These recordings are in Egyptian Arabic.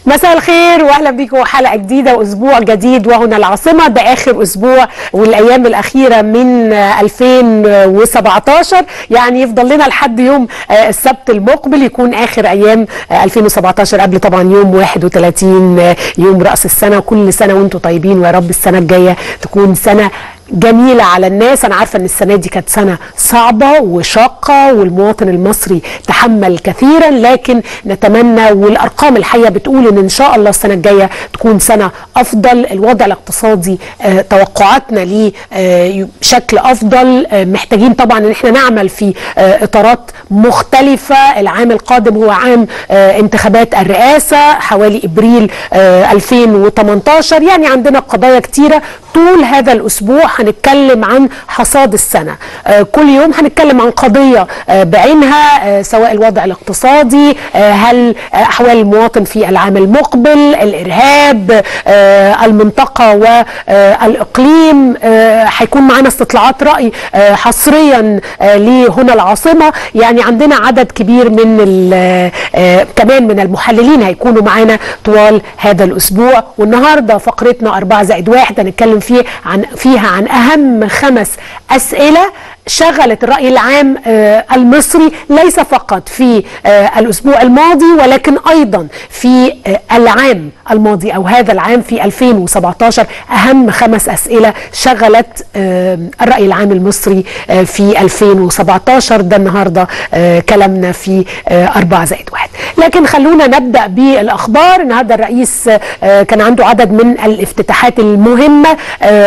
مساء الخير واهلا بيكم حلقه جديده واسبوع جديد وهنا العاصمه ده اخر اسبوع والايام الاخيره من 2017 يعني يفضل لنا لحد يوم السبت المقبل يكون اخر ايام 2017 قبل طبعا يوم 31 يوم راس السنه كل سنه وانتم طيبين ويا رب السنه الجايه تكون سنه جميلة على الناس أنا عارفة أن السنة دي كانت سنة صعبة وشاقة والمواطن المصري تحمل كثيرا لكن نتمنى والأرقام الحقيقة بتقول أن إن شاء الله السنة الجاية تكون سنة أفضل الوضع الاقتصادي آه توقعاتنا ليه آه بشكل أفضل آه محتاجين طبعا أن احنا نعمل في آه إطارات مختلفة العام القادم هو عام آه انتخابات الرئاسة حوالي إبريل آه 2018 يعني عندنا قضايا كتيرة طول هذا الأسبوع هنتكلم عن حصاد السنة آه كل يوم هنتكلم عن قضية آه بعينها آه سواء الوضع الاقتصادي هل أحوال المواطن في العام المقبل الإرهاب المنطقة والإقليم هيكون معنا استطلاعات رأي حصريا لهنا العاصمة يعني عندنا عدد كبير من كمان من المحللين هيكونوا معانا طوال هذا الأسبوع والنهاردة فقرتنا أربعة زائد واحد هنتكلم فيه عن فيها عن أهم خمس أسئلة شغلت الرأي العام آه المصري ليس فقط في آه الأسبوع الماضي ولكن أيضا في آه العام الماضي أو هذا العام في 2017 أهم خمس أسئلة شغلت الرأي العام المصري في 2017 ده النهاردة كلامنا في أربعة زائد واحد لكن خلونا نبدأ بالأخبار النهاردة الرئيس كان عنده عدد من الافتتاحات المهمة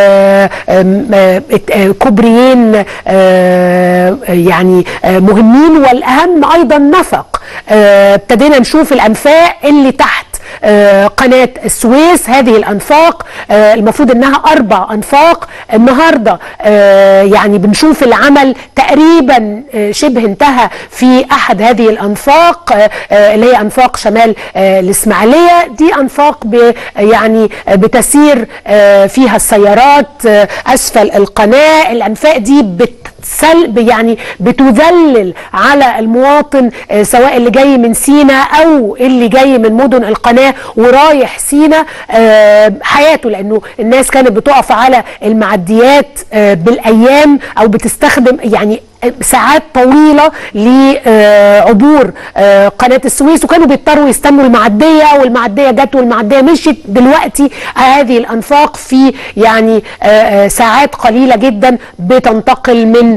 كوبريين يعني مهمين والاهم ايضا نفق ابتدينا نشوف الانفاق اللي تحت قناة السويس هذه الأنفاق المفروض أنها أربع أنفاق النهاردة يعني بنشوف العمل تقريبا شبه انتهى في أحد هذه الأنفاق اللي هي أنفاق شمال الإسماعيلية دي أنفاق يعني بتسير فيها السيارات أسفل القناة الأنفاق دي بت سلب يعني بتذلل على المواطن سواء اللي جاي من سينا او اللي جاي من مدن القناه ورايح سينا حياته لانه الناس كانت بتقف على المعديات بالايام او بتستخدم يعني ساعات طويلة لعبور قناة السويس وكانوا بيضطروا يستنوا المعدية والمعدية جت والمعدية مشيت دلوقتي هذه الأنفاق في يعني ساعات قليلة جدا بتنتقل من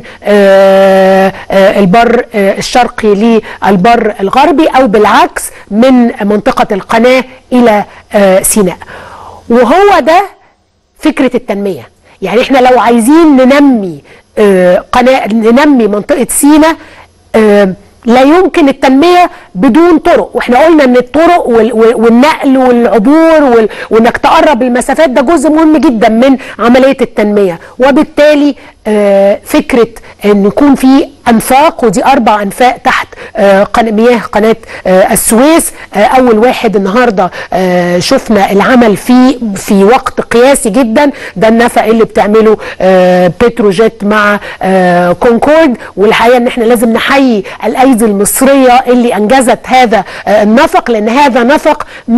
البر الشرقي للبر الغربي أو بالعكس من منطقة القناة إلى سيناء وهو ده فكرة التنمية يعني احنا لو عايزين ننمي آه قناة ننمي منطقة سينا آه لا يمكن التنمية بدون طرق واحنا قلنا ان الطرق والنقل والعبور وانك تقرب المسافات ده جزء مهم جدا من عملية التنمية وبالتالي آه فكرة ان يكون في انفاق ودي اربع انفاق تحت آه قن مياه قناه آه السويس آه اول واحد النهارده آه شفنا العمل فيه في وقت قياسي جدا ده النفق اللي بتعمله آه بتروجيت مع آه كونكورد والحقيقه ان احنا لازم نحيي الايدي المصريه اللي انجزت هذا آه النفق لان هذا نفق 100%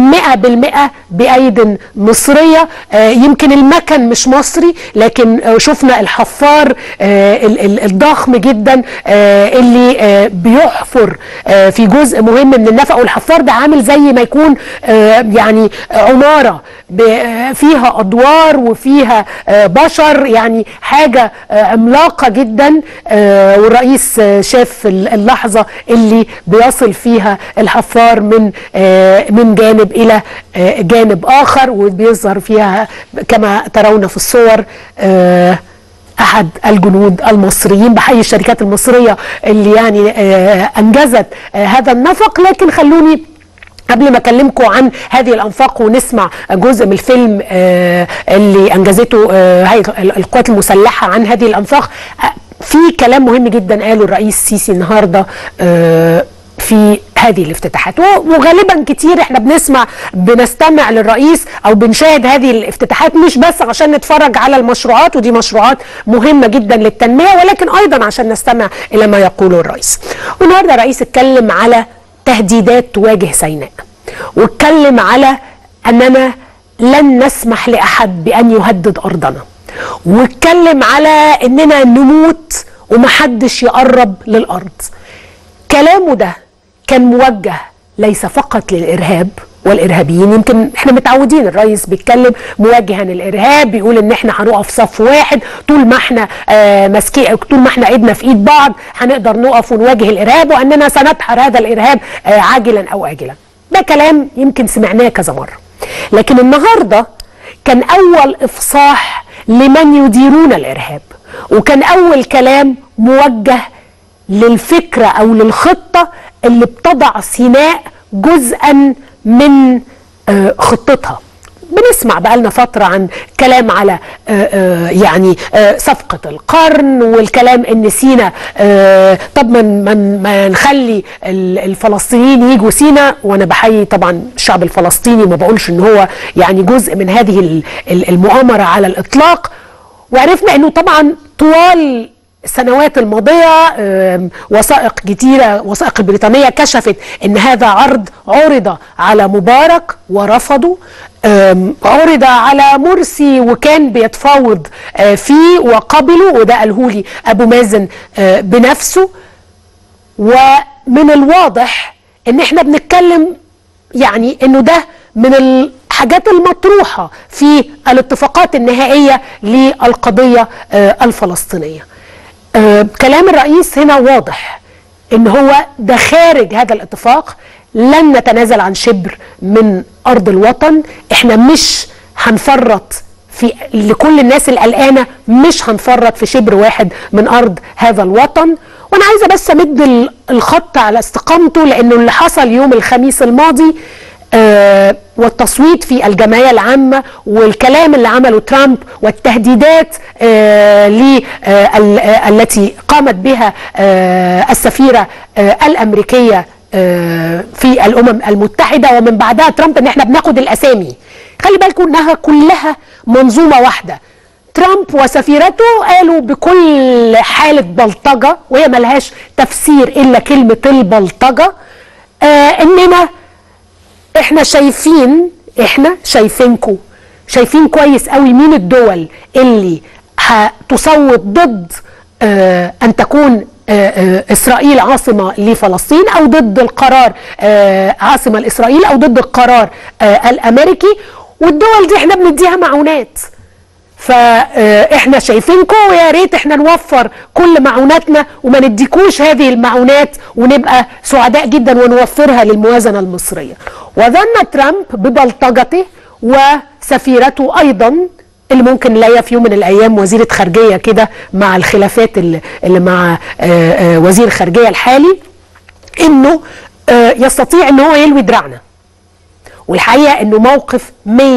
بايد مصريه آه يمكن المكن مش مصري لكن آه شفنا الحفار آه الضخم جدا آه اللي آه بيحفر آه في جزء مهم من النفق والحفار ده عامل زي ما يكون يعني عماره فيها ادوار وفيها بشر يعني حاجه عملاقه جدا والرئيس شاف اللحظه اللي بيصل فيها الحفار من من جانب الى جانب اخر وبيظهر فيها كما ترون في الصور احد الجنود المصريين بحيي الشركات المصريه اللي يعني آه انجزت آه هذا النفق لكن خلوني قبل ما اكلمكم عن هذه الانفاق ونسمع جزء من الفيلم آه اللي انجزته هيئه القوات المسلحه عن هذه الانفاق في كلام مهم جدا قاله الرئيس السيسي النهارده في هذه الافتتاحات وغالبا كتير احنا بنسمع بنستمع للرئيس او بنشاهد هذه الافتتاحات مش بس عشان نتفرج على المشروعات ودي مشروعات مهمة جدا للتنمية ولكن ايضا عشان نستمع الى ما يقوله الرئيس والنهارده الرئيس اتكلم على تهديدات تواجه سيناء واتكلم على اننا لن نسمح لاحد بان يهدد ارضنا واتكلم على اننا نموت ومحدش يقرب للارض كلامه ده كان موجه ليس فقط للارهاب والارهابيين يمكن احنا متعودين الرئيس بيتكلم مواجها الارهاب بيقول ان احنا هنقف صف واحد طول ما احنا آه ماسكين طول ما احنا ايدنا في ايد بعض هنقدر نقف ونواجه الارهاب واننا سندحر هذا الارهاب آه عاجلا او اجلا ده كلام يمكن سمعناه كذا مره لكن النهارده كان اول افصاح لمن يديرون الارهاب وكان اول كلام موجه للفكره او للخطه اللي بتضع سيناء جزءا من آه، خطتها بنسمع بقالنا فترة عن كلام على آه، آه، يعني آه، صفقة القرن والكلام ان سينا آه، طب ما من ما نخلي ال- الفلسطينيين يجوا سينا وانا بحيي طبعا الشعب الفلسطيني وما بقولش ان هو يعني جزء من هذه ال- ال- المؤامرة على الاطلاق وعرفنا انه طبعا طوال السنوات الماضية آم، وثائق كتيرة وثائق البريطانية كشفت ان هذا عرض عرض على مبارك ورفضوا آم، عرض على مرسي وكان بيتفاوض آه، فيه وقبلوا وده قاله لي ابو مازن آه، بنفسه ومن الواضح ان احنا بنتكلم يعني انه ده من الحاجات المطروحه في الاتفاقات النهائيه للقضيه آه، الفلسطينيه. آه، كلام الرئيس هنا واضح ان هو ده خارج هذا الاتفاق لن نتنازل عن شبر من ارض الوطن احنا مش هنفرط في لكل الناس القلقانه مش هنفرط في شبر واحد من ارض هذا الوطن وانا عايزه بس امد ال- الخط على استقامته لانه اللي حصل يوم الخميس الماضي آه، والتصويت في الجمعيه العامه والكلام اللي عمله ترامب والتهديدات آه، ل- آه، ال- آه، التي قامت بها آه، السفيره آه، الامريكيه آه، في الامم المتحده ومن بعدها ترامب ان احنا بناخد الاسامي خلي بالكم انها كلها منظومه واحده ترامب وسفيرته قالوا بكل حاله بلطجه وهي ملهاش تفسير الا كلمه البلطجه آه اننا احنا شايفين احنا شايفينكم شايفين كويس قوي مين الدول اللي هتصوت ضد آه ان تكون آه آه اسرائيل عاصمه لفلسطين او ضد القرار آه عاصمه لاسرائيل او ضد القرار آه الامريكي والدول دي احنا بنديها معونات فاحنا شايفينكم ويا ريت احنا نوفر كل معوناتنا وما نديكوش هذه المعونات ونبقى سعداء جدا ونوفرها للموازنه المصريه. وظن ترامب ببلطجته وسفيرته ايضا اللي ممكن نلاقيها في يوم من الايام وزيره خارجيه كده مع الخلافات اللي, اللي مع آه، آه، وزير الخارجيه الحالي انه آه، يستطيع ان هو يلوي دراعنا. والحقيقه انه موقف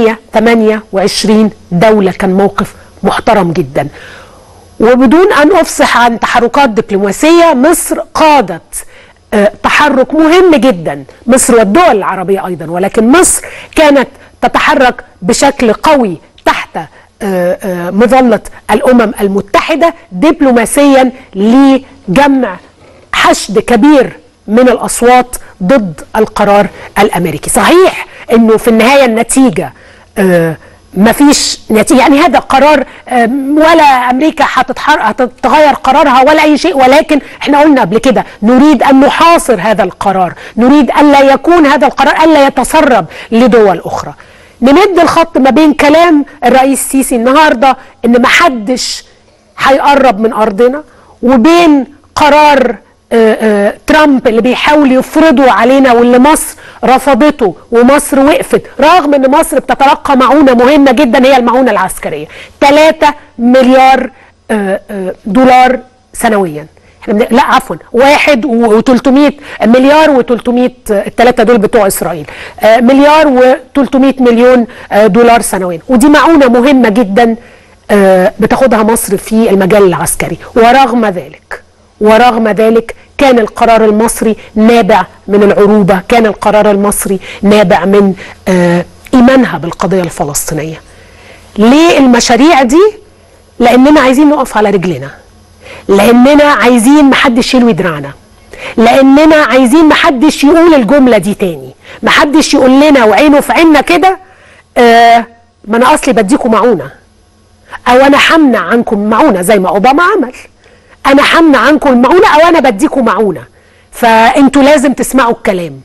128 دوله كان موقف محترم جدا وبدون ان افصح عن تحركات دبلوماسيه مصر قادت آه، تحرك مهم جدا مصر والدول العربيه ايضا ولكن مصر كانت تتحرك بشكل قوي تحت آه، آه، مظله الامم المتحده دبلوماسيا لجمع حشد كبير من الاصوات ضد القرار الامريكي صحيح انه في النهايه النتيجه آه مفيش نتيجه يعني هذا قرار آه ولا امريكا هتتحر- هتتغير قرارها ولا اي شيء ولكن احنا قلنا قبل كده نريد ان نحاصر هذا القرار نريد الا يكون هذا القرار الا يتسرب لدول اخرى نمد الخط ما بين كلام الرئيس السيسي النهارده ان محدش هيقرب من ارضنا وبين قرار آه، آه، ترامب اللي بيحاول يفرضه علينا واللي مصر رفضته ومصر وقفت رغم ان مصر بتتلقى معونه مهمه جدا هي المعونه العسكريه 3 مليار آه، آه، دولار سنويا احنا بن... لا عفوا واحد و300 مليار و300 الثلاثه دول بتوع اسرائيل آه، مليار و300 مليون آه، دولار سنويا ودي معونه مهمه جدا آه، بتاخدها مصر في المجال العسكري ورغم ذلك ورغم ذلك كان القرار المصري نابع من العروبه كان القرار المصري نابع من آه، ايمانها بالقضيه الفلسطينيه ليه المشاريع دي لاننا عايزين نقف على رجلنا لاننا عايزين محدش يلوي دراعنا لاننا عايزين محدش يقول الجمله دي تاني محدش يقول لنا وعينه في عيننا كده آه ما انا اصلي بديكم معونه او انا همنع عنكم معونه زي ما اوباما عمل انا همنع عنكم المعونه او انا بديكم معونه فانتوا لازم تسمعوا الكلام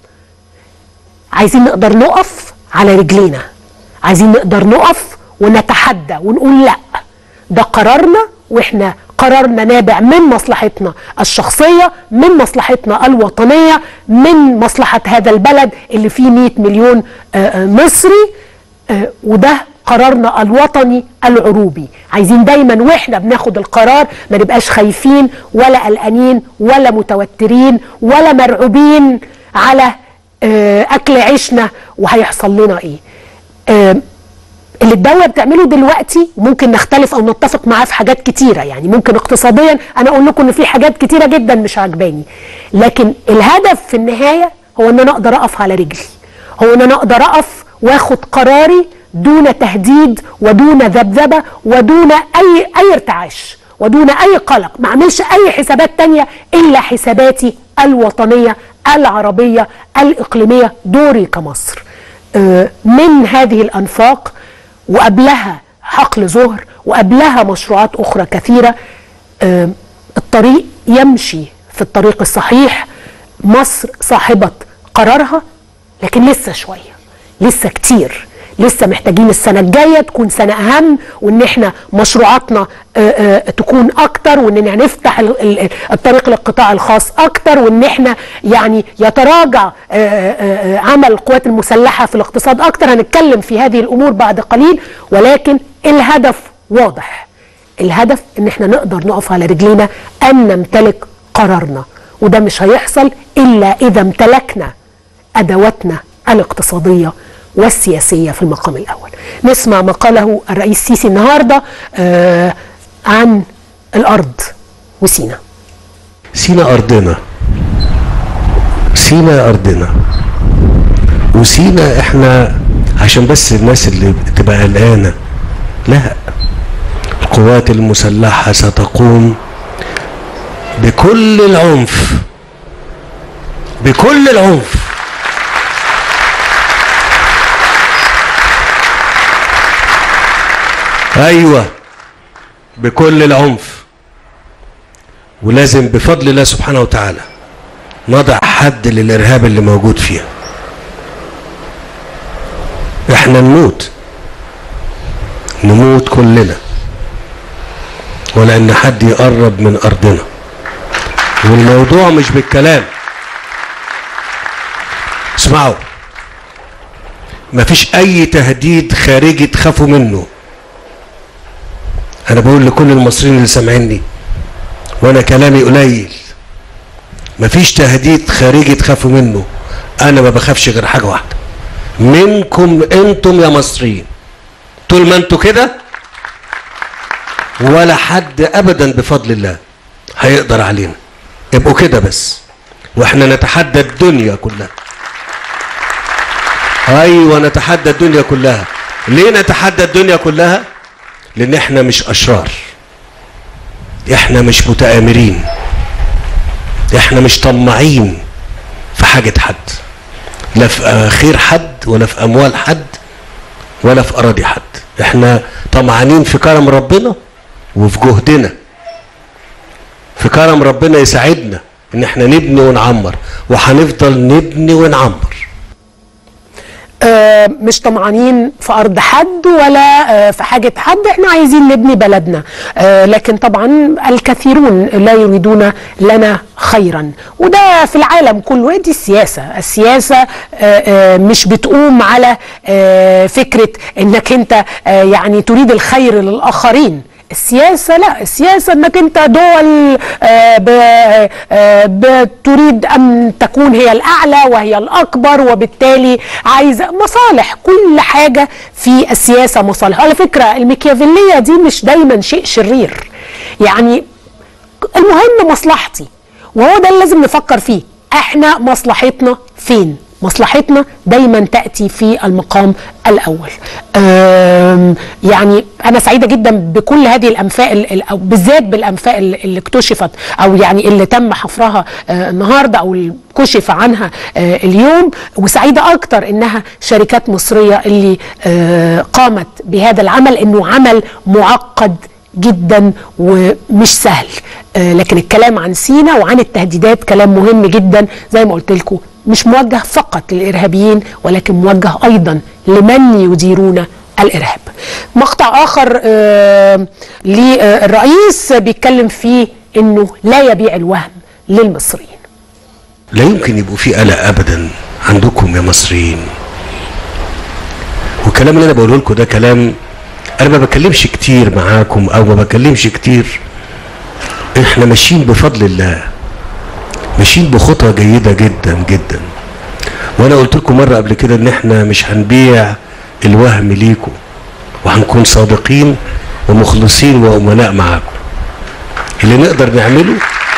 عايزين نقدر نقف على رجلينا عايزين نقدر نقف ونتحدى ونقول لا ده قرارنا واحنا قرارنا نابع من مصلحتنا الشخصية من مصلحتنا الوطنية من مصلحة هذا البلد اللي فيه 100 مليون آه، آه، مصري آه، وده قرارنا الوطني العروبي عايزين دايما واحنا بناخد القرار ما نبقاش خايفين ولا قلقانين ولا متوترين ولا مرعوبين على آه، اكل عيشنا وهيحصل لنا ايه آه، اللي الدولة بتعمله دلوقتي ممكن نختلف او نتفق معاه في حاجات كتيرة يعني ممكن اقتصاديا انا اقول لكم ان في حاجات كتيرة جدا مش عجباني لكن الهدف في النهاية هو ان انا اقدر اقف على رجلي هو ان انا اقدر اقف واخد قراري دون تهديد ودون ذبذبة ودون اي اي ارتعاش ودون اي قلق ما اعملش اي حسابات تانية الا حساباتي الوطنية العربية الاقليمية دوري كمصر آه، من هذه الانفاق وقبلها حقل زهر وقبلها مشروعات اخرى كثيره آه، الطريق يمشي في الطريق الصحيح مصر صاحبه قرارها لكن لسه شويه لسه كتير لسه محتاجين السنة الجاية تكون سنة أهم وإن إحنا مشروعاتنا آه، آه، تكون أكتر وإننا نفتح ال- ال- الطريق للقطاع الخاص أكتر وإن إحنا يعني يتراجع آه، آه، آه، عمل القوات المسلحة في الاقتصاد أكتر هنتكلم في هذه الأمور بعد قليل ولكن الهدف واضح الهدف إن إحنا نقدر نقف على رجلينا أن نمتلك قرارنا وده مش هيحصل إلا إذا امتلكنا أدواتنا الاقتصادية والسياسية في المقام الأول نسمع ما قاله الرئيس السيسي النهاردة آه عن الأرض وسينا سينا أرضنا سينا أرضنا وسينا احنا عشان بس الناس اللي بتبقى قلقانة لا القوات المسلحة ستقوم بكل العنف بكل العنف ايوه بكل العنف ولازم بفضل الله سبحانه وتعالى نضع حد للارهاب اللي موجود فيها احنا نموت نموت كلنا ولا ان حد يقرب من ارضنا والموضوع مش بالكلام اسمعوا مفيش اي تهديد خارجي تخافوا منه انا بقول لكل المصريين اللي سامعيني وانا كلامي قليل مفيش تهديد خارجي تخافوا منه انا ما بخافش غير حاجه واحده منكم انتم يا مصريين طول ما انتوا كده ولا حد ابدا بفضل الله هيقدر علينا ابقوا كده بس واحنا نتحدى الدنيا كلها ايوه نتحدى الدنيا كلها ليه نتحدى الدنيا كلها لان احنا مش اشرار احنا مش متآمرين احنا مش طماعين في حاجة حد لا في خير حد ولا في اموال حد ولا في اراضي حد احنا طمعانين في كرم ربنا وفي جهدنا في كرم ربنا يساعدنا ان احنا نبني ونعمر وهنفضل نبني ونعمر آه، مش طمعانين في ارض حد ولا آه، في حاجه حد احنا عايزين نبني بلدنا آه، لكن طبعا الكثيرون لا يريدون لنا خيرا وده في العالم كله دي السياسه السياسه آه، آه، مش بتقوم على آه، فكره انك انت آه، يعني تريد الخير للاخرين السياسة لا السياسة انك انت دول آه، ب- آه، بتريد ان تكون هي الاعلى وهي الاكبر وبالتالي عايزة مصالح كل حاجة في السياسة مصالح على فكرة الميكيافيلية دي مش دايما شيء شرير يعني المهم مصلحتي وهو ده اللي لازم نفكر فيه احنا مصلحتنا فين مصلحتنا دايما تاتي في المقام الاول أم، يعني انا سعيده جدا بكل هذه الانفاق ال- ال- او بالذات بالانفاق ال- اللي اكتشفت او يعني اللي تم حفرها آه، النهارده او اللي كشف عنها آه، اليوم وسعيده اكتر انها شركات مصريه اللي آه، قامت بهذا العمل انه عمل معقد جدا ومش سهل آه، لكن الكلام عن سينا وعن التهديدات كلام مهم جدا زي ما قلت لكم مش موجه فقط للارهابيين ولكن موجه ايضا لمن يديرون الارهاب. مقطع اخر آه، للرئيس بيتكلم فيه انه لا يبيع الوهم للمصريين. لا يمكن يبقوا في قلق ابدا عندكم يا مصريين والكلام اللي انا بقوله لكم ده كلام انا ما بكلمش كتير معاكم او ما بكلمش كتير احنا ماشيين بفضل الله ماشيين بخطى جيده جدا جدا وانا قلت لكم مره قبل كده ان احنا مش هنبيع الوهم ليكم وهنكون صادقين ومخلصين وامناء معاكم اللي نقدر نعمله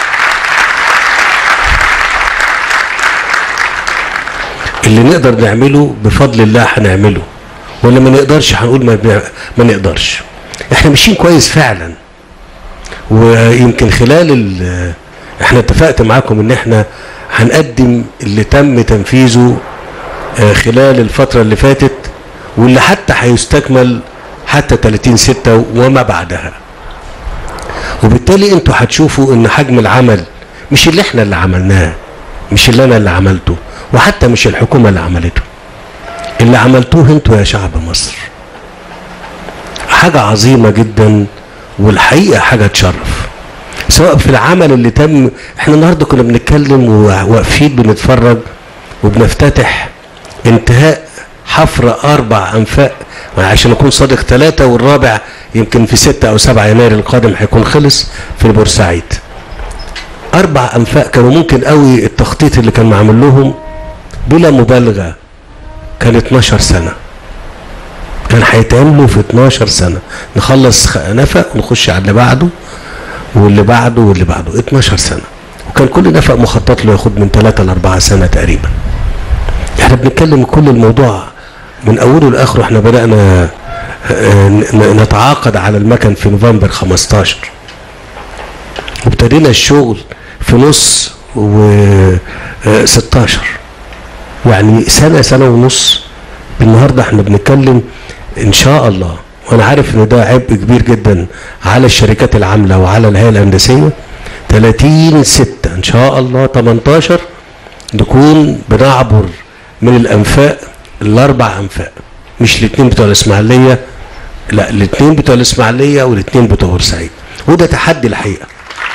اللي نقدر نعمله بفضل الله هنعمله واللي ما نقدرش هنقول ما, بنع- ما نقدرش احنا ماشيين كويس فعلا ويمكن خلال ال- احنا اتفقت معاكم ان احنا هنقدم اللي تم تنفيذه آه، خلال الفترة اللي فاتت واللي حتى هيستكمل حتى 30 6 وما بعدها وبالتالي انتوا هتشوفوا ان حجم العمل مش اللي احنا اللي عملناه مش اللي انا اللي عملته وحتى مش الحكومه اللي عملته اللي عملتوه انتوا يا شعب مصر حاجه عظيمه جدا والحقيقه حاجه تشرف سواء في العمل اللي تم احنا النهارده كنا بنتكلم وواقفين بنتفرج وبنفتتح انتهاء حفر اربع انفاق عشان اكون صادق ثلاثه والرابع يمكن في 6 او 7 يناير القادم هيكون خلص في بورسعيد اربع انفاق كانوا ممكن قوي التخطيط اللي كان معمول لهم بلا مبالغه كان 12 سنه كان هيتعملوا في 12 سنه نخلص خ- نفق ونخش على اللي بعده واللي بعده واللي بعده 12 سنه وكان كل نفق مخطط له ياخد من 3 ل 4 سنه تقريبا احنا بنتكلم كل الموضوع من اوله لاخره احنا بدانا آه، ن- نتعاقد على المكن في نوفمبر 15 وابتدينا الشغل في نص و آه، 16 يعني سنه سنه ونص النهارده احنا بنتكلم ان شاء الله وانا عارف ان ده عبء كبير جدا على الشركات العامله وعلى الهيئه الهندسيه 30 6 ان شاء الله 18 نكون بنعبر من الانفاق الاربع انفاق مش الاثنين بتوع الاسماعيليه لا الاثنين بتوع الاسماعيليه والاثنين بتوع بورسعيد وده تحدي الحقيقه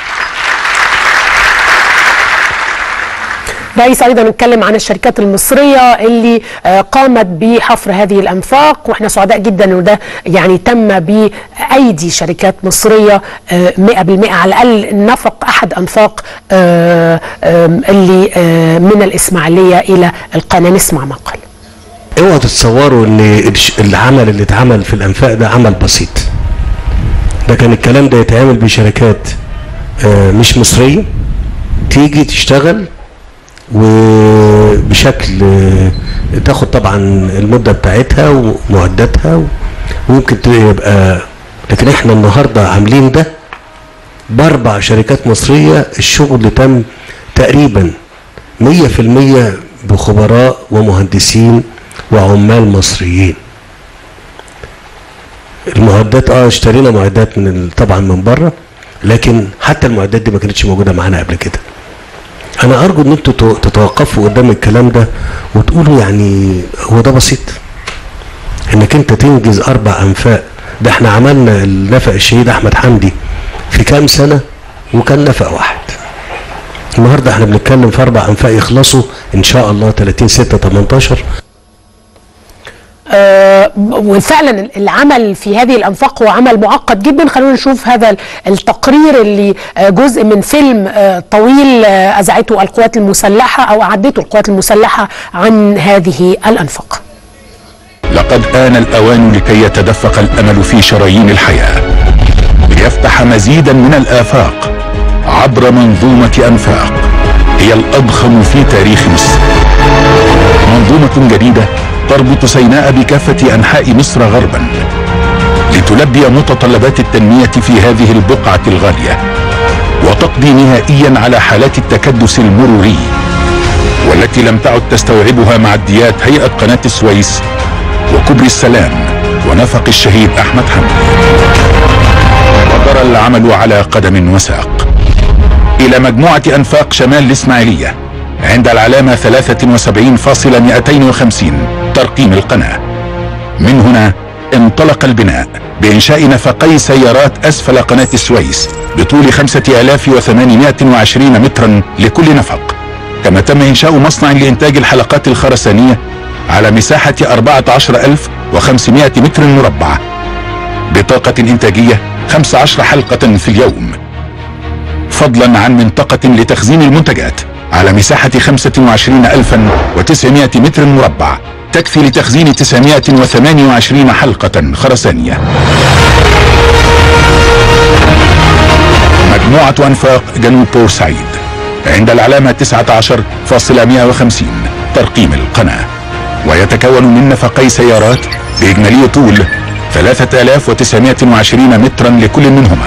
رئيس ايضا اتكلم عن الشركات المصريه اللي آه، قامت بحفر هذه الانفاق واحنا سعداء جدا انه ده يعني تم بايدي شركات مصريه آه، 100% على الاقل نفق احد انفاق آه، آم، اللي آه، من الاسماعيليه الى القناه نسمع ما قال اوعوا تتصوروا ان الش- العمل اللي اتعمل في الانفاق ده عمل بسيط ده كان الكلام ده يتعمل بشركات آه، مش مصريه تيجي تشتغل وبشكل آه، تاخد طبعا المده بتاعتها ومعداتها و- ويمكن ت- يبقى لكن احنا النهارده عاملين ده باربع شركات مصريه الشغل تم تقريبا 100% بخبراء ومهندسين وعمال مصريين المعدات اه اشترينا معدات من ال- طبعا من بره لكن حتى المعدات دي ما كانتش موجوده معانا قبل كده انا ارجو ان انتوا تو- تتوقفوا قدام الكلام ده وتقولوا يعني هو ده بسيط انك انت تنجز اربع انفاق ده احنا عملنا النفق الشهيد احمد حمدي في كام سنه وكان نفق واحد النهارده احنا بنتكلم في اربع انفاق يخلصوا ان شاء الله 30 6 18 آه، وفعلا العمل في هذه الانفاق هو عمل معقد جدا خلونا نشوف هذا التقرير اللي آه، جزء من فيلم آه، طويل آه، اذاعته القوات المسلحه او اعدته القوات المسلحه عن هذه الانفاق لقد آن الأوان لكي يتدفق الأمل في شرايين الحياة ليفتح مزيدا من الآفاق عبر منظومة أنفاق هي الأضخم في تاريخ مصر منظومة جديدة تربط سيناء بكافة أنحاء مصر غربا لتلبي متطلبات التنمية في هذه البقعة الغالية وتقضي نهائيا على حالات التكدس المروري والتي لم تعد تستوعبها معديات هيئة قناة السويس وكبري السلام ونفق الشهيد أحمد حمدي وجرى العمل على قدم وساق إلى مجموعة أنفاق شمال الإسماعيلية عند العلامة 73.250 ترقيم القناة من هنا انطلق البناء بإنشاء نفقي سيارات أسفل قناة السويس بطول 5820 مترا لكل نفق كما تم إنشاء مصنع لإنتاج الحلقات الخرسانية على مساحة 14500 متر مربع بطاقة إنتاجية 15 حلقة في اليوم فضلا عن منطقة لتخزين المنتجات على مساحة 25900 متر مربع تكفي لتخزين 928 حلقة خرسانية مجموعة أنفاق جنوب بورسعيد عند العلامة 19.150 ترقيم القناة ويتكون من نفقي سيارات بإجمالي طول 3920 مترا لكل منهما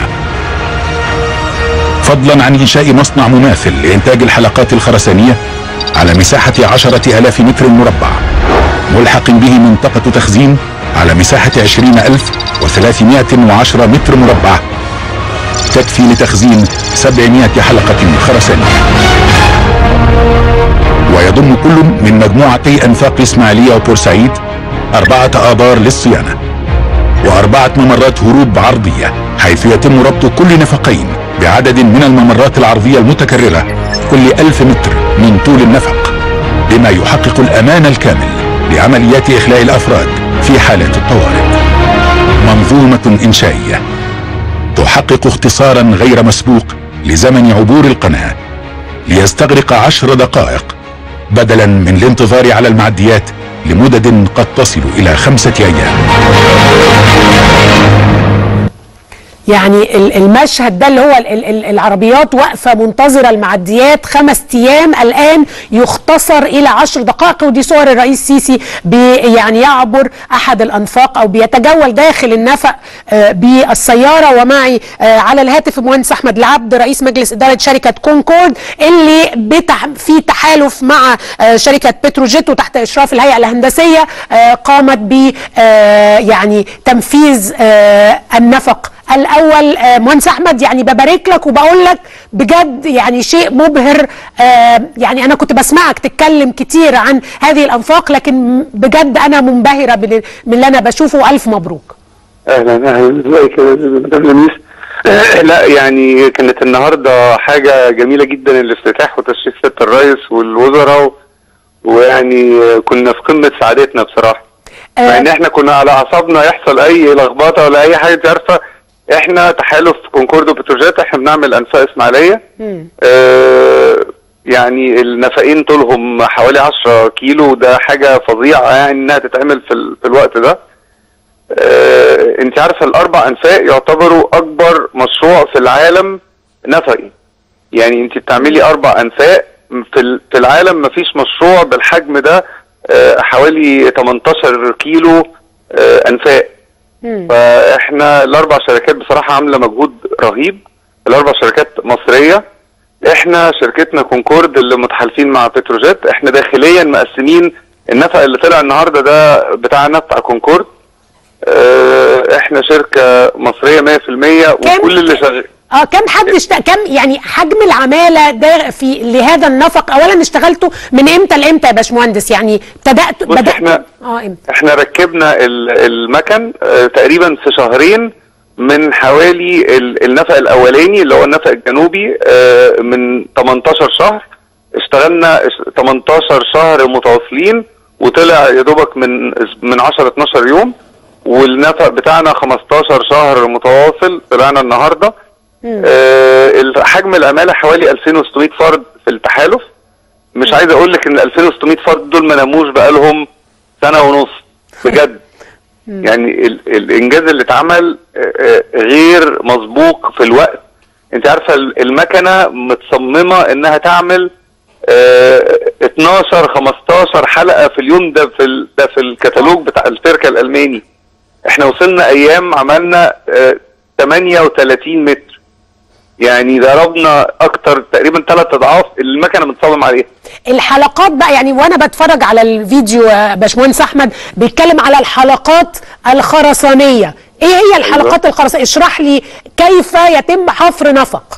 فضلا عن إنشاء مصنع مماثل لإنتاج الحلقات الخرسانية على مساحة عشرة ألاف متر مربع ملحق به منطقة تخزين على مساحة عشرين ألف وثلاثمائة وعشرة متر مربع تكفي لتخزين سبعمائة حلقة خرسانية ويضم كل من مجموعتي أنفاق إسماعيلية وبورسعيد أربعة آبار للصيانة وأربعة ممرات هروب عرضية حيث يتم ربط كل نفقين بعدد من الممرات العرضية المتكررة كل ألف متر من طول النفق بما يحقق الأمان الكامل لعمليات إخلاء الأفراد في حالات الطوارئ منظومة إنشائية تحقق اختصارا غير مسبوق لزمن عبور القناة ليستغرق عشر دقائق بدلا من الانتظار على المعديات لمدد قد تصل إلى خمسة أيام يعني ال- المشهد ده اللي هو ال- ال- العربيات واقفه منتظره المعديات خمس ايام الان يختصر الى عشر دقائق ودي صور الرئيس السيسي بي يعني يعبر احد الانفاق او بيتجول داخل النفق آه، بالسياره ومعي آه، على الهاتف المهندس احمد العبد رئيس مجلس اداره شركه كونكورد اللي بتح في تحالف مع آه، شركه بتروجيت وتحت اشراف الهيئه الهندسيه آه، قامت ب آه، يعني تنفيذ آه، النفق الاول آه، مهندس احمد يعني ببارك لك وبقول لك بجد يعني شيء مبهر آه، يعني انا كنت بسمعك تتكلم كتير عن هذه الانفاق لكن بجد انا منبهره بال- من اللي انا بشوفه والف مبروك اهلا اهلا ازيك يا مدام لميس آه، لا يعني كانت النهارده حاجه جميله جدا الافتتاح وتشريف سياده الرئيس والوزراء و- ويعني آه، كنا في قمه سعادتنا بصراحه آه. مع ان احنا كنا على اعصابنا يحصل اي لخبطه ولا اي حاجه انت عارفه احنا تحالف كونكورد وبتروجيت احنا بنعمل انفاق اسماعيليه آه يعني النفقين طولهم حوالي 10 كيلو وده حاجه فظيعه يعني انها تتعمل في, ال... في الوقت ده آه انت عارفه الاربع انفاق يعتبروا اكبر مشروع في العالم نفقي يعني انت بتعملي اربع انفاق في ال- في العالم مفيش مشروع بالحجم ده آه حوالي 18 كيلو آه انفاق فاحنا الاربع شركات بصراحه عامله مجهود رهيب الاربع شركات مصريه احنا شركتنا كونكورد اللي متحالفين مع بتروجيت احنا داخليا مقسمين النفق اللي طلع النهارده ده بتاعنا بتاع كونكورد اه احنا شركه مصريه 100% كام- وكل اللي شغال اه كم حد اشت... كم يعني حجم العماله ده في لهذا النفق اولا اشتغلتوا من امتى لامتى يا باشمهندس يعني ابتدات بص احنا اه امتى احنا ركبنا ال- المكن اه تقريبا في شهرين من حوالي ال- النفق الاولاني اللي هو النفق الجنوبي اه من 18 شهر اشتغلنا اش- 18 شهر متواصلين وطلع يا دوبك من من 10 12 يوم والنفق بتاعنا 15 شهر متواصل طلعنا النهارده آه حجم العماله حوالي 2600 فرد في التحالف مش عايز اقول لك ان 2600 فرد دول ما ناموش بقالهم سنه ونص بجد يعني ال الانجاز اللي اتعمل آه، آه، غير مسبوق في الوقت انت عارفه ال- المكنه متصممه انها تعمل آه 12 15 حلقه في اليوم ده في ال... ده في الكتالوج بتاع التركه الالماني احنا وصلنا ايام عملنا آه 38 متر يعني ضربنا اكتر تقريبا ثلاث اضعاف اللي المكنه بتصمم عليها الحلقات بقى يعني وانا بتفرج على الفيديو يا باشمهندس احمد بيتكلم على الحلقات الخرسانيه ايه هي الحلقات الخرسانيه اشرح لي كيف يتم حفر نفق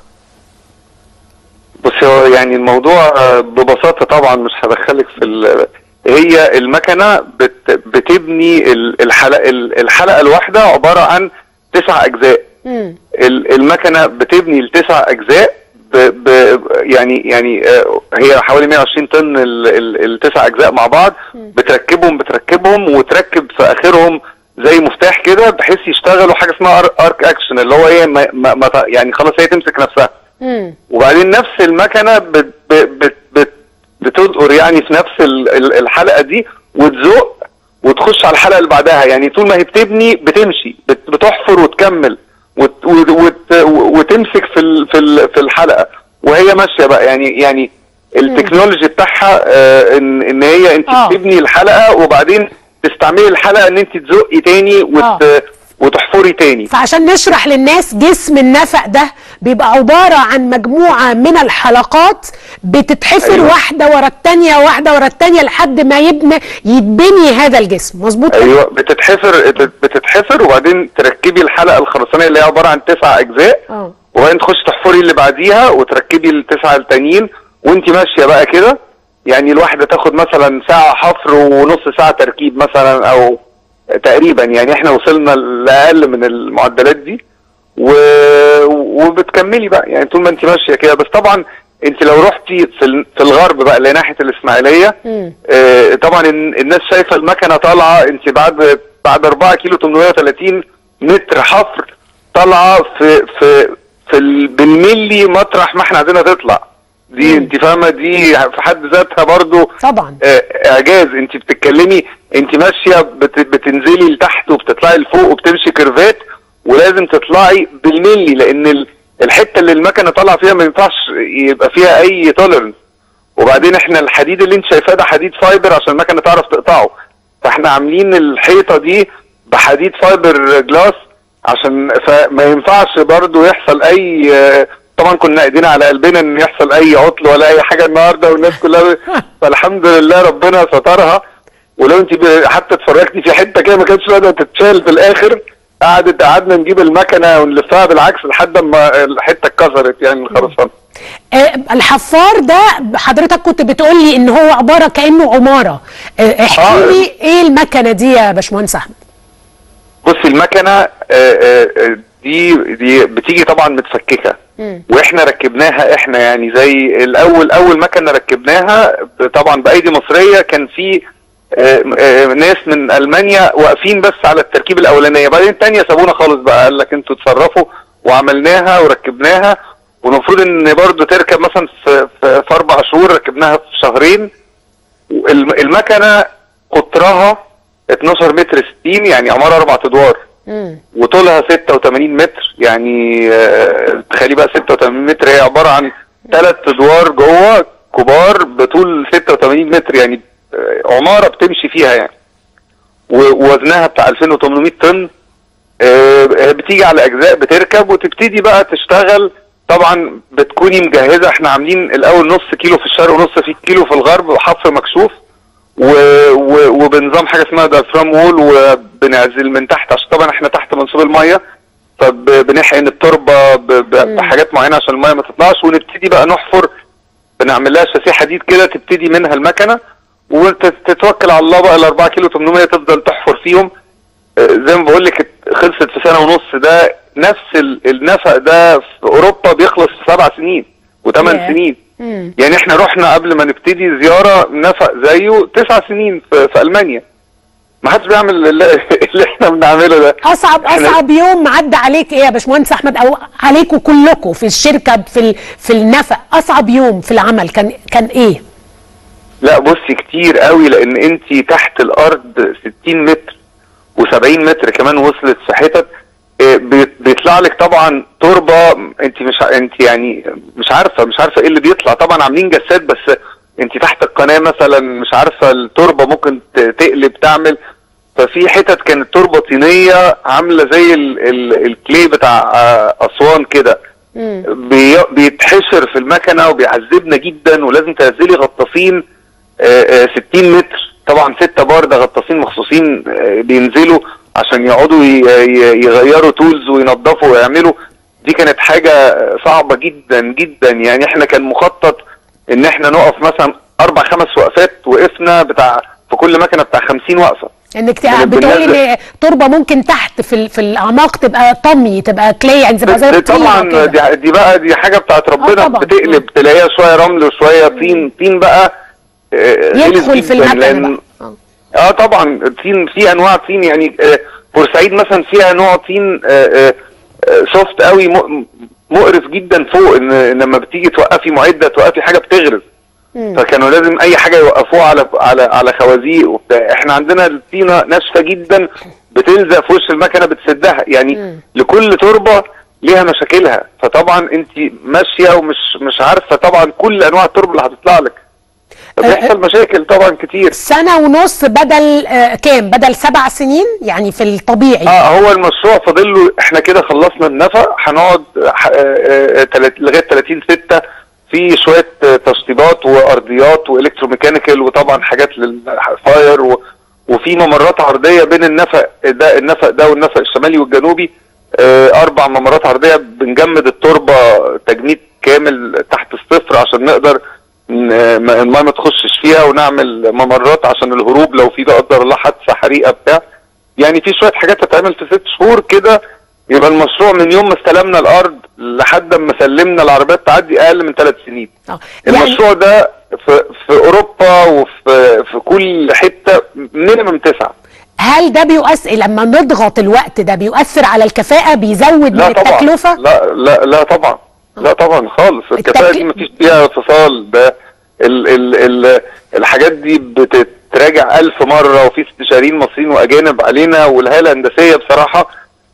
بص هو يعني الموضوع آه، ببساطه طبعا مش هدخلك في ال- هي المكنه بت بتبني ال- الحلقه ال- الحلقه الواحده عباره عن تسع اجزاء مم. ال- المكنه بتبني التسع اجزاء ب ب يعني يعني آه، هي حوالي 120 طن ال- ال- التسع اجزاء مع بعض بتركبهم بتركبهم وتركب في اخرهم زي مفتاح كده بحيث يشتغلوا حاجه اسمها ارك اكشن اللي هو ايه ما ما ما ت- يعني خلاص هي تمسك نفسها مم. وبعدين نفس المكنه بت بت بت بتدقر يعني في نفس ال- ال- الحلقه دي وتزق وتخش على الحلقه اللي بعدها يعني طول ما هي بتبني بتمشي بت- بتحفر وتكمل وت وت وت وتمسك في ال- في ال- في الحلقه وهي ماشيه بقى يعني يعني التكنولوجي بتاعها آه ان ان هي انت آه. بتبني الحلقه وبعدين تستعملي الحلقه ان انت تزقي تاني وت آه. وتحفري تاني فعشان نشرح للناس جسم النفق ده بيبقى عبارة عن مجموعة من الحلقات بتتحفر أيوة. واحدة ورا التانية واحدة ورا التانية لحد ما يبنى يتبني هذا الجسم مظبوط كده؟ ايوه بتتحفر بتتحفر وبعدين تركبي الحلقه الخرسانيه اللي هي عباره عن تسع اجزاء اه وبعدين تخشي تحفري اللي بعديها وتركبي التسعه التانيين وانت ماشيه بقى كده يعني الواحده تاخد مثلا ساعه حفر ونص ساعه تركيب مثلا او تقريبا يعني احنا وصلنا لاقل من المعدلات دي و... وبتكملي بقى يعني طول ما انت ماشيه كده بس طبعا انت لو رحتي في ال- في الغرب بقى اللي هي ناحيه الاسماعيليه مم. آه، طبعا ال- الناس شايفه المكنه طالعه انت بعد بعد 4 كيلو 830 متر حفر طالعه في في في ال- بالملي مطرح ما احنا عايزينها تطلع دي انت فاهمه دي في حد ذاتها برضو طبعا آه، اعجاز انت بتتكلمي انت ماشيه بت بتنزلي لتحت وبتطلعي لفوق وبتمشي كيرفات ولازم تطلعي بالملي لان ال- الحته اللي المكنه طالعه فيها ما ينفعش يبقى فيها اي توليرنس وبعدين احنا الحديد اللي انت شايفاه ده حديد فايبر عشان المكنه تعرف تقطعه فاحنا عاملين الحيطه دي بحديد فايبر جلاس عشان فما ينفعش برضو يحصل اي طبعا كنا ايدينا على قلبنا ان يحصل اي عطل ولا اي حاجه النهارده والناس كلها فالحمد لله ربنا سترها ولو انت ب- حتى اتفرجتي في حته كده ما كانتش قادره تتشال في الاخر قعدت قعدنا نجيب المكنه ونلفها بالعكس لحد ما الحته اتكسرت يعني الخرسانه آه، الحفار ده حضرتك كنت بتقول لي ان هو عبارة كأنه عمارة آه، احكي آه. لي ايه المكنة دي يا باشمهندس احمد بصي المكنه آه، آه، آه، دي دي بتيجي طبعا متفككه مم. واحنا ركبناها احنا يعني زي الاول اول مكنه ركبناها ب- طبعا بايدي مصريه كان في آه، آه، ناس من المانيا واقفين بس على التركيب الاولانيه بعدين الثانيه سابونا خالص بقى قال لك انتوا اتصرفوا وعملناها وركبناها والمفروض ان برضو تركب مثلا في, في, في اربع شهور ركبناها في شهرين الم- المكنه قطرها 12 متر 60 يعني عماره اربع ادوار مم. وطولها 86 متر يعني آه، تخيلي بقى 86 متر هي عباره عن ثلاث ادوار جوه كبار بطول 86 متر يعني آه، عماره بتمشي فيها يعني و- ووزنها بتاع 2800 طن آه، بتيجي على اجزاء بتركب وتبتدي بقى تشتغل طبعا بتكوني مجهزه احنا عاملين الاول نص كيلو في الشرق ونص في كيلو في الغرب وحفر مكشوف و... و... وبنظام حاجه اسمها دافرام وول وبنعزل من تحت عشان طبعا احنا تحت منسوب الميه فبنحقن التربه ب... ب... بحاجات معينه عشان الميه ما تطلعش ونبتدي بقى نحفر بنعمل لها شاسيه حديد كده تبتدي منها المكنه وتتوكل على الله بقى ال 4 كيلو 800 تفضل تحفر فيهم آه، زي ما بقول لك خلصت في سنه ونص ده نفس ال- النفق ده في اوروبا بيخلص في سبع سنين وثمان ياه. سنين مم. يعني احنا رحنا قبل ما نبتدي زياره نفق زيه تسع سنين في, في المانيا ما حدش بيعمل اللي, اللي احنا بنعمله ده اصعب إحنا- اصعب يوم عدى عليك ايه يا باشمهندس احمد او عليكم كلكم في الشركه في ال- في النفق اصعب يوم في العمل كان كان ايه؟ لا بصي كتير قوي لان انت تحت الارض 60 متر و70 متر كمان وصلت في حتت آه، بي- بيطلع لك طبعا تربه انت مش ع- انت يعني مش عارفه مش عارفه ايه اللي بيطلع طبعا عاملين جسات بس انت تحت القناه مثلا مش عارفه التربه ممكن ت- تقلب تعمل ففي حتت كانت تربه طينيه عامله زي ال ال الكلي بتاع آه، اسوان كده بي بيتحشر في المكنه وبيعذبنا جدا ولازم تنزلي غطاسين آه، آه، 60 متر طبعا ستة بار ده غطاسين مخصوصين آه، بينزلوا عشان يقعدوا ي- ي- يغيروا تولز وينظفوا ويعملوا دي كانت حاجة صعبة جدا جدا يعني احنا كان مخطط ان احنا نقف مثلا اربع خمس وقفات وقفنا بتاع في كل مكنة بتاع 50 وقفة انك كنا بتقولي بننزل- ان تربه ممكن تحت في ال- في الاعماق تبقى طمي تبقى كلي يعني تبقى زي دي الطينه طبعا كده دي, دي بقى دي حاجة بتاعت ربنا طبعاً. بتقلب تلاقيها شوية رمل وشوية طين طين بقى آه، غلس يدخل في جداً المكنه لأن- بقى آه. اه طبعا طين في انواع طين يعني آه، بورسعيد مثلا فيها نوع طين آه، آه، آه، سوفت قوي م- مقرف جدا فوق ان إن لما بتيجي توقفي معده توقفي حاجه بتغرز فكانوا لازم اي حاجه يوقفوها على على على خوازيق وبتاع احنا عندنا الطينه ناشفه جدا بتلزق في وش المكنه بتسدها يعني لكل تربه ليها مشاكلها فطبعا انت ماشيه ومش مش عارفه طبعا كل انواع التربه اللي هتطلع لك فبيحصل مشاكل طبعا كتير سنه ونص بدل آه كام بدل سبع سنين يعني في الطبيعي اه هو المشروع فاضل له احنا كده خلصنا النفق هنقعد ح- آه، آه، تلات- لغايه 30 6 في شويه آه، تشطيبات وارضيات والكتروميكانيكال وطبعا حاجات للفاير و- وفي ممرات عرضيه بين النفق ده النفق ده والنفق الشمالي والجنوبي آه، اربع ممرات عرضيه بنجمد التربه تجميد كامل تحت الصفر عشان نقدر ن- ما- الماء ما تخشش فيها ونعمل ممرات عشان الهروب لو في لا قدر الله حادثه حريقه بتاع يعني في شويه حاجات تتعمل في ست شهور كده يبقى المشروع من يوم ما استلمنا الارض لحد ما سلمنا العربيات تعدي اقل من ثلاث سنين آه. يعني المشروع ده في, في اوروبا وفي في كل حته مينيمم تسعه هل ده بيؤثر لما نضغط الوقت ده بيؤثر على الكفاءه بيزود من لا طبعا التكلفه لا لا لا طبعا لا طبعا خالص الكفاءه التكل- دي مفيش فيها فصال ده ال ال ال الحاجات دي بتتراجع ألف مرة وفي استشاريين مصريين وأجانب علينا والهالة الهندسية بصراحة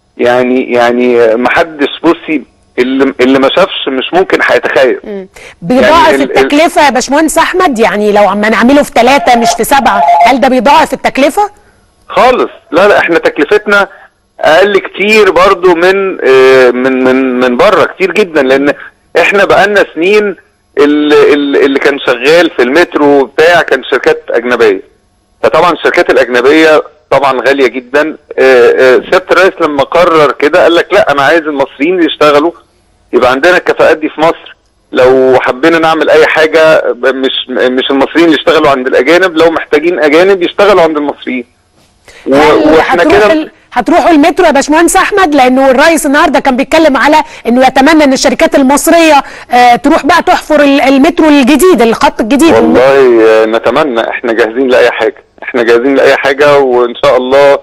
يعني يعني محدش بصي اللي اللي ما شافش مش ممكن هيتخيل بيضاعف يعني ال- ال- التكلفه يا باشمهندس احمد يعني لو عم نعمله في ثلاثه مش في سبعه هل ده بيضاعف التكلفه؟ خالص لا لا احنا تكلفتنا اقل كتير برضو من آه، من من من بره كتير جدا لان احنا بقالنا سنين اللي, اللي كان شغال في المترو بتاع كان شركات اجنبيه فطبعا الشركات الاجنبيه طبعا غاليه جدا آه، آه، سياده الرئيس لما قرر كده قال لك لا انا عايز المصريين يشتغلوا يبقى عندنا الكفاءات دي في مصر لو حبينا نعمل اي حاجه مش مش المصريين اللي يشتغلوا عند الاجانب لو محتاجين اجانب يشتغلوا عند المصريين و- هل واحنا هتروح كده ال... هتروحوا المترو يا باشمهندس احمد لانه الرئيس النهارده كان بيتكلم على انه يتمنى ان الشركات المصريه آه تروح بقى تحفر ال- المترو الجديد الخط الجديد والله آه، نتمنى احنا جاهزين لاي حاجه احنا جاهزين لاي حاجه وان شاء الله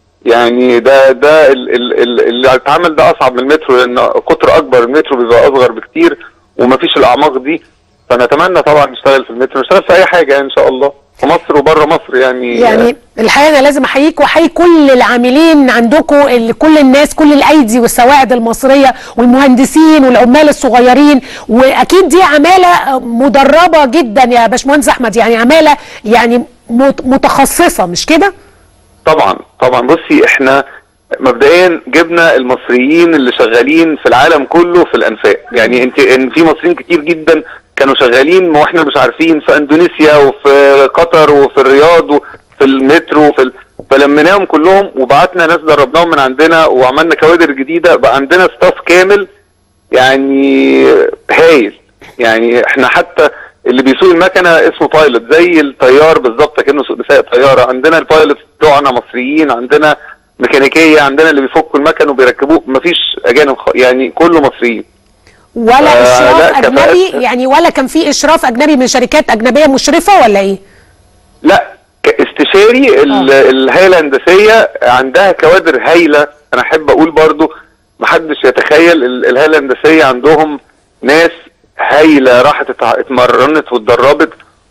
يعني ده ده ال- ال- ال- اللي هيتعمل ده اصعب من المترو لان قطر اكبر المترو بيبقى اصغر بكتير ومفيش الاعماق دي فنتمنى طبعا نشتغل في المترو نشتغل في اي حاجه ان شاء الله في مصر وبره مصر يعني يعني الحقيقه انا لازم احييك واحيي كل العاملين عندكم ال- كل الناس كل الايدي والسواعد المصريه والمهندسين والعمال الصغيرين واكيد دي عماله مدربه جدا يا باشمهندس احمد يعني عماله يعني مت- متخصصه مش كده؟ طبعا طبعا بصي احنا مبدئيا جبنا المصريين اللي شغالين في العالم كله في الانفاق يعني انت ان في مصريين كتير جدا كانوا شغالين واحنا مش عارفين في اندونيسيا وفي قطر وفي الرياض وفي المترو وفي ال... فلميناهم كلهم وبعتنا ناس دربناهم من عندنا وعملنا كوادر جديده بقى عندنا ستاف كامل يعني هايل يعني احنا حتى اللي بيسوق المكنه اسمه بايلوت زي الطيار بالظبط كانه سائق طياره عندنا البايلوت بتوعنا مصريين عندنا ميكانيكيه عندنا اللي بيفكوا المكن وبيركبوه مفيش اجانب خ- يعني كله مصريين ولا آه، اشراف لا، كفاءة- اجنبي يعني ولا كان في اشراف اجنبي من شركات اجنبيه مشرفه ولا ايه؟ لا كاستشاري ال- الهيئه الهندسيه عندها كوادر هايله انا احب اقول برضو محدش يتخيل ال- الهيئه الهندسيه عندهم ناس هايله راحت اتع- اتمرنت واتدربت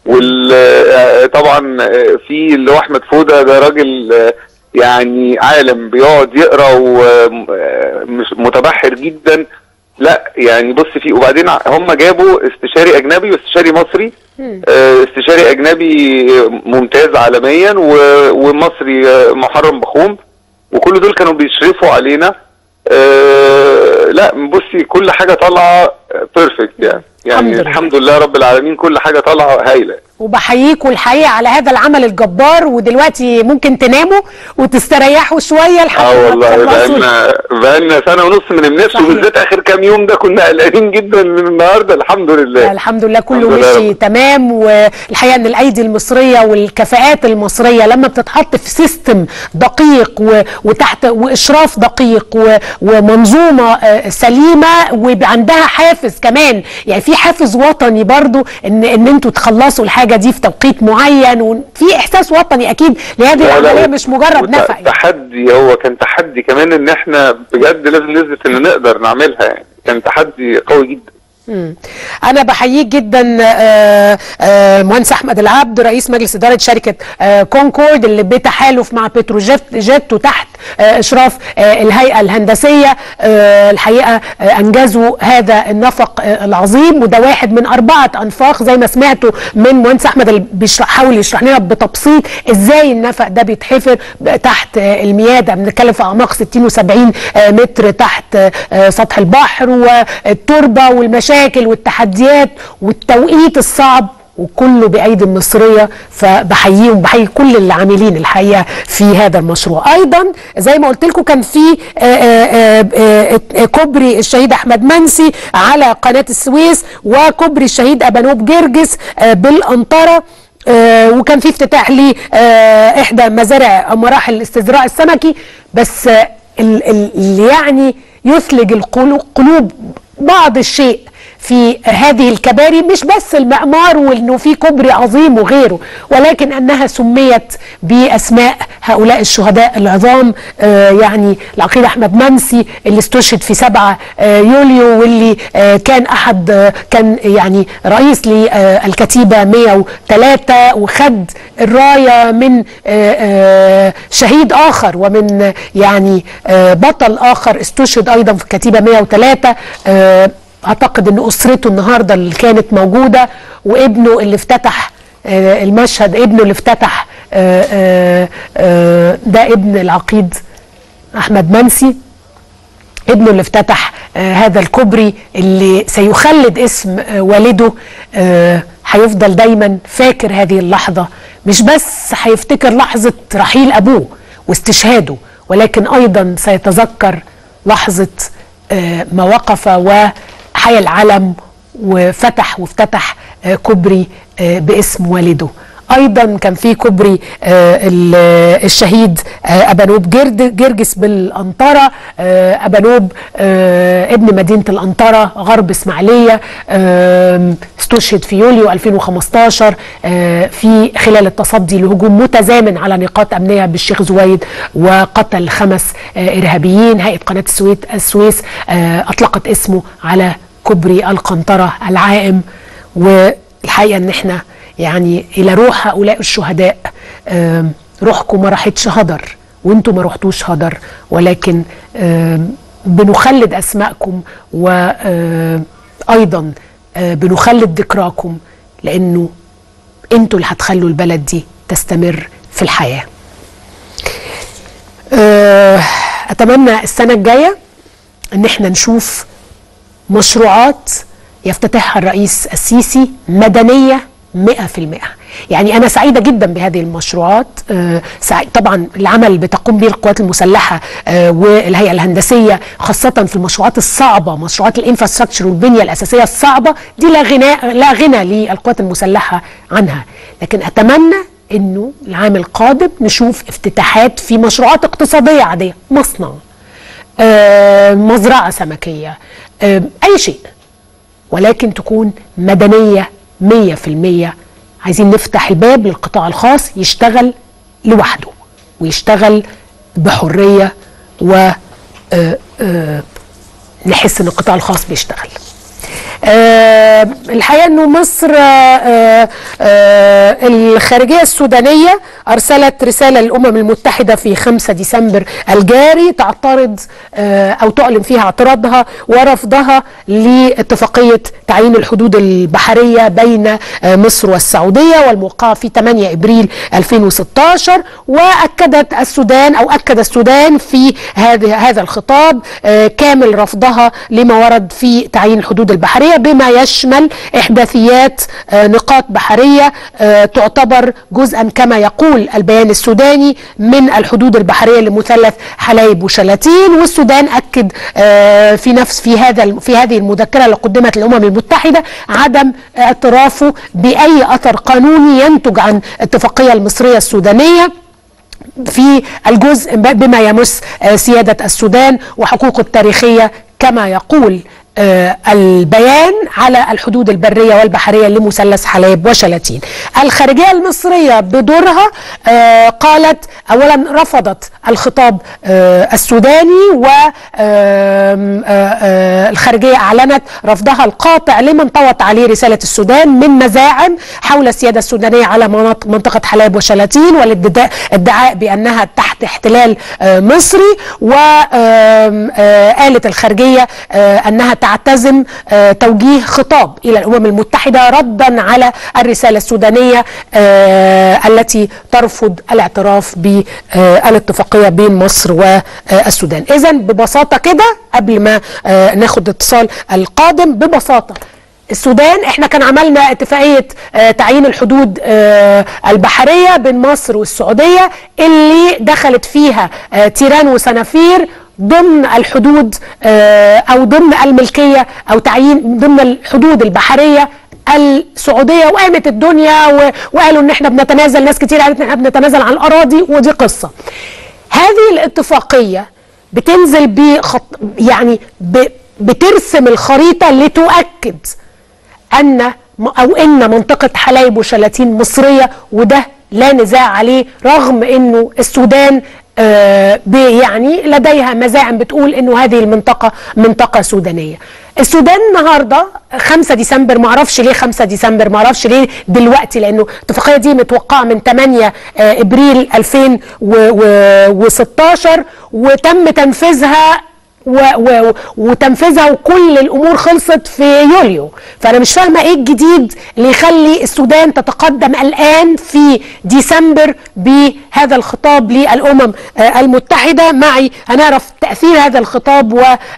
وطبعا في اللي هو احمد فوده ده راجل آه، يعني عالم بيقعد يقرا ومش متبحر جدا لا يعني بص في وبعدين ع- هم جابوا استشاري اجنبي واستشاري مصري آه، استشاري اجنبي ممتاز عالميا و- ومصري آه، محرم بخوم وكل دول كانوا بيشرفوا علينا آه، لا بصي كل حاجه طالعه بيرفكت يعني يعني الحمد لله. الحمد لله رب العالمين كل حاجه طالعه هايله وبحييكوا الحقيقه على هذا العمل الجبار ودلوقتي ممكن تناموا وتستريحوا شويه لحد اه ما والله تخلصوا بقالنا بقالنا سنه ونص ما نمناش صحيح. وبالذات اخر كام يوم ده كنا قلقانين جدا من النهارده الحمد لله الحمد لله كله الحمد لله مشي رب. تمام والحقيقه ان الايدي المصريه والكفاءات المصريه لما بتتحط في سيستم دقيق و- وتحت واشراف دقيق و- ومنظومه آه، سليمه وعندها حافز كمان يعني في حافز وطني برضو ان ان انتوا تخلصوا الحاجه دي في توقيت معين وفي احساس وطني اكيد لهذه لا، لا، العمليه و- مش مجرد وت- نفع يعني. تحدي هو كان تحدي كمان ان احنا بجد لازم نثبت ان نقدر نعملها يعني كان تحدي قوي جدا مم. انا بحييك جدا آه، آه، مهندس احمد العبد رئيس مجلس اداره شركه آه، كونكورد اللي بتحالف مع بتروجيت جيت وتحت آه، اشراف آه، الهيئه الهندسيه آه، الحقيقه آه، انجزوا هذا النفق آه، العظيم وده واحد من اربعه انفاق زي ما سمعتوا من مهندس احمد اللي بيشرح حاول يشرح لنا بتبسيط ازاي النفق ده بيتحفر تحت آه، المياه ده بنتكلم في اعماق 60 و70 متر تحت آه، سطح البحر والتربه والمشاكل والتحديات والتوقيت الصعب وكله بايدي مصريه فبحييهم بحيي كل اللي عاملين الحقيقه في هذا المشروع ايضا زي ما قلت لكم كان في آه، آه، آه، آه، كوبري الشهيد احمد منسي على قناه السويس وكوبري الشهيد ابانوب جرجس آه، بالانطره آه، وكان في افتتاح لاحدى مزارع مراحل الاستزراع السمكي بس آه، ال- ال- اللي يعني يثلج القلو- قلوب بعض الشيء في هذه الكباري مش بس المعمار وانه في كوبري عظيم وغيره ولكن انها سميت باسماء هؤلاء الشهداء العظام آه يعني العقيد احمد منسي اللي استشهد في 7 آه يوليو واللي آه كان احد آه كان يعني رئيس للكتيبه 103 وخد الرايه من آه آه شهيد اخر ومن آه يعني آه بطل اخر استشهد ايضا في الكتيبه 103 آه اعتقد ان اسرته النهارده اللي كانت موجوده وابنه اللي افتتح آه، المشهد ابنه اللي افتتح آه، آه، آه، ده ابن العقيد احمد منسي ابنه اللي افتتح آه هذا الكوبري اللي سيخلد اسم آه والده آه هيفضل دايما فاكر هذه اللحظة مش بس هيفتكر لحظة رحيل أبوه واستشهاده ولكن أيضا سيتذكر لحظة آه ما وقف وحيا العلم وفتح وافتتح آه كوبري آه باسم والده ايضا كان في كوبري آه ال- الشهيد آه ابانوب جرد جرجس بالانطره آه ابانوب آه ابن مدينه الانطره غرب اسماعيليه آه استشهد في يوليو 2015 آه في خلال التصدي لهجوم متزامن على نقاط امنيه بالشيخ زويد وقتل خمس آه ارهابيين هيئه قناه السويس السويس آه اطلقت اسمه على كوبري القنطره العائم والحقيقه ان احنا يعني الى روح هؤلاء الشهداء آم، روحكم ما راحتش هدر وانتم ما رحتوش هدر ولكن آم، بنخلد اسماءكم وايضا بنخلد ذكراكم لانه انتوا اللي هتخلوا البلد دي تستمر في الحياه. آه، اتمنى السنه الجايه ان احنا نشوف مشروعات يفتتحها الرئيس السيسي مدنية 100% يعني أنا سعيدة جدا بهذه المشروعات آه، سعي- طبعا العمل بتقوم به القوات المسلحة آه، والهيئة الهندسية خاصة في المشروعات الصعبة مشروعات الانفراستراكشر والبنية الأساسية الصعبة دي لا غنى لا غنى للقوات المسلحة عنها لكن أتمنى انه العام القادم نشوف افتتاحات في مشروعات اقتصادية عادية مصنع آه، مزرعة سمكية آه، أي شيء ولكن تكون مدنية مية في المية عايزين نفتح الباب للقطاع الخاص يشتغل لوحده ويشتغل بحرية و آه، آه، نحس ان القطاع الخاص بيشتغل آه الحقيقه انه مصر آه آه الخارجيه السودانيه ارسلت رساله للامم المتحده في 5 ديسمبر الجاري تعترض آه او تعلن فيها اعتراضها ورفضها لاتفاقيه تعيين الحدود البحريه بين آه مصر والسعوديه والموقعه في 8 ابريل 2016 واكدت السودان او اكد السودان في هذا هذا الخطاب آه كامل رفضها لما ورد في تعيين الحدود البحريه بما يشمل احداثيات آه نقاط بحريه آه تعتبر جزءا كما يقول البيان السوداني من الحدود البحريه لمثلث حلايب وشلاتين والسودان اكد آه في نفس في هذا في هذه المذكره اللي قدمت للامم المتحده عدم اعترافه باي اثر قانوني ينتج عن الاتفاقيه المصريه السودانيه في الجزء بما يمس سيادة السودان وحقوقه التاريخية كما يقول البيان على الحدود البرية والبحرية لمثلث حلايب وشلاتين الخارجية المصرية بدورها قالت أولا رفضت الخطاب السوداني والخارجية أعلنت رفضها القاطع لمن طوت عليه رسالة السودان من مزاعم حول السيادة السودانية على منطقة حلايب وشلاتين والادعاء بأنها تحت احتلال مصري وقالت الخارجية أنها تعتزم توجيه خطاب الى الامم المتحده ردا على الرساله السودانيه التي ترفض الاعتراف بالاتفاقيه بين مصر والسودان اذا ببساطه كده قبل ما ناخد اتصال القادم ببساطه السودان احنا كان عملنا اتفاقيه تعيين الحدود البحريه بين مصر والسعوديه اللي دخلت فيها تيران وسنافير ضمن الحدود او ضمن الملكيه او تعيين ضمن الحدود البحريه السعوديه وقامت الدنيا وقالوا ان احنا بنتنازل ناس كتير قالت ان احنا بنتنازل عن الاراضي ودي قصه. هذه الاتفاقيه بتنزل بخط يعني بترسم الخريطه لتؤكد ان او ان منطقه حلايب وشلاتين مصريه وده لا نزاع عليه رغم انه السودان آه يعني لديها مزاعم بتقول انه هذه المنطقه منطقه سودانيه. السودان النهارده 5 ديسمبر ما اعرفش ليه 5 ديسمبر ما اعرفش ليه دلوقتي لانه الاتفاقيه دي متوقعه من 8 آه ابريل 2016 وتم تنفيذها و و وتنفيذها وكل الامور خلصت في يوليو فانا مش فاهمه ايه الجديد اللي يخلي السودان تتقدم الان في ديسمبر بهذا الخطاب للامم المتحده معي هنعرف تاثير هذا الخطاب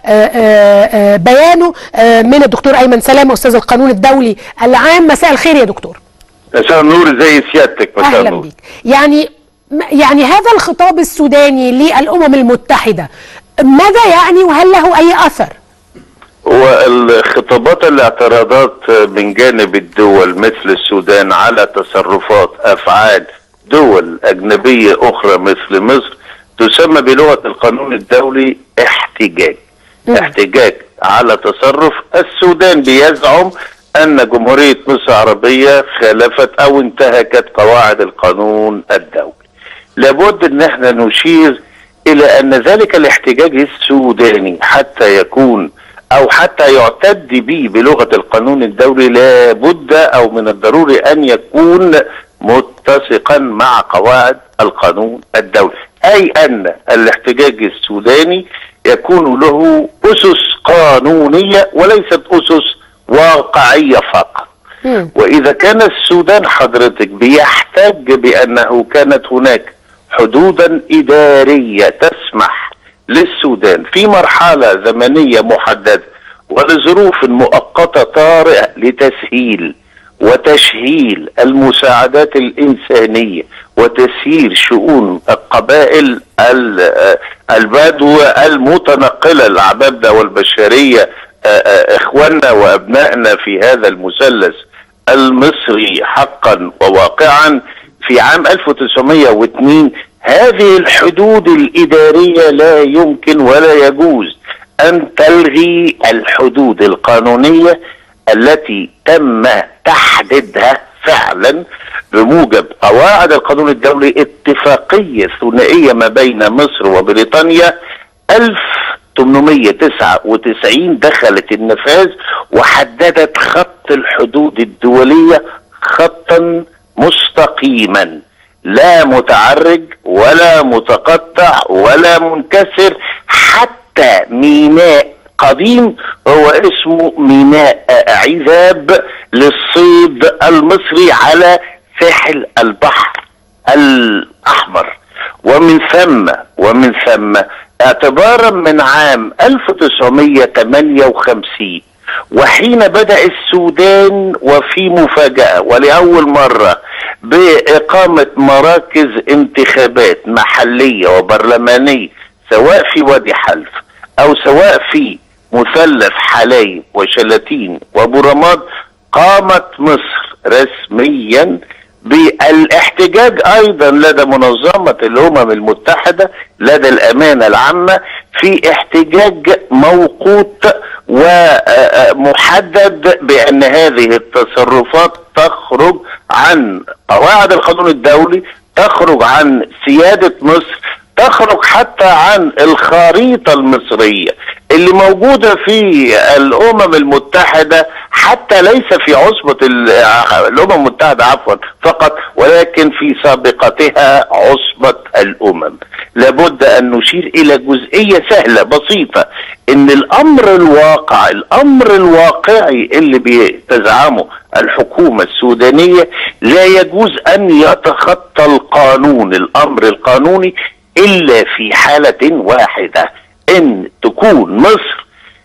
وبيانه من الدكتور ايمن سلامه استاذ القانون الدولي العام مساء الخير يا دكتور مساء النور زي سيادتك مساء اهلا النور بيك يعني يعني هذا الخطاب السوداني للامم المتحده ماذا يعني وهل له اي اثر؟ هو الخطابات الاعتراضات من جانب الدول مثل السودان على تصرفات افعال دول اجنبيه اخرى مثل مصر تسمى بلغه القانون الدولي احتجاج. احتجاج على تصرف السودان بيزعم ان جمهوريه مصر العربيه خالفت او انتهكت قواعد القانون الدولي. لابد ان احنا نشير الى ان ذلك الاحتجاج السوداني حتى يكون او حتى يعتد به بلغه القانون الدولي لابد او من الضروري ان يكون متسقا مع قواعد القانون الدولي اي ان الاحتجاج السوداني يكون له اسس قانونيه وليست اسس واقعيه فقط واذا كان السودان حضرتك بيحتج بانه كانت هناك حدودا اداريه تسمح للسودان في مرحله زمنيه محدده ولظروف مؤقته طارئه لتسهيل وتشهيل المساعدات الانسانيه وتسيير شؤون القبائل البدو المتنقله العبابده والبشريه اخواننا وابنائنا في هذا المثلث المصري حقا وواقعا في عام 1902 هذه الحدود الإدارية لا يمكن ولا يجوز أن تلغي الحدود القانونية التي تم تحديدها فعلا بموجب قواعد القانون الدولي اتفاقية ثنائية ما بين مصر وبريطانيا 1899 دخلت النفاذ وحددت خط الحدود الدولية خطا مستقيما لا متعرج ولا متقطع ولا منكسر حتى ميناء قديم هو اسمه ميناء عذاب للصيد المصري على ساحل البحر الأحمر ومن ثم ومن ثم اعتبارا من عام 1958 وحين بدأ السودان وفي مفاجأة ولأول مرة بإقامة مراكز انتخابات محلية وبرلمانية سواء في وادي حلف أو سواء في مثلث حلايب وشلاتين وأبو رماد قامت مصر رسميا بالاحتجاج ايضا لدى منظمه الامم المتحده لدى الامانه العامه في احتجاج موقوت ومحدد بان هذه التصرفات تخرج عن قواعد القانون الدولي تخرج عن سياده مصر تخرج حتى عن الخريطه المصريه اللي موجوده في الامم المتحده حتى ليس في عصبه الامم المتحده عفوا فقط ولكن في سابقتها عصبه الامم لابد ان نشير الى جزئيه سهله بسيطه ان الامر الواقع الامر الواقعي اللي بتزعمه الحكومه السودانيه لا يجوز ان يتخطى القانون الامر القانوني الا في حاله واحده ان تكون مصر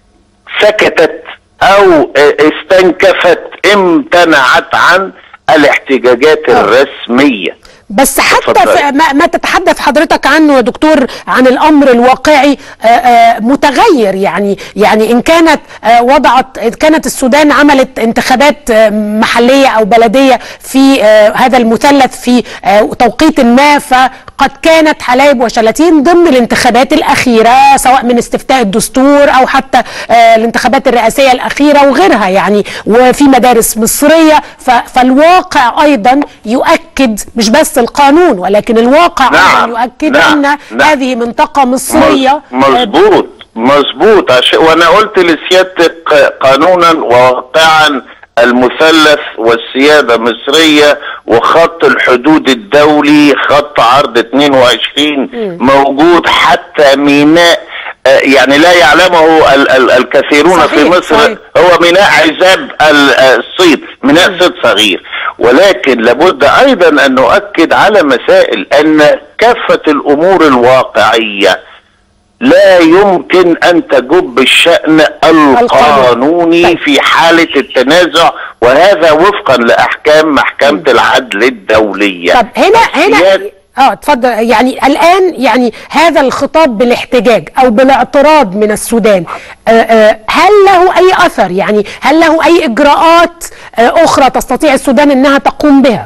سكتت او استنكفت امتنعت عن الاحتجاجات الرسميه بس حتى في ما, ما تتحدث حضرتك عنه يا دكتور عن الامر الواقعي آآ آآ متغير يعني يعني ان كانت وضعت كانت السودان عملت انتخابات محليه او بلديه في هذا المثلث في توقيت ما فقد كانت حلايب وشلاتين ضمن الانتخابات الاخيره سواء من استفتاء الدستور او حتى الانتخابات الرئاسيه الاخيره وغيرها يعني وفي مدارس مصريه فالواقع ايضا يؤكد مش بس القانون ولكن الواقع نعم أيضا يؤكد نعم ان نعم هذه منطقه مصريه مظبوط مظبوط عشان وانا قلت لسيادتك قانونا وواقعا المثلث والسيادة مصرية وخط الحدود الدولي خط عرض 22 موجود ميناء ميناء يعني لا يعلمه ال ال الكثيرون صحيح في مصر صحيح. هو ميناء عزاب الصيد ميناء صيد صغير ولكن لابد ايضا ان نؤكد على مسائل ان كافة الامور الواقعية لا يمكن ان تجب الشأن القانوني في حالة التنازع وهذا وفقا لاحكام محكمة العدل الدولية طب هنا هنا السياد- اه اتفضل يعني الان يعني هذا الخطاب بالاحتجاج او بالاعتراض من السودان آه آه هل له اي اثر يعني هل له اي اجراءات آه اخرى تستطيع السودان انها تقوم بها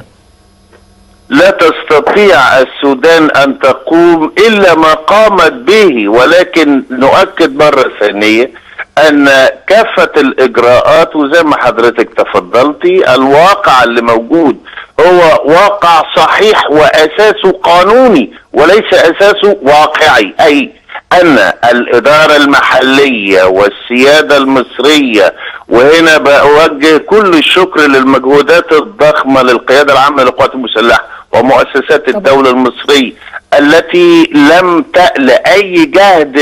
لا تستطيع السودان ان تقوم الا ما قامت به ولكن نؤكد مره ثانيه ان كافه الاجراءات وزي ما حضرتك تفضلتي الواقع اللي موجود هو واقع صحيح واساسه قانوني وليس اساسه واقعي اي ان الاداره المحليه والسياده المصريه وهنا بوجه كل الشكر للمجهودات الضخمه للقياده العامه للقوات المسلحه ومؤسسات الدوله المصريه التي لم تأل اي جهد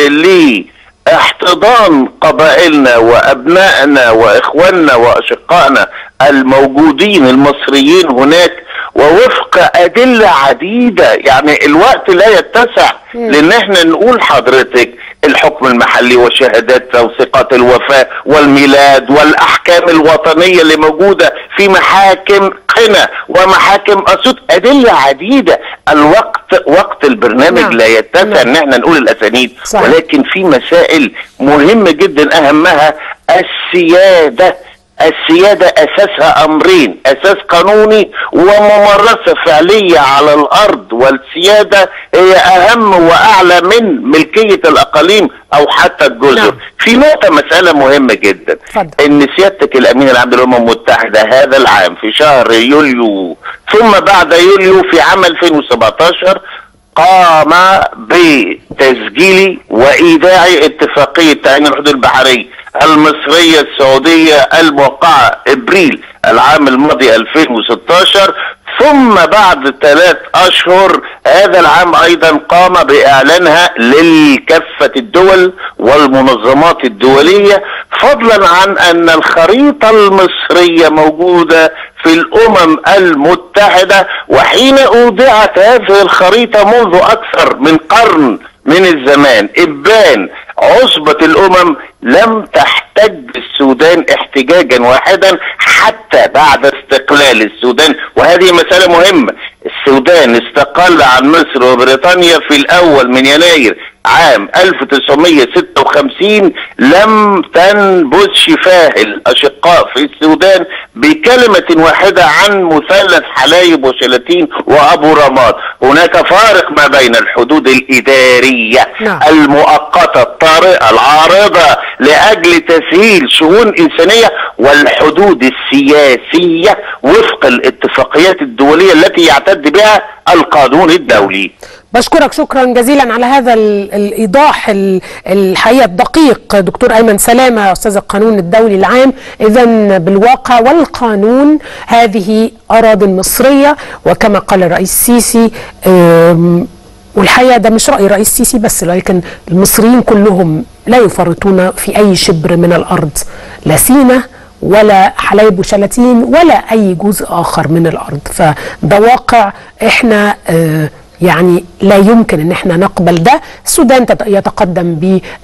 لاحتضان قبائلنا وابنائنا واخواننا واشقائنا الموجودين المصريين هناك ووفق ادله عديده يعني الوقت لا يتسع لان احنا نقول حضرتك الحكم المحلي وشهادات توثيقات الوفاه والميلاد والاحكام الوطنيه اللي موجوده في محاكم قنا ومحاكم اسيوط ادله عديده الوقت وقت البرنامج نعم. لا يتسع نعم. ان احنا نقول الاسانيد صحيح. ولكن في مسائل مهمه جدا اهمها السياده السيادة أساسها أمرين أساس قانوني وممارسة فعلية على الأرض والسيادة هي أهم وأعلى من ملكية الأقاليم أو حتى الجزر نعم. في نقطة مسألة مهمة جدا اتفضل. إن سيادتك الأمين العام للأمم المتحدة هذا العام في شهر يوليو ثم بعد يوليو في عام 2017 قام بتسجيل وايداع اتفاقيه تامين الحدود البحريه المصريه السعوديه الموقعه ابريل العام الماضي 2016 ثم بعد ثلاث اشهر هذا العام ايضا قام باعلانها لكافه الدول والمنظمات الدوليه فضلا عن ان الخريطه المصريه موجوده في الامم المتحده وحين اودعت هذه الخريطه منذ اكثر من قرن من الزمان ابان عصبة الامم لم تحتج السودان احتجاجا واحدا حتى بعد استقلال السودان وهذه مسألة مهمة السودان استقل عن مصر وبريطانيا في الاول من يناير عام 1956 لم تنبذ شفاه الاشقاء في السودان بكلمة واحدة عن مثلث حلايب وشلاتين وابو رماد هناك فارق ما بين الحدود الادارية نعم. المؤقتة الطارئة العارضة لاجل تسهيل شؤون انسانية والحدود السياسية وفق الاتفاقيات الدولية التي يعتد بها القانون الدولي بشكرك شكرا جزيلا على هذا ال- الايضاح ال- الحقيقه الدقيق دكتور ايمن سلامه استاذ القانون الدولي العام اذا بالواقع والقانون هذه اراضي مصريه وكما قال الرئيس السيسي أم، والحقيقه ده مش راي الرئيس السيسي بس لكن المصريين كلهم لا يفرطون في اي شبر من الارض لا سينا ولا حلايب وشلاتين ولا اي جزء اخر من الارض فده واقع احنا آه يعني لا يمكن ان احنا نقبل ده السودان تت- يتقدم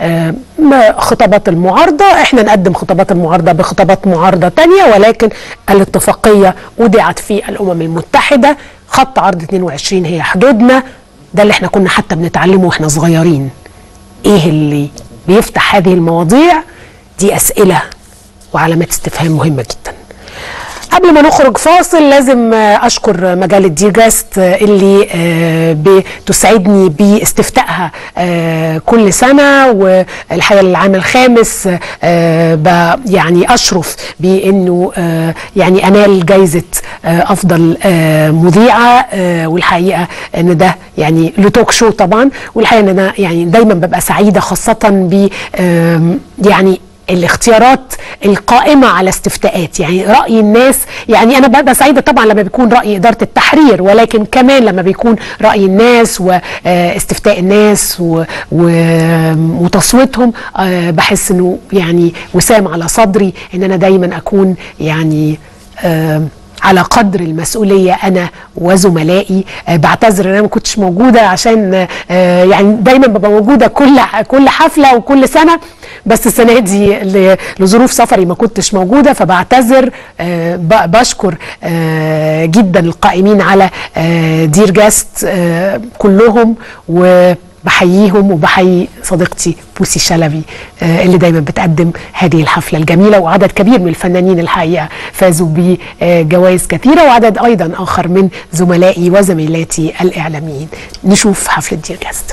بخطابات المعارضه احنا نقدم خطابات المعارضه بخطابات معارضه تانية ولكن الاتفاقيه وضعت في الامم المتحده خط عرض 22 هي حدودنا ده اللي احنا كنا حتى بنتعلمه واحنا صغيرين ايه اللي بيفتح هذه المواضيع دي اسئله وعلامات استفهام مهمه جدا قبل ما نخرج فاصل لازم آه، اشكر مجله دي جاست آه، اللي آه، بتسعدني باستفتائها آه، كل سنه والحقيقه العام الخامس آه، ب- يعني اشرف بانه آه، يعني انال جائزه آه، افضل آه، مذيعه آه، والحقيقه ان ده يعني لتوك شو طبعا والحقيقه ان انا يعني دايما ببقى سعيده خاصه ب آم، يعني الاختيارات القائمة على استفتاءات يعني رأي الناس يعني أنا ببقى سعيدة طبعا لما بيكون رأي إدارة التحرير ولكن كمان لما بيكون رأي الناس واستفتاء الناس و- و- وتصويتهم آه، بحس إنه يعني وسام على صدري إن أنا دايما أكون يعني آم، على قدر المسؤولية أنا وزملائي آه، بعتذر إن أنا ما كنتش موجودة عشان آه، يعني دايما ببقى موجودة كل كل حفلة وكل سنة بس السنة دي ل- لظروف سفري ما كنتش موجودة فبعتذر آه، ب- بشكر آه، جدا القائمين على آه، دير جاست آه، كلهم و بحييهم وبحيي صديقتي بوسي شلبي آه، اللي دايما بتقدم هذه الحفلة الجميلة وعدد كبير من الفنانين الحقيقة فازوا بجوائز كثيرة وعدد أيضا آخر من زملائي وزميلاتي الإعلاميين نشوف حفلة دير جاست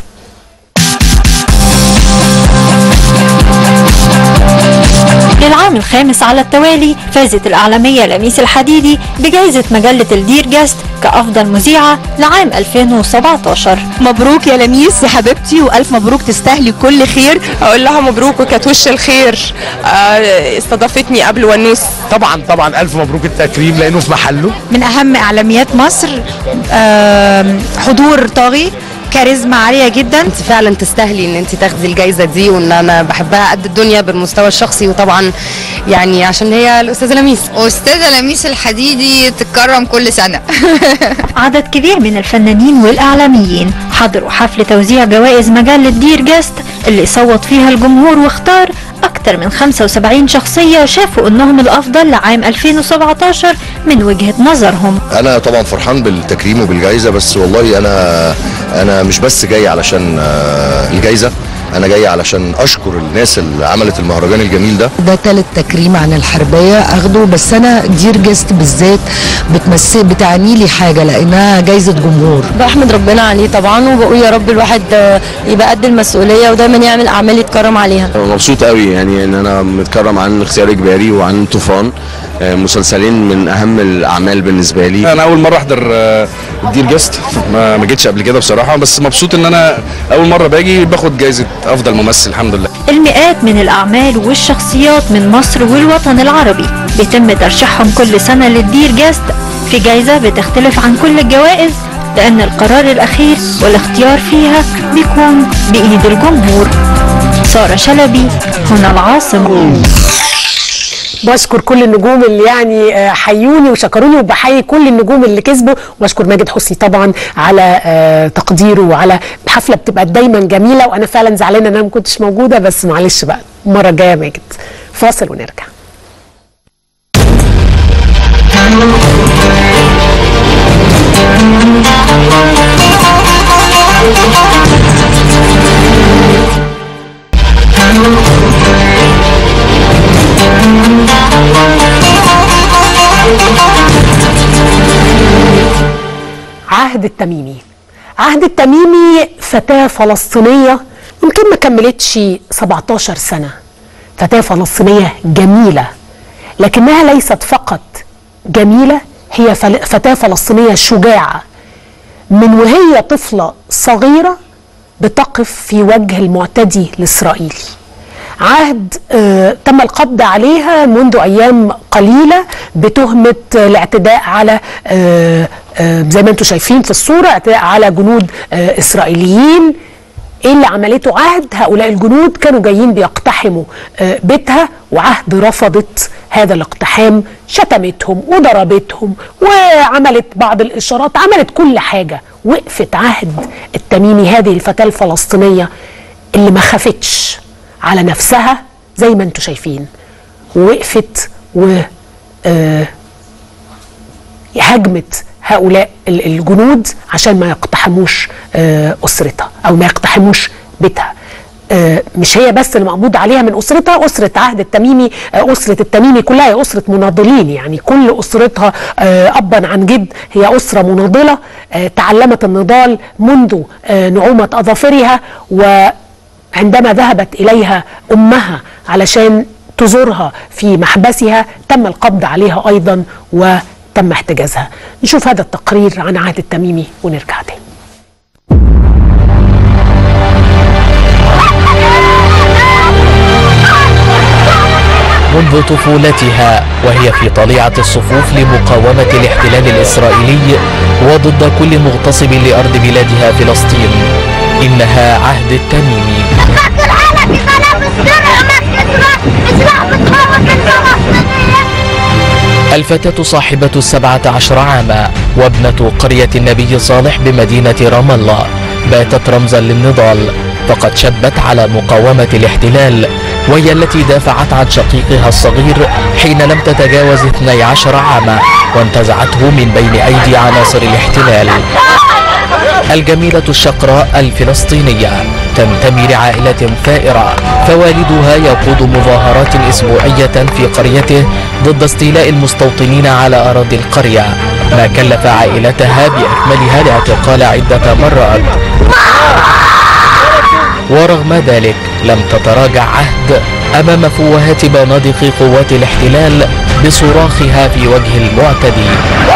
للعام الخامس على التوالي فازت الإعلامية لميس الحديدي بجائزة مجلة الدير جاست كأفضل مذيعة لعام 2017 مبروك يا لميس يا حبيبتي والف مبروك تستاهلي كل خير اقول لها مبروك وكانت وش الخير آه، استضافتني قبل ونوس طبعا طبعا الف مبروك التكريم لانه في محله من اهم اعلاميات مصر آم، حضور طاغي كاريزما عاليه جدا انت فعلا تستاهلي ان انت تاخدي الجائزه دي وان انا بحبها قد الدنيا بالمستوى الشخصي وطبعا يعني عشان هي الاستاذه لميس أستاذة لميس الحديدي تتكرم كل سنة عدد كبير من الفنانين والإعلاميين حضروا حفل توزيع جوائز مجلة دير جاست اللي صوت فيها الجمهور واختار أكثر من 75 شخصية شافوا أنهم الأفضل لعام 2017 من وجهة نظرهم انا طبعا فرحان بالتكريم وبالجائزه بس والله انا انا مش بس جاي علشان آه، الجائزه انا جاي علشان اشكر الناس اللي عملت المهرجان الجميل ده ده تالت تكريم عن الحربية اخده بس انا دير جيست بالذات بتمثل بتعني لي حاجة لانها جايزة جمهور بحمد ربنا عليه طبعا وبقول يا رب الواحد آه، يبقى قد المسؤوليه ودايما يعمل اعمال يتكرم عليها مبسوط قوي يعني ان انا متكرم عن اختيار اجباري وعن طوفان آه، مسلسلين من اهم الاعمال بالنسبه لي انا اول مره احضر آه، الدير جيست ما ما جيتش قبل كده بصراحه بس مبسوط ان انا اول مره باجي باخد جايزه افضل ممثل الحمد لله المئات من الأعمال والشخصيات من مصر والوطن العربي بيتم ترشيحهم كل سنة للدير جاست في جايزة بتختلف عن كل الجوائز لأن القرار الأخير والاختيار فيها بيكون بإيد الجمهور سارة شلبي هنا العاصمة بشكر كل النجوم اللي يعني آه، حيوني وشكروني وبحيي كل النجوم اللي كسبوا وبشكر ماجد حسني طبعا على آه، تقديره وعلى حفله بتبقى دايما جميله وانا فعلا زعلانه ان انا ما كنتش موجوده بس معلش بقى المره الجايه يا ماجد فاصل ونرجع عهد التميمي عهد التميمي فتاة فلسطينية يمكن ما كملتش 17 سنة فتاة فلسطينية جميلة لكنها ليست فقط جميلة هي فل- فتاة فلسطينية شجاعة من وهي طفلة صغيرة بتقف في وجه المعتدي الإسرائيلي عهد آه تم القبض عليها منذ أيام قليلة بتهمة آه، الاعتداء على آه آه زي ما انتم شايفين في الصورة اعتداء على جنود آه إسرائيليين ايه اللي عملته عهد هؤلاء الجنود كانوا جايين بيقتحموا آه، بيتها وعهد رفضت هذا الاقتحام شتمتهم وضربتهم وعملت بعض الاشارات عملت كل حاجه وقفت عهد التميمي هذه الفتاه الفلسطينيه اللي ما خافتش على نفسها زي ما انتم شايفين ووقفت و آه، هاجمت هؤلاء ال- الجنود عشان ما يقتحموش آه، اسرتها او ما يقتحموش بيتها آه، مش هي بس اللي مقبوض عليها من اسرتها اسره عهد التميمي آه، اسره التميمي كلها هي اسره مناضلين يعني كل اسرتها آه، ابا عن جد هي اسره مناضله آه، تعلمت النضال منذ آه، نعومه اظافرها وعندما ذهبت اليها امها علشان تزورها في محبسها تم القبض عليها ايضا وتم احتجازها نشوف هذا التقرير عن عهد التميمي ونرجع تاني منذ طفولتها وهي في طليعة الصفوف لمقاومة الاحتلال الإسرائيلي وضد كل مغتصب لأرض بلادها فلسطين إنها عهد التميمي الفتاة صاحبة السبعة عشر عاما وابنة قرية النبي صالح بمدينة رام الله باتت رمزا للنضال فقد شبت على مقاومة الاحتلال وهي التي دافعت عن شقيقها الصغير حين لم تتجاوز 12 عاما وانتزعته من بين أيدي عناصر الاحتلال الجميلة الشقراء الفلسطينية تنتمي لعائلة ثائرة فوالدها يقود مظاهرات أسبوعية في قريته ضد استيلاء المستوطنين على أراضي القرية ما كلف عائلتها بأكملها الاعتقال عدة مرات ورغم ذلك لم تتراجع عهد أمام فوهات بنادق قوات الاحتلال بصراخها في وجه المعتدي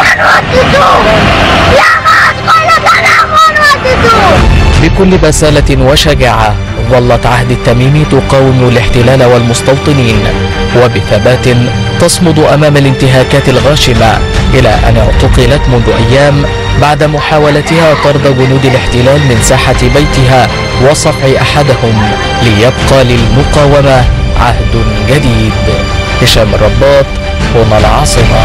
بكل بسالة وشجاعة ظلت عهد التميمي تقاوم الاحتلال والمستوطنين وبثبات تصمد أمام الانتهاكات الغاشمة إلى أن اعتقلت منذ أيام بعد محاولتها طرد جنود الاحتلال من ساحة بيتها وصفع أحدهم ليبقى للمقاومة عهد جديد هشام الرباط هنا العاصمة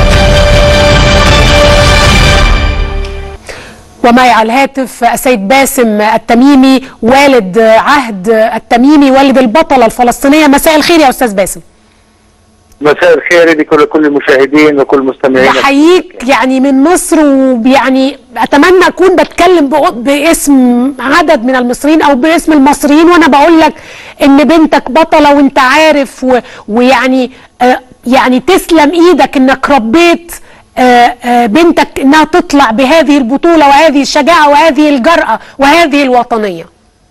ومعي على الهاتف السيد باسم التميمي والد عهد التميمي والد البطلة الفلسطينية مساء الخير يا أستاذ باسم مساء الخير لكل كل المشاهدين وكل المستمعين بحييك يعني من مصر ويعني اتمنى اكون بتكلم بق- باسم عدد من المصريين او باسم المصريين وانا بقول لك ان بنتك بطله وانت عارف و ويعني آه يعني تسلم ايدك انك ربيت آه آه بنتك انها تطلع بهذه البطوله وهذه الشجاعه وهذه الجراه وهذه الوطنيه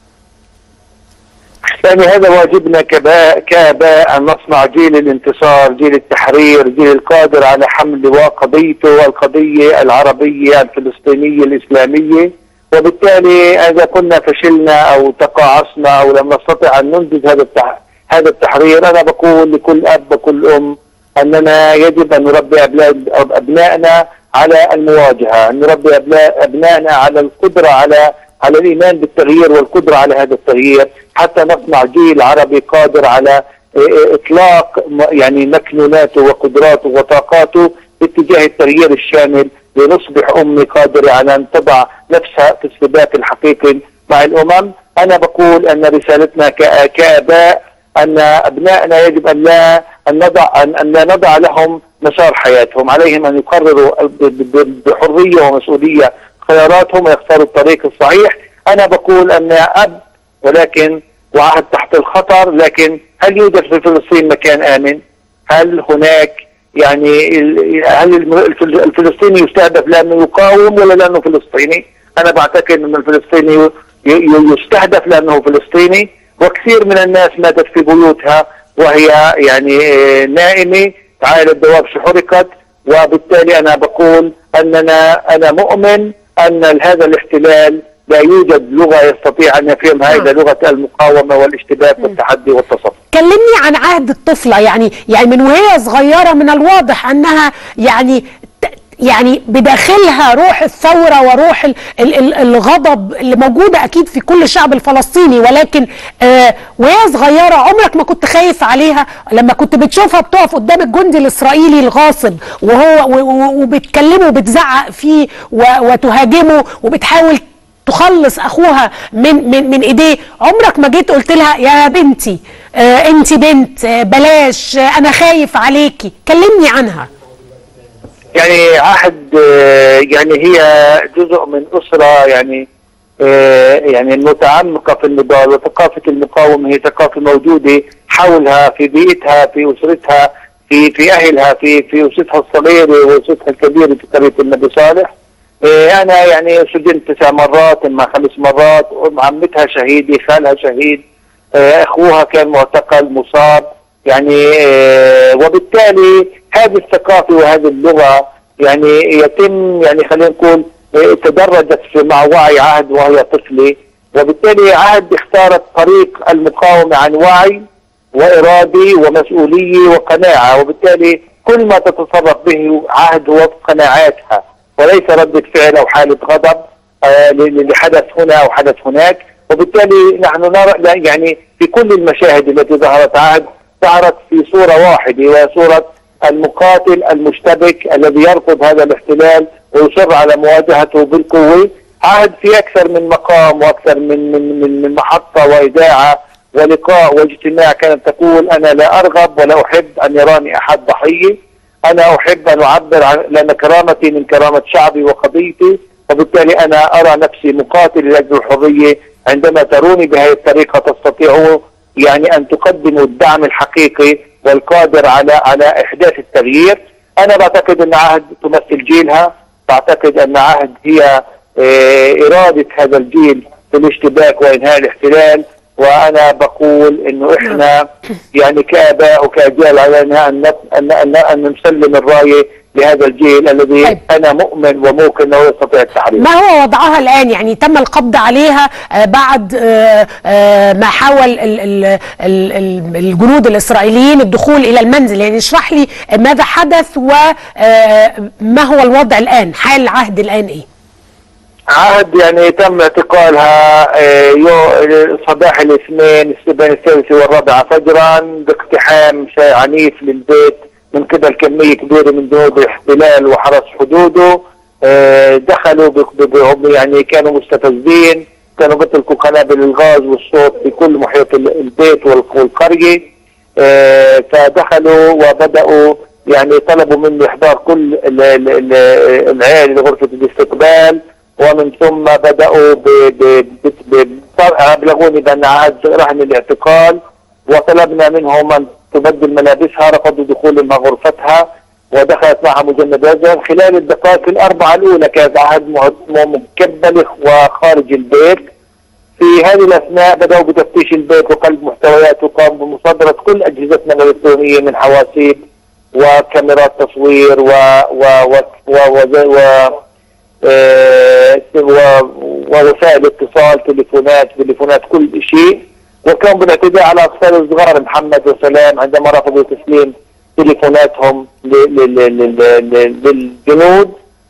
يعني هذا واجبنا كباء كاباء ان نصنع جيل الانتصار، جيل التحرير، جيل القادر على حمل لواء قضيته القضيه العربيه الفلسطينيه الاسلاميه، وبالتالي اذا كنا فشلنا او تقاعسنا او لم نستطع ان ننجز هذا التح... هذا التحرير انا بقول لكل اب وكل ام اننا يجب ان نربي أبناء- ابنائنا على المواجهه، ان نربي أبناء- ابنائنا على القدره على على الايمان بالتغيير والقدره على هذا التغيير حتى نصنع جيل عربي قادر على إيه، اطلاق م- يعني مكنوناته وقدراته وطاقاته باتجاه التغيير الشامل لنصبح امه قادره على ان تضع نفسها في السباق الحقيقي مع الامم انا بقول ان رسالتنا كا- كاباء ان ابنائنا يجب ان لا ان نضع ان, أن لا نضع لهم مسار حياتهم عليهم ان يقرروا ب- ب- بحريه ومسؤوليه خياراتهم ويختاروا الطريق الصحيح انا بقول ان اب ولكن وعهد تحت الخطر لكن هل يوجد في فلسطين مكان امن؟ هل هناك يعني ال- هل الم- الفل- الفلسطيني يستهدف لانه يقاوم ولا لانه فلسطيني؟ انا بعتقد ان الفلسطيني ي- ي- يستهدف لانه فلسطيني وكثير من الناس ماتت في بيوتها وهي يعني آه، نائمه عائله دوابش حرقت وبالتالي انا بقول اننا انا مؤمن ان هذا الاحتلال لا يوجد لغه يستطيع ان يفهمها الا لغه المقاومه والاشتباك والتحدي والتصرف. كلمني عن عهد الطفلة يعني يعني من وهي صغيرة من الواضح أنها يعني ت- يعني بداخلها روح الثورة وروح ال- ال- ال- الغضب اللي موجودة أكيد في كل الشعب الفلسطيني ولكن آه وهي صغيرة عمرك ما كنت خايف عليها لما كنت بتشوفها بتقف قدام الجندي الإسرائيلي الغاصب وهو و- و- وبتكلمه وبتزعق فيه و- وتهاجمه وبتحاول تخلص اخوها من من من ايديه عمرك ما جيت قلت لها يا بنتي آه انت بنت آه بلاش آه انا خايف عليكي كلمني عنها يعني عهد آه، يعني هي جزء من اسره يعني آه، يعني متعمقه في النضال وثقافه المقاومه هي ثقافه موجوده حولها في بيئتها في اسرتها في في اهلها في في اسرتها الصغيره واسرتها الكبيره في قريه النبي صالح آه، انا يعني سجنت تسع مرات اما خمس مرات ام عمتها شهيده خالها شهيد آه، اخوها كان معتقل مصاب يعني آه، وبالتالي هذه الثقافه وهذه اللغه يعني يتم يعني خلينا نقول آه، تدرجت في- مع وعي عهد وهي طفله وبالتالي عهد اختارت طريق المقاومه عن وعي وإرادة ومسؤولية وقناعة وبالتالي كل ما تتصرف به عهد هو قناعاتها وليس ردة فعل أو حالة غضب آه، ل- ل- لحدث هنا أو حدث هناك وبالتالي نحن نرى لا، يعني في كل المشاهد التي ظهرت عهد ظهرت في صورة واحدة وهي صورة المقاتل المشتبك الذي يرفض هذا الاحتلال ويصر على مواجهته بالقوة عهد في أكثر من مقام وأكثر من من من, من محطة وإذاعة ولقاء واجتماع كانت تقول أنا لا أرغب ولا أحب أن يراني أحد ضحية أنا أحب أن أعبر عن لأن كرامتي من كرامة شعبي وقضيتي وبالتالي أنا أرى نفسي مقاتل لأجل الحرية عندما تروني بهذه الطريقة تستطيعوا يعني أن تقدموا الدعم الحقيقي والقادر على على إحداث التغيير أنا بعتقد أن عهد تمثل جيلها بعتقد أن عهد هي آه، إرادة هذا الجيل في الاشتباك وإنهاء الاحتلال وأنا بقول إنه إحنا يعني كآباء وكأجيال علينا أن نت- أن أن أن نسلم الراية لهذا الجيل الذي أنا مؤمن وموقن أنه يستطيع التحرير ما هو وضعها الآن يعني تم القبض عليها آه، بعد آه، آه، ما حاول ال- ال- ال- ال- الجنود الإسرائيليين الدخول إلى المنزل يعني اشرح لي ماذا حدث وما هو الوضع الآن حال العهد الآن إيه عهد يعني تم اعتقالها آه، يو- صباح الاثنين بين الثالثة والرابعة فجرا باقتحام شيء عنيف للبيت من قبل كمية كبيرة من جنود الاحتلال وحرس حدوده آه، دخلوا ب- ب- ب- يعني كانوا مستفزين كانوا بيطلقوا قنابل الغاز والصوت في كل محيط ال- البيت والق- والقرية آه، فدخلوا وبداوا يعني طلبوا مني احضار كل ال- ال- ال- العيال لغرفه الاستقبال ومن ثم بداوا ب- ب- ب- ب- ابلغوني بان عاد رهن الاعتقال وطلبنا منهم ان تبدل ملابسها رفضوا دخولها غرفتها ودخلت معها مجند رجل خلال الدقائق الاربعه الاولى كانت عهد مه- مكبل وخارج البيت في هذه الاثناء بداوا بتفتيش البيت وقلب محتويات وقام بمصادره كل اجهزتنا الالكترونيه من حواسيب وكاميرات تصوير و و و و, و, و آه، و- ووسائل اتصال تليفونات تليفونات كل شيء وكان بالاعتداء على اطفال الصغار محمد وسلام عندما رفضوا تسليم تليفوناتهم ل- ل- ل- ل- ل- للجنود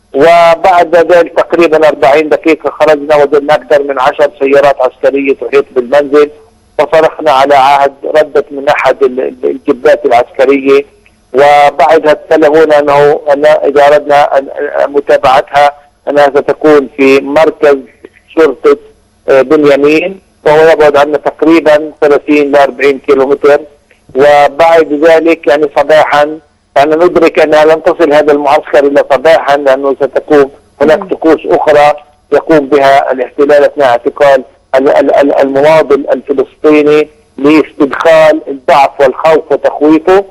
وبعد ذلك تقريبا 40 دقيقة خرجنا وجدنا أكثر من 10 سيارات عسكرية تحيط بالمنزل فصرخنا على عهد ردت من أحد ال- ال- الجبات العسكرية وبعدها بلغونا أنه أن إذا أردنا أن- أن- متابعتها أنها ستكون في مركز شرطة آه، بنيامين وهو يبعد عنا تقريبا 30 ل 40 كيلومتر وبعد ذلك يعني صباحا يعني ندرك انها لن تصل هذا المعسكر الا صباحا لانه ستكون هناك طقوس اخرى يقوم بها الاحتلال اثناء اعتقال ال- ال- ال- المواطن الفلسطيني لاستدخال الضعف والخوف وتخويفه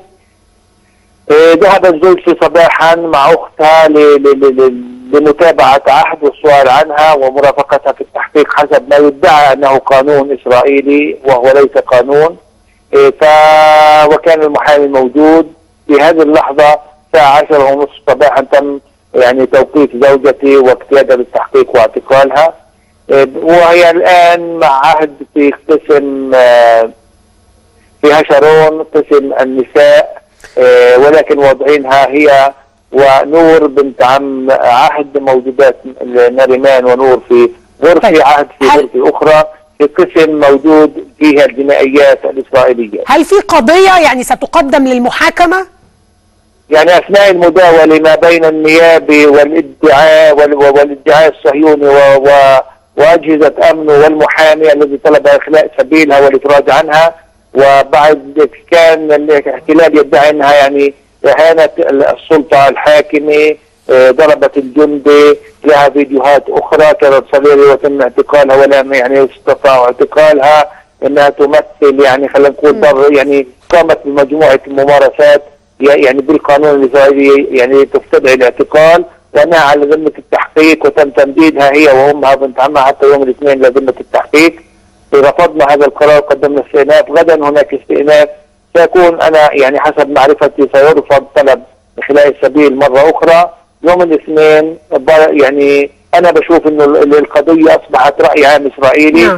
إيه، ذهبت زوجتي صباحا مع اختها ل- ل- ل- ل- لمتابعه عهد والسؤال عنها ومرافقتها في التحقيق حسب ما يدعى انه قانون اسرائيلي وهو ليس قانون إيه، ف وكان المحامي موجود في هذه اللحظه الساعه 10 ونصف صباحا تم يعني توقيف زوجتي واقتيادها للتحقيق واعتقالها إيه، وهي الان مع عهد في قسم آه، فيها شارون قسم النساء آه، ولكن واضعينها هي ونور بنت عم عهد موجودات ناريمان ونور في غرفة عهد في غرفة أخرى في قسم موجود فيها الجنائيات الإسرائيلية هل في قضية يعني ستقدم للمحاكمة؟ يعني أثناء المداولة ما بين النيابة والادعاء وال- والادعاء الصهيوني و و وأجهزة أمنه والمحامي الذي طلب إخلاء سبيلها والإفراج عنها وبعد كان الاحتلال يدعي أنها يعني إهانة السلطة الحاكمة آه، ضربت الجندي لها فيديوهات أخرى كانت صغيرة وتم اعتقالها ولم يعني استطاعوا اعتقالها أنها تمثل يعني خلينا نقول ضر يعني قامت بمجموعة ممارسات يعني بالقانون الإسرائيلي يعني تستدعي الاعتقال وأنها على ذمة التحقيق وتم تمديدها هي وأمها بنت عمها حتى يوم الاثنين لذمة التحقيق رفضنا هذا القرار قدمنا استئناف غدا هناك استئناف سيكون أنا يعني حسب معرفتي سيرفض طلب إخلاء السبيل مرة أخرى يوم الاثنين ب- يعني أنا بشوف إنه ال- القضية أصبحت رأي عام إسرائيلي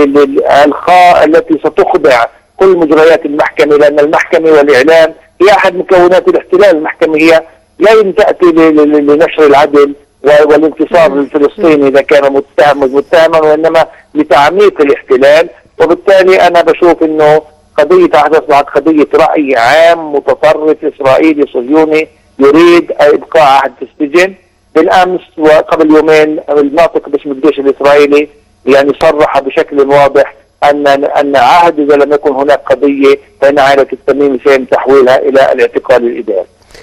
للإلقاء التي ستخضع كل مجريات المحكمة لأن المحكمة والإعلام هي أحد مكونات الاحتلال المحكمة هي لا يم تأتي ل- ل- لنشر العدل و- والانتصار للفلسطيني إذا كان متهم متهما وإنما لتعميق الاحتلال وبالتالي أنا بشوف إنه قضية عهد أصبحت قضية رأي عام متطرف إسرائيلي صهيوني يريد إبقاء عهد في السجن بالأمس وقبل يومين الناطق باسم الجيش الإسرائيلي يعني صرح بشكل واضح أن أن عهد إذا لم يكن هناك قضية فإن عائلة التميمي سيتم تحويلها إلى الاعتقال الإداري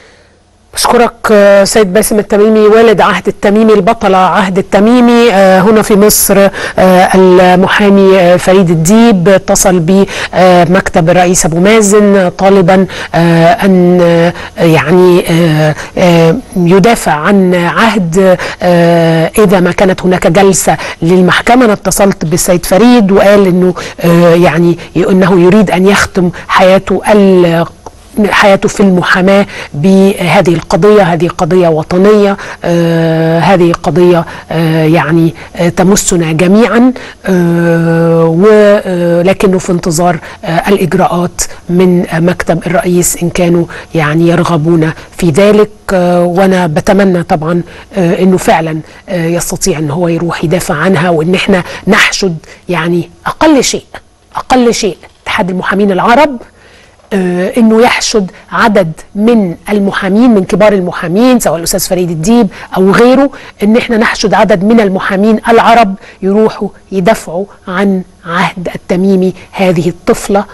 أشكرك آه، سيد باسم التميمي والد عهد التميمي البطلة عهد التميمي آه، هنا في مصر آه، المحامي آه، فريد الديب اتصل بمكتب الرئيس أبو مازن طالبا آه، أن آه، يعني آه، آه، يدافع عن عهد آه، إذا ما كانت هناك جلسة للمحكمة أنا اتصلت بالسيد فريد وقال أنه آه، يعني أنه يريد أن يختم حياته ال حياته في المحاماة بهذه القضية هذه قضية وطنية آه هذه قضية آه يعني آه تمسنا جميعا آه ولكنه في انتظار آه الإجراءات من آه مكتب الرئيس إن كانوا يعني يرغبون في ذلك آه وأنا بتمنى طبعا آه أنه فعلا آه يستطيع أن هو يروح يدافع عنها وأن احنا نحشد يعني أقل شيء أقل شيء اتحاد المحامين العرب آه، انه يحشد عدد من المحامين من كبار المحامين سواء الاستاذ فريد الديب او غيره ان احنا نحشد عدد من المحامين العرب يروحوا يدافعوا عن عهد التميمي هذه الطفله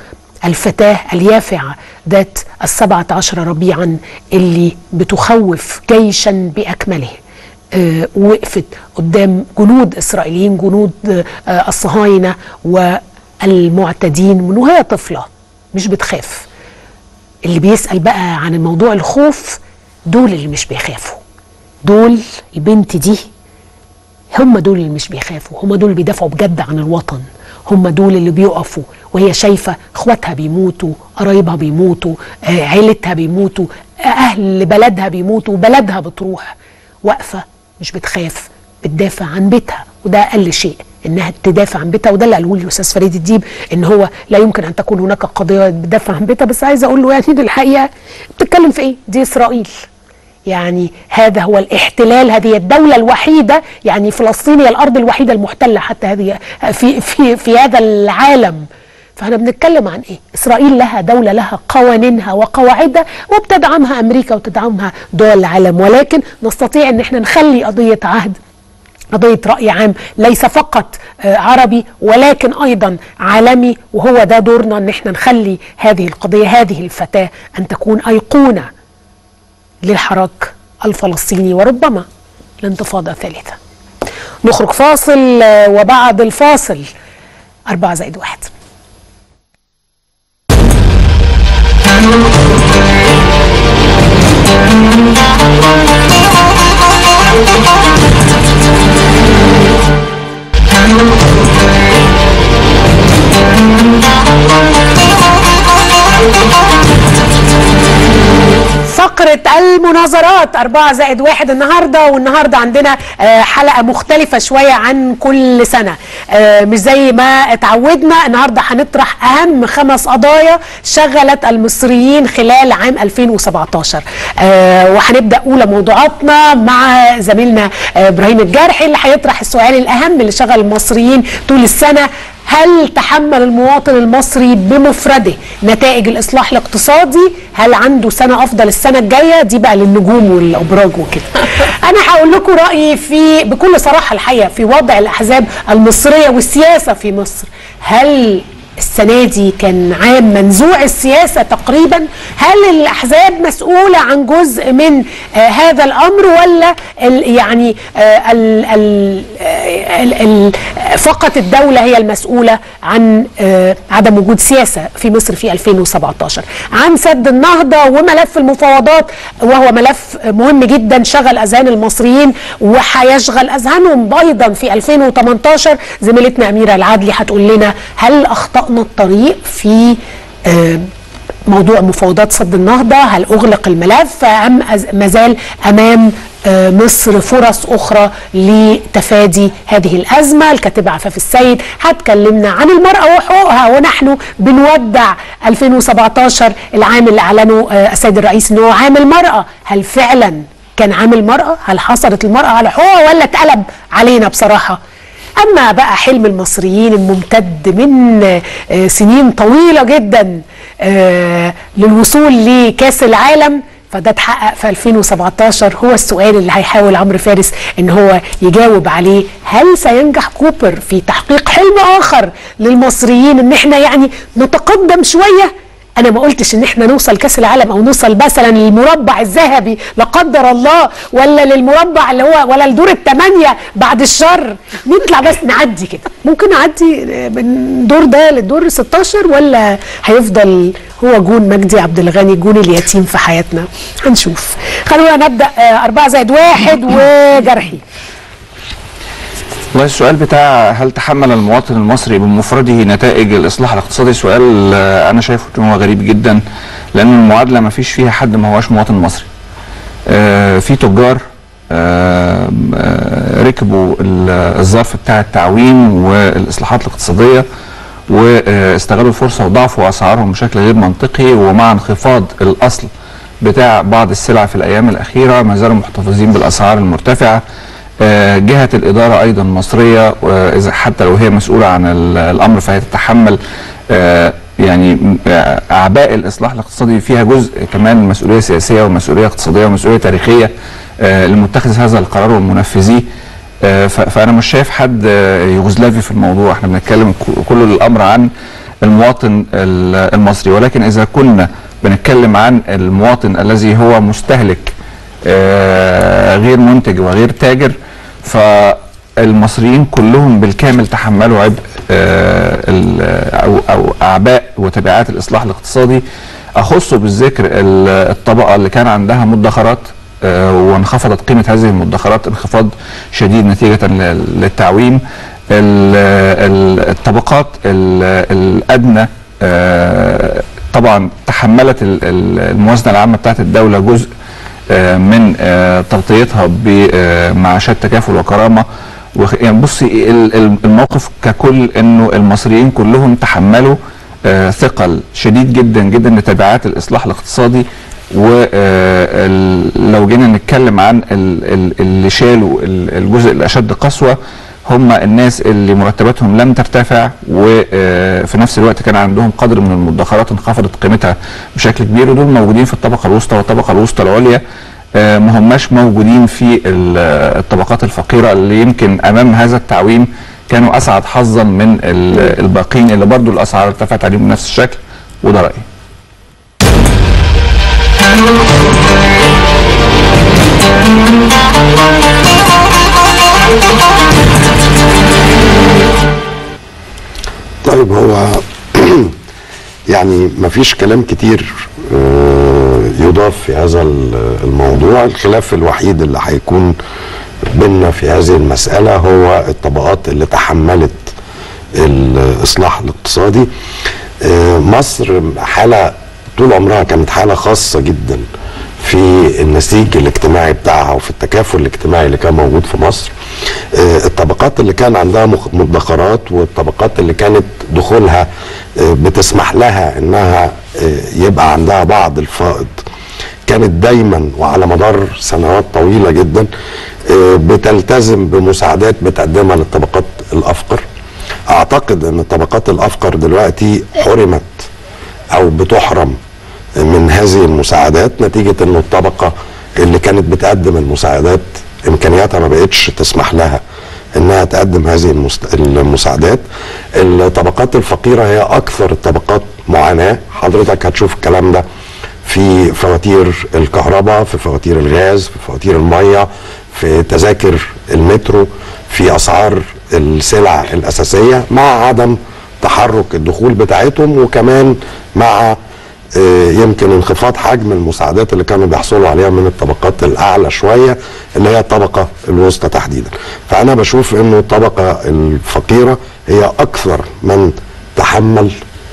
الفتاة اليافعة ذات السبعة عشر ربيعا اللي بتخوف جيشا بأكمله آه، وقفت قدام جنود إسرائيليين جنود آه، الصهاينة والمعتدين من وهي طفلة مش بتخاف اللي بيسأل بقى عن الموضوع الخوف دول اللي مش بيخافوا دول البنت دي هم دول اللي مش بيخافوا هم دول اللي بيدافعوا بجد عن الوطن هم دول اللي بيقفوا وهي شايفة اخواتها بيموتوا قرايبها بيموتوا آه، عيلتها بيموتوا آه، اهل بلدها بيموتوا وبلدها بتروح واقفة مش بتخاف بتدافع عن بيتها وده اقل شيء انها تدافع عن بيتها وده اللي قاله لي الاستاذ فريد الديب ان هو لا يمكن ان تكون هناك قضيه بتدافع عن بيتها بس عايزه اقول له يعني دي الحقيقه بتتكلم في ايه؟ دي اسرائيل يعني هذا هو الاحتلال هذه الدولة الوحيدة يعني فلسطين هي الأرض الوحيدة المحتلة حتى هذه في في في هذا العالم فاحنا بنتكلم عن ايه؟ اسرائيل لها دولة لها قوانينها وقواعدها وبتدعمها امريكا وتدعمها دول العالم ولكن نستطيع ان احنا نخلي قضية عهد قضية رأي عام ليس فقط آه، عربي ولكن أيضا عالمي وهو ده دورنا أن احنا نخلي هذه القضية هذه الفتاة أن تكون أيقونة للحراك الفلسطيني وربما الانتفاضة ثالثة نخرج فاصل آه، وبعد الفاصل أربعة زائد واحد فقرة المناظرات أربعة زائد واحد النهاردة والنهاردة عندنا آه، حلقة مختلفة شوية عن كل سنة آه، مش زي ما اتعودنا النهاردة هنطرح أهم خمس قضايا شغلت المصريين خلال عام 2017 آه، وهنبدأ أولى موضوعاتنا مع زميلنا آه، إبراهيم الجرحي اللي هيطرح السؤال الأهم اللي شغل المصريين طول السنة هل تحمل المواطن المصري بمفرده نتائج الإصلاح الاقتصادي هل عنده سنة أفضل السنة الجاية دي بقى للنجوم والأبراج وكده أنا هقول لكم رأيي في بكل صراحة الحقيقة في وضع الأحزاب المصرية والسياسة في مصر هل السنة دي كان عام منزوع السياسة تقريبا هل الأحزاب مسؤولة عن جزء من آه هذا الأمر ولا ال يعني آه ال ال ال ال فقط الدولة هي المسؤولة عن آه عدم وجود سياسة في مصر في 2017 عن سد النهضة وملف المفاوضات وهو ملف مهم جدا شغل أذهان المصريين وهيشغل أذهانهم أيضا في 2018 زميلتنا أميرة العدلي هتقول لنا هل أخطأنا الطريق في آه موضوع مفاوضات سد النهضة هل أغلق الملف أم أز- مازال أمام آه، مصر فرص أخرى لتفادي هذه الأزمة الكاتبة عفاف السيد هتكلمنا عن المرأة وحقوقها ونحن بنودع 2017 العام اللي أعلنه آه، السيد الرئيس أنه عام المرأة هل فعلا كان عام المرأة هل حصلت المرأة على حقوقها ولا اتقلب علينا بصراحة أما بقى حلم المصريين الممتد من آه، سنين طويلة جدا آه، للوصول لكأس العالم فده اتحقق في 2017 هو السؤال اللي هيحاول عمرو فارس ان هو يجاوب عليه هل سينجح كوبر في تحقيق حلم اخر للمصريين ان احنا يعني نتقدم شويه انا ما قلتش ان احنا نوصل كاس العالم او نوصل مثلا للمربع الذهبي لا قدر الله ولا للمربع اللي هو ولا لدور الثمانيه بعد الشر نطلع بس نعدي كده ممكن نعدي من الدور ده للدور 16 ولا هيفضل هو جون مجدي عبد الغني جون اليتيم في حياتنا هنشوف خلونا نبدا آه، أربعة زائد واحد وجرحي والله السؤال بتاع هل تحمل المواطن المصري بمفرده نتائج الاصلاح الاقتصادي سؤال آه، انا شايفه ان هو غريب جدا لان المعادله ما فيش فيها حد ما هواش مواطن مصري آه، في تجار آه، آه، ركبوا ال- الظرف بتاع التعويم والاصلاحات الاقتصاديه واستغلوا الفرصه وضعفوا اسعارهم بشكل غير منطقي ومع انخفاض الاصل بتاع بعض السلع في الايام الاخيره ما زالوا محتفظين بالاسعار المرتفعه آه، جهة الإدارة أيضا مصرية آه، إذا حتى لو هي مسؤولة عن ال- الأمر فهي تتحمل آه، يعني م- آه، أعباء الإصلاح الاقتصادي فيها جزء كمان مسؤولية سياسية ومسؤولية اقتصادية ومسؤولية تاريخية آه، لمتخذ هذا القرار ومنفذيه آه، ف- فأنا مش شايف حد آه، يوغوسلافي في الموضوع احنا بنتكلم ك- كل الأمر عن المواطن ال- المصري ولكن اذا كنا بنتكلم عن المواطن الذي هو مستهلك آه، غير منتج وغير تاجر فالمصريين كلهم بالكامل تحملوا عبء آه، ال- او او اعباء وتبعات الاصلاح الاقتصادي اخص بالذكر ال- الطبقه اللي كان عندها مدخرات آه، وانخفضت قيمه هذه المدخرات انخفاض شديد نتيجه لل- للتعويم ال- ال- الطبقات ال- الادنى آه، طبعا تحملت ال- ال- الموازنه العامه بتاعت الدوله جزء آه، من آه، تغطيتها بمعاشات تكافل وكرامه وخ- يعني بصي ال- ال- الموقف ككل انه المصريين كلهم تحملوا آه، ثقل شديد جدا جدا لتبعات الاصلاح الاقتصادي ولو جينا نتكلم عن ال- ال- اللي شالوا ال- الجزء الاشد قسوه هم الناس اللي مرتباتهم لم ترتفع وفي نفس الوقت كان عندهم قدر من المدخرات انخفضت قيمتها بشكل كبير ودول موجودين في الطبقه الوسطى والطبقه الوسطى العليا آه، ما هماش موجودين في ال- الطبقات الفقيره اللي يمكن امام هذا التعويم كانوا اسعد حظا من ال- الباقين اللي برضو الاسعار ارتفعت عليهم بنفس الشكل وده رايي طيب هو يعني مفيش كلام كتير آه، يضاف في هذا ال- الموضوع الخلاف الوحيد اللي هيكون بيننا في هذه المسألة هو الطبقات اللي تحملت الإصلاح الاقتصادي آه، مصر حالة طول عمرها كانت حالة خاصة جدا في النسيج الاجتماعي بتاعها وفي التكافل الاجتماعي اللي كان موجود في مصر آه، الطبقات اللي كان عندها مخ- مدخرات والطبقات اللي كانت دخولها آه، بتسمح لها انها آه، يبقى عندها بعض الفائض كانت دايما وعلى مدار سنوات طويله جدا آه، بتلتزم بمساعدات بتقدمها للطبقات الافقر اعتقد ان الطبقات الافقر دلوقتي حرمت او بتحرم من هذه المساعدات نتيجه انه الطبقه اللي كانت بتقدم المساعدات امكانياتها ما بقتش تسمح لها انها تقدم هذه المست... المساعدات الطبقات الفقيره هي اكثر الطبقات معاناه حضرتك هتشوف الكلام ده في فواتير الكهرباء في فواتير الغاز في فواتير الميه في تذاكر المترو في اسعار السلع الاساسيه مع عدم تحرك الدخول بتاعتهم وكمان مع آه، يمكن انخفاض حجم المساعدات اللي كانوا بيحصلوا عليها من الطبقات الاعلى شويه اللي هي الطبقه الوسطى تحديدا فانا بشوف انه الطبقه الفقيره هي اكثر من تحمل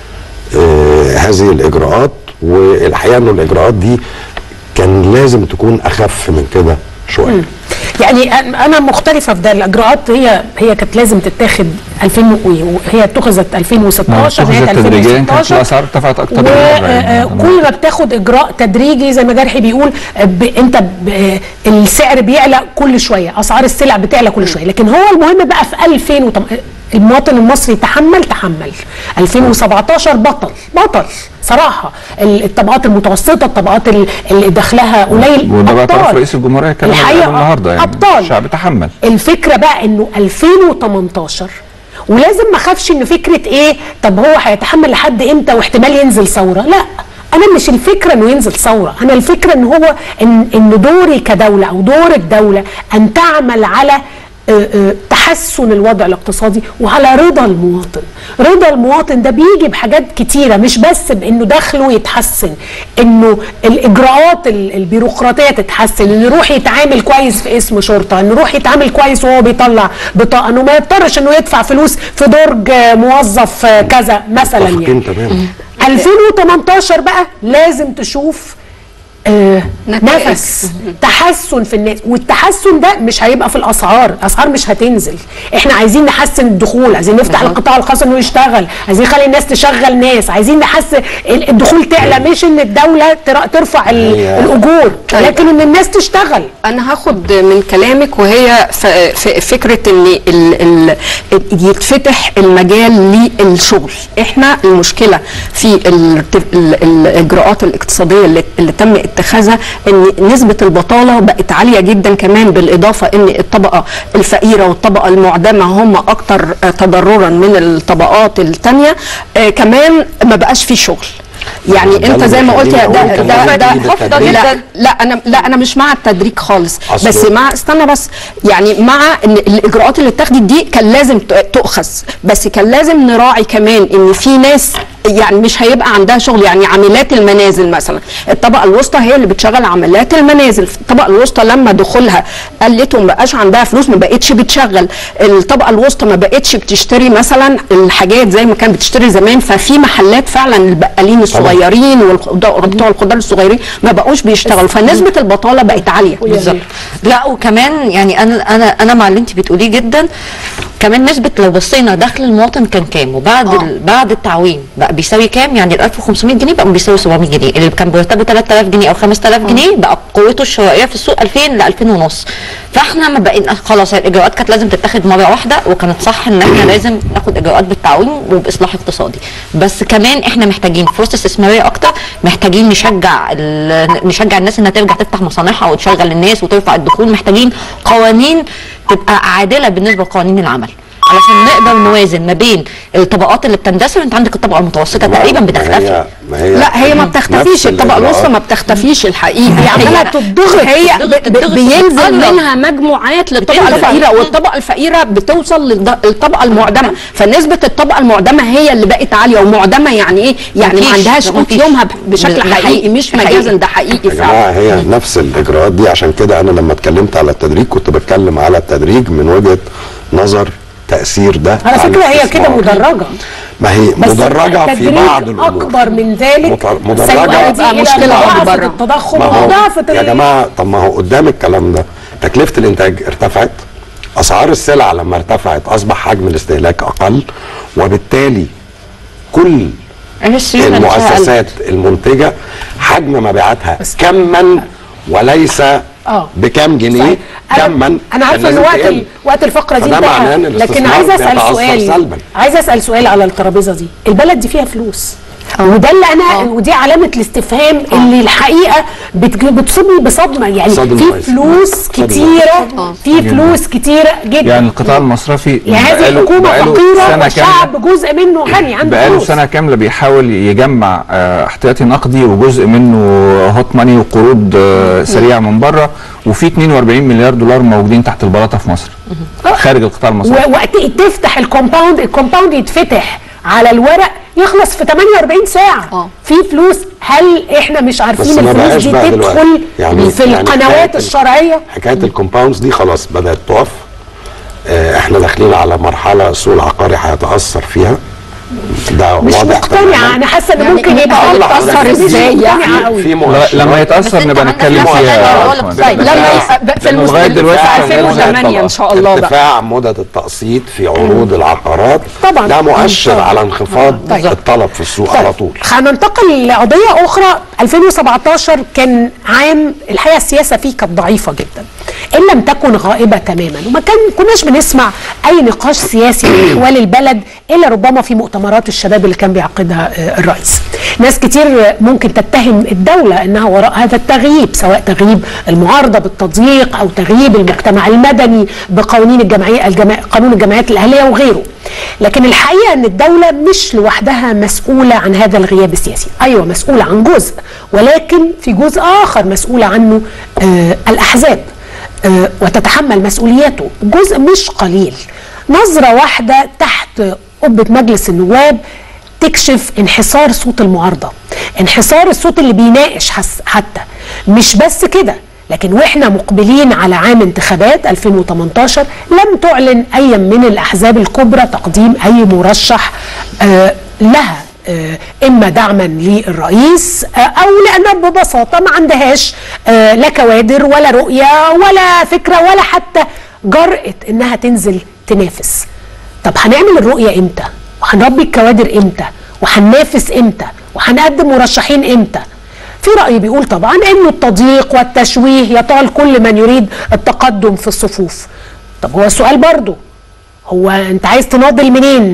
آه، هذه الاجراءات والحقيقه انه الاجراءات دي كان لازم تكون اخف من كده شويه يعني أنا- انا مختلفه في ده الاجراءات هي هي كانت لازم تتاخد 2000 و- وهي اتخذت 2016 نهايه اتخذت تدريجيا كانت 2016 الاسعار ارتفعت اكتر من مرة يعني. وكل ما بتاخد اجراء تدريجي زي ما جرحي بيقول آه، ب... انت ب... آه، السعر بيعلى كل شويه اسعار السلع بتعلى كل شويه لكن هو المهم بقى في 2000 وطم... المواطن المصري تحمل تحمل 2017 بطل بطل صراحه ال- الطبقات المتوسطه الطبقات ال- اللي دخلها قليل وده بقى طرف أبطال. رئيس الجمهوريه كلام اللي الحقيقة قاله النهارده يعني أبطال. الشعب تحمل الفكره بقى انه 2018 ولازم ما اخافش انه فكره ايه طب هو هيتحمل لحد امتى واحتمال ينزل ثوره لا انا مش الفكره انه ينزل ثوره انا الفكره ان هو ان ان دوري كدوله او دور الدوله ان تعمل على آه، آه، تحسن الوضع الاقتصادي وعلى رضا المواطن رضا المواطن ده بيجي بحاجات كتيره مش بس بانه دخله يتحسن انه الاجراءات ال- البيروقراطيه تتحسن انه يروح يتعامل كويس في اسم شرطه انه يروح يتعامل كويس وهو بيطلع بطاقه انه ما يضطرش انه يدفع فلوس في درج آه، موظف آه، كذا مثلا يعني متفقين تماما 2018 بقى لازم تشوف آه نفس تحسن في الناس والتحسن ده مش هيبقى في الاسعار الاسعار مش هتنزل احنا عايزين نحسن الدخول عايزين نفتح القطاع الخاص انه يشتغل عايزين نخلي الناس تشغل ناس عايزين نحسن ال- الدخول تعلى مش ان الدوله تر- ترفع ال- هي- الاجور طيب. لكن ان الناس تشتغل انا هاخد من كلامك وهي ف- ف- فكره ان ال ال يتفتح المجال للشغل احنا المشكله في ال- ال- الاجراءات الاقتصاديه اللي, اللي تم اتخاذها اتخاذها ان نسبه البطاله بقت عاليه جدا كمان بالاضافه ان الطبقه الفقيره والطبقه المعدمه هم اكتر آه، تضررا من الطبقات الثانيه كمان ما بقاش في شغل يعني ده انت اللي زي ما قلت يا بيخليني ده أقول ده كمان ده تجديد التدريج. لا لا انا لا انا مش مع التدريج خالص أصله- بس مع استنى بس يعني مع ان الاجراءات اللي اتخذت دي كان لازم ت- تؤخذ بس كان لازم نراعي كمان ان في ناس يعني مش هيبقى عندها شغل يعني عاملات المنازل مثلا الطبقه الوسطى هي اللي بتشغل عاملات المنازل الطبقه الوسطى لما دخولها قلت وما بقاش عندها فلوس ما بقتش بتشغل الطبقه الوسطى ما بقتش بتشتري مثلا الحاجات زي ما كانت بتشتري زمان ففي محلات فعلا البقالين الصغيرين والخضار- بتوع الخضار الصغيرين ما بقوش بيشتغلوا فنسبه البطاله بقت عاليه بالظبط لا وكمان يعني انا انا انا مع اللي انت بتقوليه جدا كمان نسبه لو بصينا دخل المواطن كان كام وبعد آه. بعد التعويم بقى بيساوي كام يعني ال 1500 جنيه بقى بيساوي 700 جنيه اللي كان مرتبه 3000 جنيه او 5000 جنيه بقى قوته الشرائيه في السوق 2000 ل 2000 ونص فاحنا ما بقينا خلاص الاجراءات كانت لازم تتاخد مره واحده وكانت صح ان احنا لازم ناخد اجراءات بالتعويم وباصلاح اقتصادي بس كمان احنا محتاجين فرص استثماريه اكتر محتاجين نشجع ال- نشجع الناس انها ترجع تفتح مصانعها وتشغل الناس وترفع الدخول محتاجين قوانين تبقى عادله بالنسبه لقوانين العمل علشان نقدر نوازن ما بين الطبقات اللي بتندثر انت عندك الطبقه المتوسطه تقريبا بتختفي ما هي لا هي ما بتختفيش نفس الطبقه الإجراءات. الوسطى ما بتختفيش الحقيقه هي عماله هي تضغط هي تضغط- ب- تضغط بينزل تتقرب. منها مجموعات للطبقه بتنزل. الفقيره والطبقه الفقيره بتوصل للد- للطبقه المعدمه فنسبه الطبقه المعدمه هي اللي بقت عاليه ومعدمه يعني ايه يعني ما مفيش. عندهاش قوت مفيش. يومها ب- بشكل ده حقيقي حقيقي. مش حقيقي. مجازا ده حقيقي يا فعلا جماعه هي نفس الاجراءات دي عشان كده انا لما اتكلمت على التدريج كنت بتكلم على التدريج من وجهه نظر تاثير ده على فكره هي كده الاستثمار. مدرجه ما هي بس مدرجه في التدريج بعض الامور اكبر من ذلك مت- مدرجة. سيؤدي بقى الى مشكلة مضاعفه أكبر. التضخم ما هو ومضاعفه يا ال- جماعه طب ما هو قدام الكلام ده تكلفه الانتاج ارتفعت اسعار السلع لما ارتفعت اصبح حجم الاستهلاك اقل وبالتالي كل السيولة نفسها قلت. المؤسسات المنتجه حجم مبيعاتها كما وليس اه بكام جنيه صحيح. كما انا عارفه ان لازم وقت تقل. ال- وقت الفقره دي فده انتهى معناه إن لكن الاستثمار عايزه اسال بيتأثر سؤال سلباً. عايزه اسال سؤال على الترابيزه دي البلد دي فيها فلوس وده اللي انا ودي علامه الاستفهام اللي الحقيقه بتج- بتصيبني بصدمه يعني صدمة في كويس. فلوس صدمة. كتيره في جداً. فلوس كتيره جدا يعني القطاع المصرفي يعني هذه بقاله- الحكومه بقاله فقيره سنة والشعب جزء منه غني عنده بقاله فلوس سنه كامله بيحاول يجمع آه، احتياطي نقدي وجزء منه هوت ماني وقروض آه، سريعه من بره وفي 42 مليار دولار موجودين تحت البلاطه في مصر خارج القطاع المصرفي ووقت تفتح الكومباوند الكومباوند يتفتح على الورق يخلص في 48 ساعه في فلوس هل احنا مش بس عارفين ما الفلوس بقاش دي بقى دلوقتي. تدخل يعني- في يعني القنوات حكاية ال- الشرعيه حكايه الكومباوندز دي خلاص بدات تقف آه، احنا داخلين على مرحله السوق العقاري هيتاثر فيها ده مش واضح مقتنعه تماماً. انا حاسه ان يعني ممكن إيه يبقى بقى متاثر متأثر ازاي إزاي يعني يعني؟ قوي في لا- مؤشرات لما يتاثر نبقى نتكلم فيها طيب لما ي- في لأنه لغاية المستقبل دلوقتي في شغال 2008 ان شاء الله بقى ارتفاع مدة التقسيط في عروض العقارات طبعاً. ده مؤشر على انخفاض طيب. الطلب في السوق على طول هننتقل لقضيه اخرى 2017 كان عام الحقيقه السياسه فيه كانت ضعيفه جدا ان لم تكن غائبه تماما وما كان كناش بنسمع اي نقاش سياسي في احوال البلد الا ربما في مؤتمرات الشباب اللي كان بيعقدها آه، الرئيس ناس كتير ممكن تتهم الدوله انها وراء هذا التغييب سواء تغييب المعارضه بالتضييق او تغييب المجتمع المدني بقوانين الجمعيه الجما... قانون الجمعيات الاهليه وغيره لكن الحقيقه ان الدوله مش لوحدها مسؤوله عن هذا الغياب السياسي ايوه مسؤوله عن جزء ولكن في جزء اخر مسؤوله عنه آه الاحزاب آه وتتحمل مسؤولياته جزء مش قليل نظره واحده تحت قبه مجلس النواب تكشف انحسار صوت المعارضه انحسار الصوت اللي بيناقش حس حتى مش بس كده لكن واحنا مقبلين على عام انتخابات 2018 لم تعلن اي من الاحزاب الكبرى تقديم اي مرشح آه لها آه اما دعما للرئيس آه او لانها ببساطه ما عندهاش آه لا كوادر ولا رؤيه ولا فكره ولا حتى جرأه انها تنزل تنافس طب هنعمل الرؤيه امتى وهنربي الكوادر امتى وهننافس امتى وهنقدم مرشحين امتى في رأي بيقول طبعا انه التضييق والتشويه يطال كل من يريد التقدم في الصفوف طب هو السؤال برضو هو انت عايز تناضل منين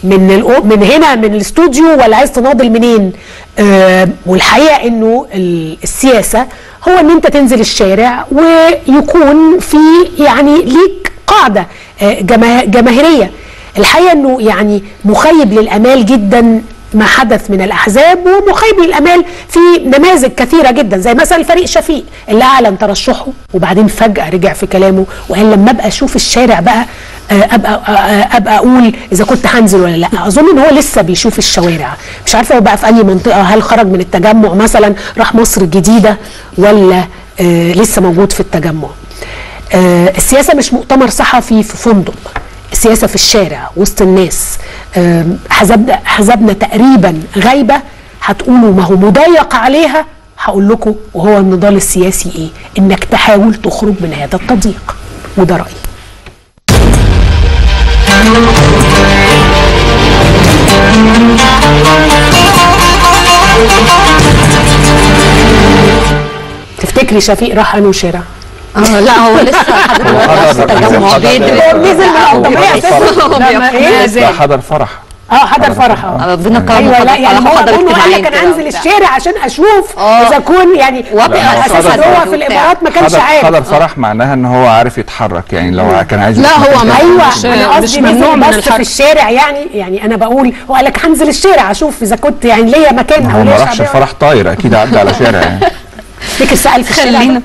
من الأو- من هنا من الاستوديو ولا عايز تناضل منين آه والحقيقه انه ال- السياسه هو ان انت تنزل الشارع ويكون في يعني ليك قاعده آه جما- جماهيريه الحقيقه انه يعني مخيب للامال جدا ما حدث من الاحزاب ومخيب للامال في نماذج كثيره جدا زي مثلا فريق شفيق اللي اعلن ترشحه وبعدين فجاه رجع في كلامه وقال لما ابقى اشوف الشارع بقى آه، ابقى آه، ابقى اقول اذا كنت هنزل ولا لا اظن ان هو لسه بيشوف الشوارع مش عارفه هو بقى في اي منطقه هل خرج من التجمع مثلا راح مصر الجديده ولا آه، لسه موجود في التجمع آه، السياسه مش مؤتمر صحفي في فندق السياسه في الشارع وسط الناس آم، حزبنا حزبنا تقريبا غايبه هتقولوا ما هو مضيق عليها هقول لكم وهو النضال السياسي ايه انك تحاول تخرج من هذا التضييق وده رايي تفتكري شفيق راح انه شارع اه لا هو لسه لحد دلوقتي التجمع بيدرس هو نزل من العطامية أساساً. هو لا، ما إيه؟ بيحكي. لا حضر فرح اه حضر فرح اه ربنا كرمه ايوه لا حضر يعني فرح هو وحضر اظن قال اجتماعين لك انا كده انزل وبتاع. الشارع عشان اشوف آه. اذا كون يعني وضع على اساس حضر ان هو فرح في الامارات ما كانش حضر, عارف حضر فرح معناها ان هو عارف يتحرك يعني لو كان عايز لا يروح هو مكان ما تاني. ايوه مش- انا مش قصدي ممنوع نزل من بس الحركة. في الشارع يعني يعني انا بقول هو قال لك هنزل الشارع اشوف اذا كنت يعني ليا مكان هو او ما ليا راحش شعبية. الفرح طاير اكيد عدى على شارع يعني فكر سأل في الشارع خلينا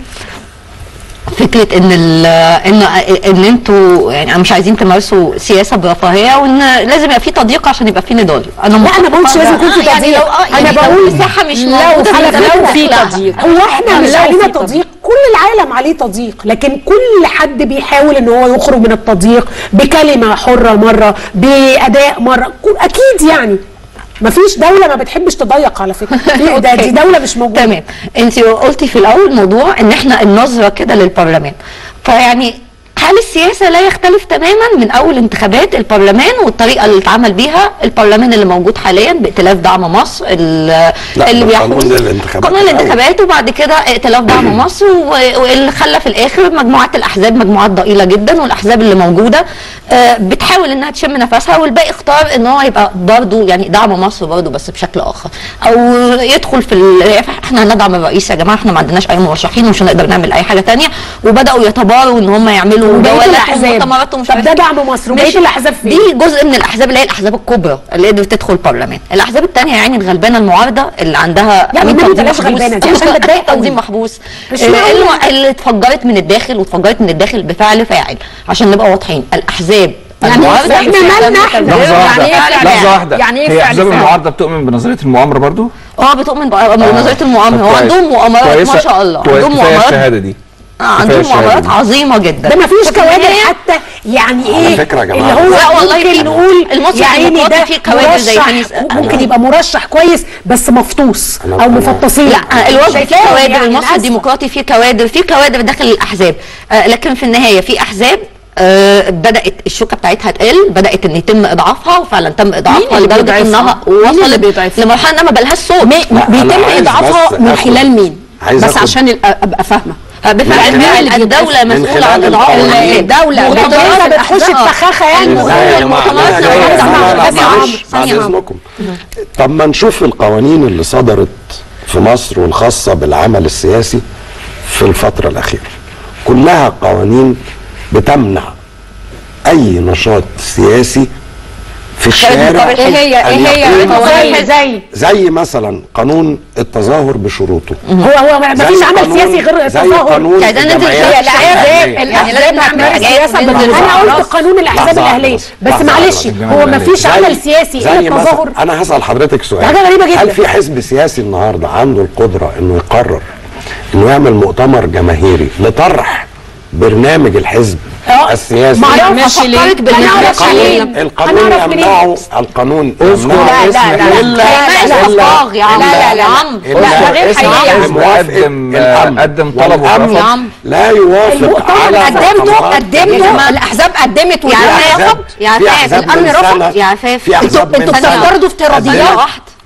فكره ان ال ان ان انتوا يعني أنا مش عايزين تمارسوا سياسه برفاهيه وان لازم يبقى في تضييق عشان يبقى في نضال انا لا انا ما بقولش لازم يكون في آه، يعني تضييق لو آه، يعني انا لو بقول المساحه مش لو موجوده في في لو في داخلها. تضييق هو احنا مش لو علينا في تضييق كل العالم عليه تضييق لكن كل حد بيحاول ان هو يخرج من التضييق بكلمه حره مره باداء مره كل- اكيد يعني مفيش دوله ما بتحبش تضيق على فكره في- ده دي دوله مش موجوده تمام انت قلتي في الاول موضوع ان احنا النظره كده للبرلمان فيعني هل السياسة لا يختلف تماما من أول انتخابات البرلمان والطريقة اللي اتعمل بيها البرلمان اللي موجود حاليا بائتلاف دعم مصر ال- لا، اللي ده بيحكم قانون الانتخابات قانون الأول. الانتخابات وبعد كده ائتلاف دعم مصر و- واللي خلى في الآخر مجموعات الأحزاب مجموعات ضئيلة جدا والأحزاب اللي موجودة آه، بتحاول إنها تشم نفسها والباقي اختار إن هو يبقى برضه يعني دعم مصر برضه بس بشكل آخر أو يدخل في ال- احنا هندعم الرئيس يا جماعة احنا ما عندناش أي مرشحين ومش هنقدر نعمل أي حاجة تانية وبدأوا يتباروا إن هم يعملوا وبقية جولات الأحزاب. ومؤتمرات ومش طب عارف ده إيه. دعم مصر وبقية ماشي. الأحزاب فين؟ دي جزء من الاحزاب اللي هي الاحزاب الكبرى اللي قدرت تدخل البرلمان الاحزاب الثانيه يعني الغلبانه المعارضه اللي عندها لا، أمين والنبي تنظيم بلاش محبوس. غلبانة دي عشان بتضايق قوي. تنظيم محبوس مش اللي, معقول. اللي اتفجرت من الداخل واتفجرت من الداخل بفعل فاعل عشان نبقى واضحين الاحزاب يعني المعارضة إحنا باستخدام مالنا إحنا؟ متنوع. لحظة واحدة يعني إيه فعل لحظة فاعل؟ واحدة يعني ايه هي فعل احزاب فاعل؟ المعارضة بتؤمن بنظرية المؤامرة برضو؟ اه بتؤمن بقى- بنظريه المؤامره طب هو كويس. عندهم مؤامرات ما كويسة- شاء الله كويس. عندهم كفاية مؤامرات الشهادة دي آه، كفاية عندهم الشهادة مؤامرات دي. عظيمه جدا ده مفيش وفي كوادر النهاية- حتى يعني على ايه فكرة يا جماعة. اللي هو لا والله ممكن في- نقول المصري يا عيني الديمقراطي ده فيه كوادر زي مرشح هاني- ممكن يبقى مرشح كويس بس مفطوس او مفطسين لا الوضع فيه شايفاهم كوادر يعني المصري للأسف. الديمقراطي فيه كوادر فيه كوادر داخل الاحزاب آه لكن في النهايه في احزاب آه بدات الشوكه بتاعتها تقل بدات ان يتم اضعافها وفعلا تم اضعافها اللي لدرجه بيضعفها؟ انها مين اللي وصلت بيضعفها؟ لمرحله انها ما بلهاش صوت مي- لا، أنا بيتم عايز اضعافها بس من آخد- خلال مين عايز بس آخد- عشان ال- ابقى فاهمه آه، بفعل من خلال- فعل الدوله من مسؤوله عن خلال اضعاف القوانين. الدولة مؤتمرات الدولة بتخش الأحزاب. تفخخها يعني المؤتمرات- ازاي يا جماعة؟ المؤتمرات لا، لا، لا، الأحزاب. لا، لا، بس يا عمرو، معلش بعد ثانية يا عمرو. اذنكم طب ما نشوف القوانين اللي صدرت في مصر والخاصة بالعمل السياسي في الفترة الأخيرة كلها قوانين بتمنع أي نشاط سياسي في الشارع ايه هي أن ايه هي يكون القوانين؟ زي زي مثلا قانون التظاهر بشروطه هو هو ما زي فيش عمل قانون- سياسي غير زي التظاهر قانون يعني ده نزل الجمعيات فيها الاحزاب الأهلية. الاحزاب هتمارس سياسه أنا انا بالمظاهرات قلت قانون الاحزاب لحظة الاهليه واحدة بس لحظة معلش واحدة. هو ما فيش زي- عمل سياسي زي الا مثلا التظاهر انا هسال حضرتك سؤال ده حاجة غريبة جدا. هل في حزب سياسي النهارده عنده القدره انه يقرر انه يعمل مؤتمر جماهيري لطرح برنامج الحزب آه، السياسي ما اعرفش فكرت ليه بالنسبة هنعرف للقانون. منين القانون هنعرف منين يمنعه القانون اذكر يمنعه اسم لا، لا، إلا لا، لا، إلا أفراغ يا عم. لا، لا، لا. يا عم إلا لا، غير اسم حقيقي. حزب موافق قدم- الأمن قدم طلب والأمن ورفض. يا عم. لا يوافق المؤتمر على قدمته مؤتمرات قدمته جماهيرية. الاحزاب قدمت يا في والأمن عفاف أحزاب- رفض يا في عفاف أحزاب الأمن من رفض سنة- يا عفاف في أحزاب انتوا من سنة بتفترضوا افتراضيات قدمت- واحدة.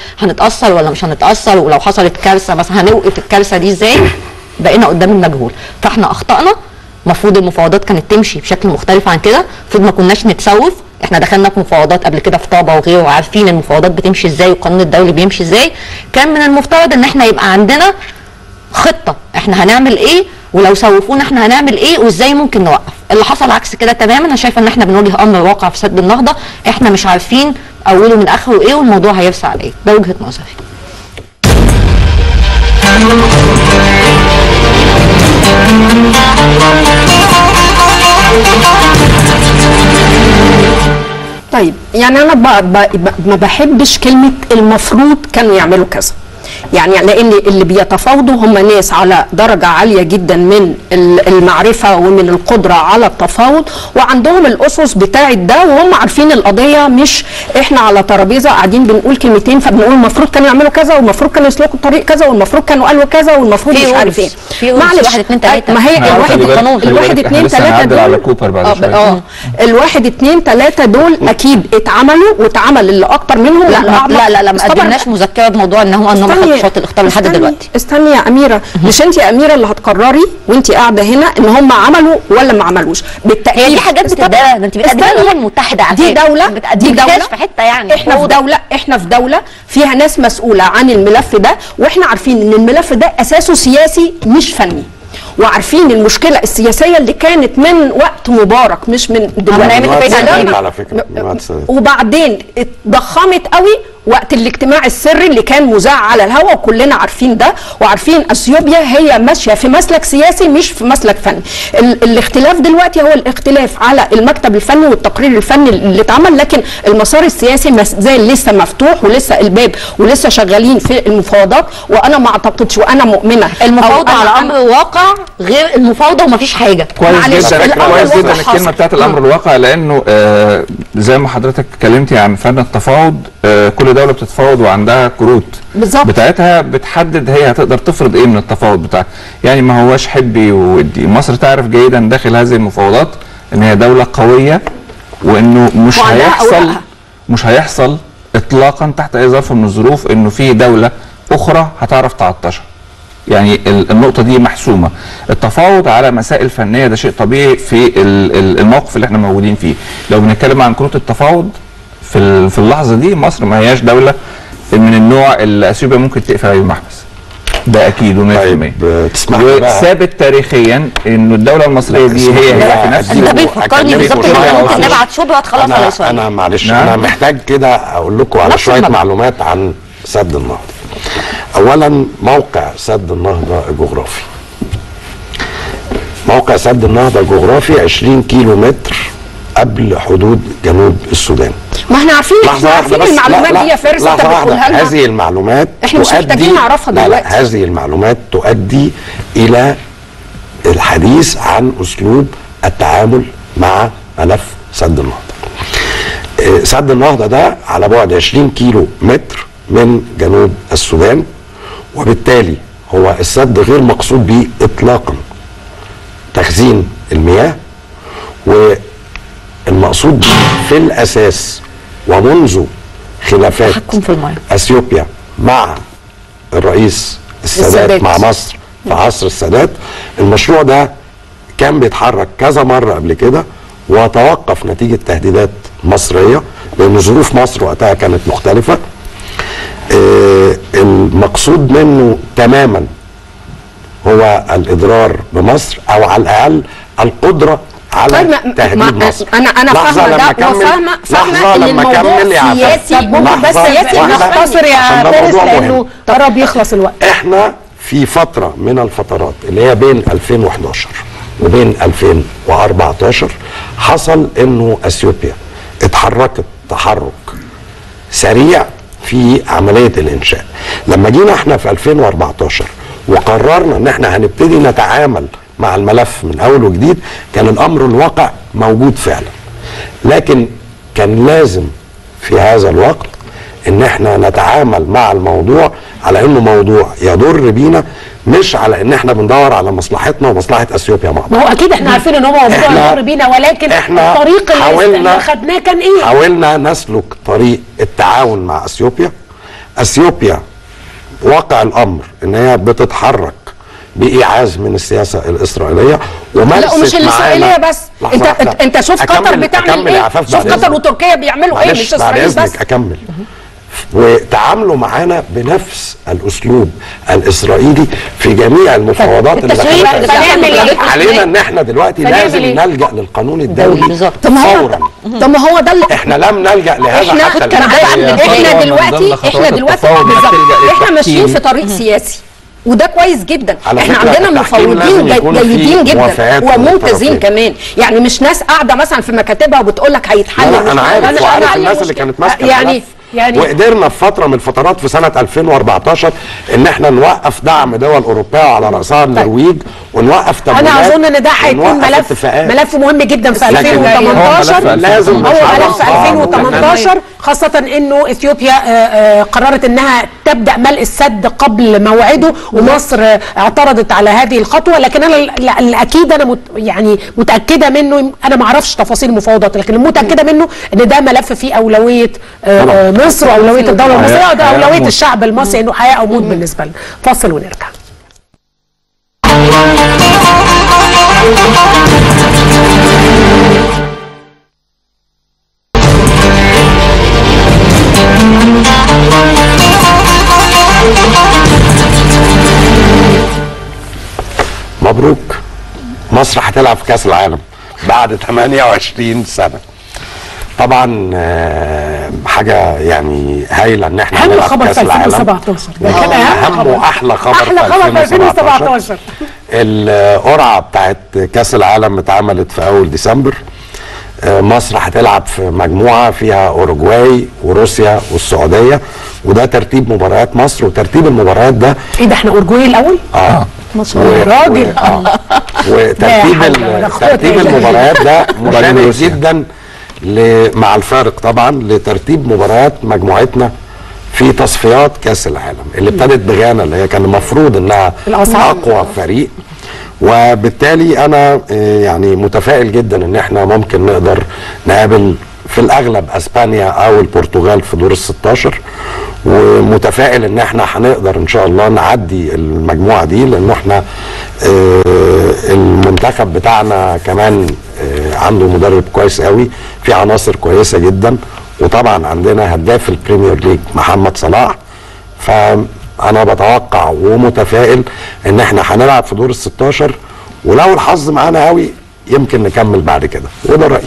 هنتاثر ولا مش هنتاثر ولو حصلت كارثه مثلا هنوقف الكارثه دي ازاي بقينا قدام المجهول فاحنا اخطانا المفروض المفاوضات كانت تمشي بشكل مختلف عن كده المفروض ما كناش نتسوف احنا دخلنا في مفاوضات قبل كده في طابه وغيره وعارفين المفاوضات بتمشي ازاي والقانون الدولي بيمشي ازاي كان من المفترض ان احنا يبقى عندنا خطه احنا هنعمل ايه ولو سوفونا احنا هنعمل ايه وازاي ممكن نوقف اللي حصل عكس كده تماما انا شايفه ان احنا بنواجه امر واقع في سد النهضه احنا مش عارفين اوله من اخره ايه والموضوع هيرسى على ايه ده وجهه نظري طيب يعني انا ب... ب... ب... ما بحبش كلمه المفروض كانوا يعملوا كذا يعني لان اللي بيتفاوضوا هم ناس على درجه عاليه جدا من ال- المعرفه ومن القدره على التفاوض وعندهم الاسس بتاعه ده وهم عارفين القضيه مش احنا على ترابيزه قاعدين بنقول كلمتين فبنقول المفروض كانوا يعملوا كذا والمفروض كانوا يسلكوا الطريق كذا والمفروض كانوا قالوا كذا والمفروض في مش عارف ايه rules. في rules. واحد، اتنين، تلاتة. ما هي ما هو الواحد خلي بالك- القانون خلي الواحد بالك اتنين لسه تلاته هنعدل على دول كوبر بعد اه شوية. اه الواحد اتنين تلاته دول اكيد اتعملوا واتعمل اللي اكتر منهم لا واللي ما- أعمق. لا لا لا ما استبر- قدمناش مذكره بموضوع ان هو ان هم استني- خدوا شوط الاختار لحد استني- دلوقتي استني يا اميره مش انت يا اميره اللي هتقرري وانت قاعده هنا ان هم عملوا ولا ما عملوش بالتاكيد هي دي حاجات استبر- بتبقى ده انت بتقدمها استني. للامم المتحده على دي فكرة. دوله ما دي بتقدمهاش دوله في حته يعني احنا في دوله احنا في دوله فيها ناس مسؤوله عن الملف ده واحنا عارفين ان الملف ده اساسه سياسي مش فني وعارفين المشكله السياسيه اللي كانت من وقت مبارك مش من دلوقتي من وقت ده سنتين ما- على فكره من وقت سنتين. وبعدين اتضخمت قوي وقت الاجتماع السري اللي كان مذاع على الهواء وكلنا عارفين ده وعارفين اثيوبيا هي ماشيه في مسلك سياسي مش في مسلك فني ال الاختلاف دلوقتي هو الاختلاف على المكتب الفني والتقرير الفني اللي اتعمل لكن المسار السياسي ما زال لسه مفتوح ولسه الباب ولسه شغالين في المفاوضات وانا ما اعتقدش وانا مؤمنه أو المفاوضه أنا- على أنا- امر واقع غير المفاوضه ومفيش حاجه كويس معلش، جدا الأمر كويس الواقع جدا الكلمه حاصل. بتاعت الامر الواقع لانه آه زي ما حضرتك اتكلمتي عن فن التفاوض آه كل دوله بتتفاوض وعندها كروت بالظبط. بتاعتها بتحدد هي هتقدر تفرض ايه من التفاوض بتاعها يعني ما هواش حبي وودي مصر تعرف جيدا داخل هذه المفاوضات ان هي دوله قويه وانه مش وعندها هيحصل أوراقها. مش هيحصل اطلاقا تحت اي ظرف من الظروف انه في دوله اخرى هتعرف تعطشها يعني ال- النقطة دي محسومة التفاوض على مسائل فنية ده شيء طبيعي في ال- ال- الموقف اللي احنا موجودين فيه لو بنتكلم عن كروت التفاوض في ال- في اللحظة دي مصر ما هياش دولة من النوع اللي اثيوبيا ممكن تقفل عليه المحبس ده اكيد و100% طيب تسمح لي بقى وثابت تاريخيا انه الدولة المصرية دي هي هي في نفس انت بيفكرني بالظبط ان احنا ممكن نبعت شبهه خلاص على انا اسرائيل انا معلش نعم. انا محتاج كده اقول لكم على نفس شويه المبدأ. معلومات عن سد النهضه اولا موقع سد النهضه الجغرافي موقع سد النهضه الجغرافي 20 كيلو متر قبل حدود جنوب السودان ما احنا عارفين لحظة احنا واحدة عارفين بس المعلومات لا دي لا يا فارس انت لحظة واحدة. بتقولها لنا هذه المعلومات احنا مش تؤدي محتاجين نعرفها لا دلوقتي. لا هذه المعلومات تؤدي إلى الحديث عن أسلوب التعامل مع ملف سد النهضة آه، سد النهضة ده على بعد 20 كيلو متر من جنوب السودان وبالتالي هو السد غير مقصود به إطلاقا تخزين المياه والمقصود به في الأساس ومنذ خلافات تحكم في الميه اثيوبيا مع الرئيس السادات, السادات. مع مصر في عصر السادات المشروع ده كان بيتحرك كذا مره قبل كده وتوقف نتيجه تهديدات مصريه لان ظروف مصر وقتها كانت مختلفه آه المقصود منه تماما هو الاضرار بمصر او على الاقل القدره على طيب ما- تهديد ما- مصر انا انا لحظة فاهمه لما ده أكمل- وفاهمه فاهمه لحظة ان لما الموضوع أكمل يا عفان. سياسي طب ممكن بس لحظة سياسي واحدة. نختصر يا عشان ده فارس موضوع مهم. لانه قرب يخلص الوقت احنا في فترة من الفترات اللي هي بين 2011 وبين 2014 حصل انه اثيوبيا اتحركت تحرك سريع في عملية الانشاء لما جينا احنا في 2014 وقررنا ان احنا هنبتدي نتعامل مع الملف من اول وجديد كان الامر الواقع موجود فعلا لكن كان لازم في هذا الوقت ان احنا نتعامل مع الموضوع على انه موضوع يضر بينا مش على ان احنا بندور على مصلحتنا ومصلحه اثيوبيا مع بعض ما هو اكيد احنا عارفين ان هو موضوع إحنا- يضر بينا ولكن إحنا الطريق اللي, حاولنا- اللي خدناه كان ايه؟ حاولنا نسلك طريق التعاون مع اثيوبيا اثيوبيا واقع الامر ان هي بتتحرك بايعاز من السياسه الاسرائيليه ومارست لا ومش الاسرائيليه معانا- بس لحظة انت واحدة. انت شوف قطر أكمل- بتعمل أكمل يا ايه عفاف شوف بعد قطر إذنك. وتركيا بيعملوا ايه معلش مش بعد اسرائيل بس اذنك اكمل وتعاملوا معانا بنفس الاسلوب الاسرائيلي في جميع المفاوضات اللي التسويق دخلتها. فنعمل إيه؟ علينا ان احنا دلوقتي فنعمل لازم إيه؟ نلجا للقانون الدولي طب ما هو فورا طب ما هو ده اللي احنا لم نلجا لهذا احنا حتى كان الآن. احنا دلوقتي احنا دلوقتي بالظبط احنا ماشيين في طريق سياسي وده كويس جدا على احنا فكرة عندنا التحكيم لازم مفوضين يكون جي- فيه جيدين جدا موافقات من وممتازين الطرفين. كمان يعني مش ناس قاعده مثلا في مكاتبها وبتقول لك هيتحل لا مش لا انا هيتحل. عارف وعارف هنحل الناس اللي المشكلة. كانت ماسكه يعني الملف. يعني وقدرنا في فتره من الفترات في سنه 2014 ان احنا نوقف دعم دول اوروبيه على راسها النرويج ونوقف تمويلات انا اظن ان ده هيكون ونوقف ملف اتفاقات. ملف مهم جدا في لكن هو 2018 ملف لازم هو نشرح ملف بعض. 2018 خاصة انه اثيوبيا آه، آه، قررت انها تبدا ملء السد قبل موعده ومصر آه، اعترضت على هذه الخطوة لكن انا ال- ال- الاكيد انا مت يعني متأكدة منه انا ما اعرفش تفاصيل المفاوضات لكن متأكدة منه ان ده ملف فيه اولوية آه، آه، مصر واولوية الدولة المصرية وده حياة اولوية موت. الشعب المصري انه حياة او موت بالنسبة لنا فاصل ونرجع مبروك مصر هتلعب في كاس العالم بعد 28 سنه طبعا آه، حاجه يعني هايله ان احنا اهم نلعب خبر كاس في العالم 2017 ده كان اهم اهم خبر واحلى خبر احلى خبر في 2017 القرعه بتاعت كاس العالم اتعملت في اول ديسمبر آه، مصر هتلعب في مجموعه فيها اوروجواي وروسيا والسعوديه وده ترتيب مباريات مصر وترتيب المباريات ده ايه ده احنا اورجواي الاول؟ اه ما شاء الله راجل وترتيب لا ال- حول ولا قوة ترتيب إلا المباريات ده وبعدين مشابه روسيا. جدا ل- مع الفارق طبعا لترتيب مباريات مجموعتنا في تصفيات كاس العالم اللي ابتدت بغانا اللي هي كان المفروض انها الأصعب. اقوى فريق وبالتالي انا آه، يعني متفائل جدا ان احنا ممكن نقدر نقابل في الاغلب اسبانيا او البرتغال في دور ال 16 ومتفائل ان احنا هنقدر ان شاء الله نعدي المجموعه دي لان احنا آه، المنتخب بتاعنا كمان آه، عنده مدرب كويس قوي في عناصر كويسه جدا وطبعا عندنا هداف البريمير ليج محمد صلاح فانا بتوقع ومتفائل ان احنا هنلعب في دور ال 16 ولو الحظ معانا قوي يمكن نكمل بعد كده وده رايي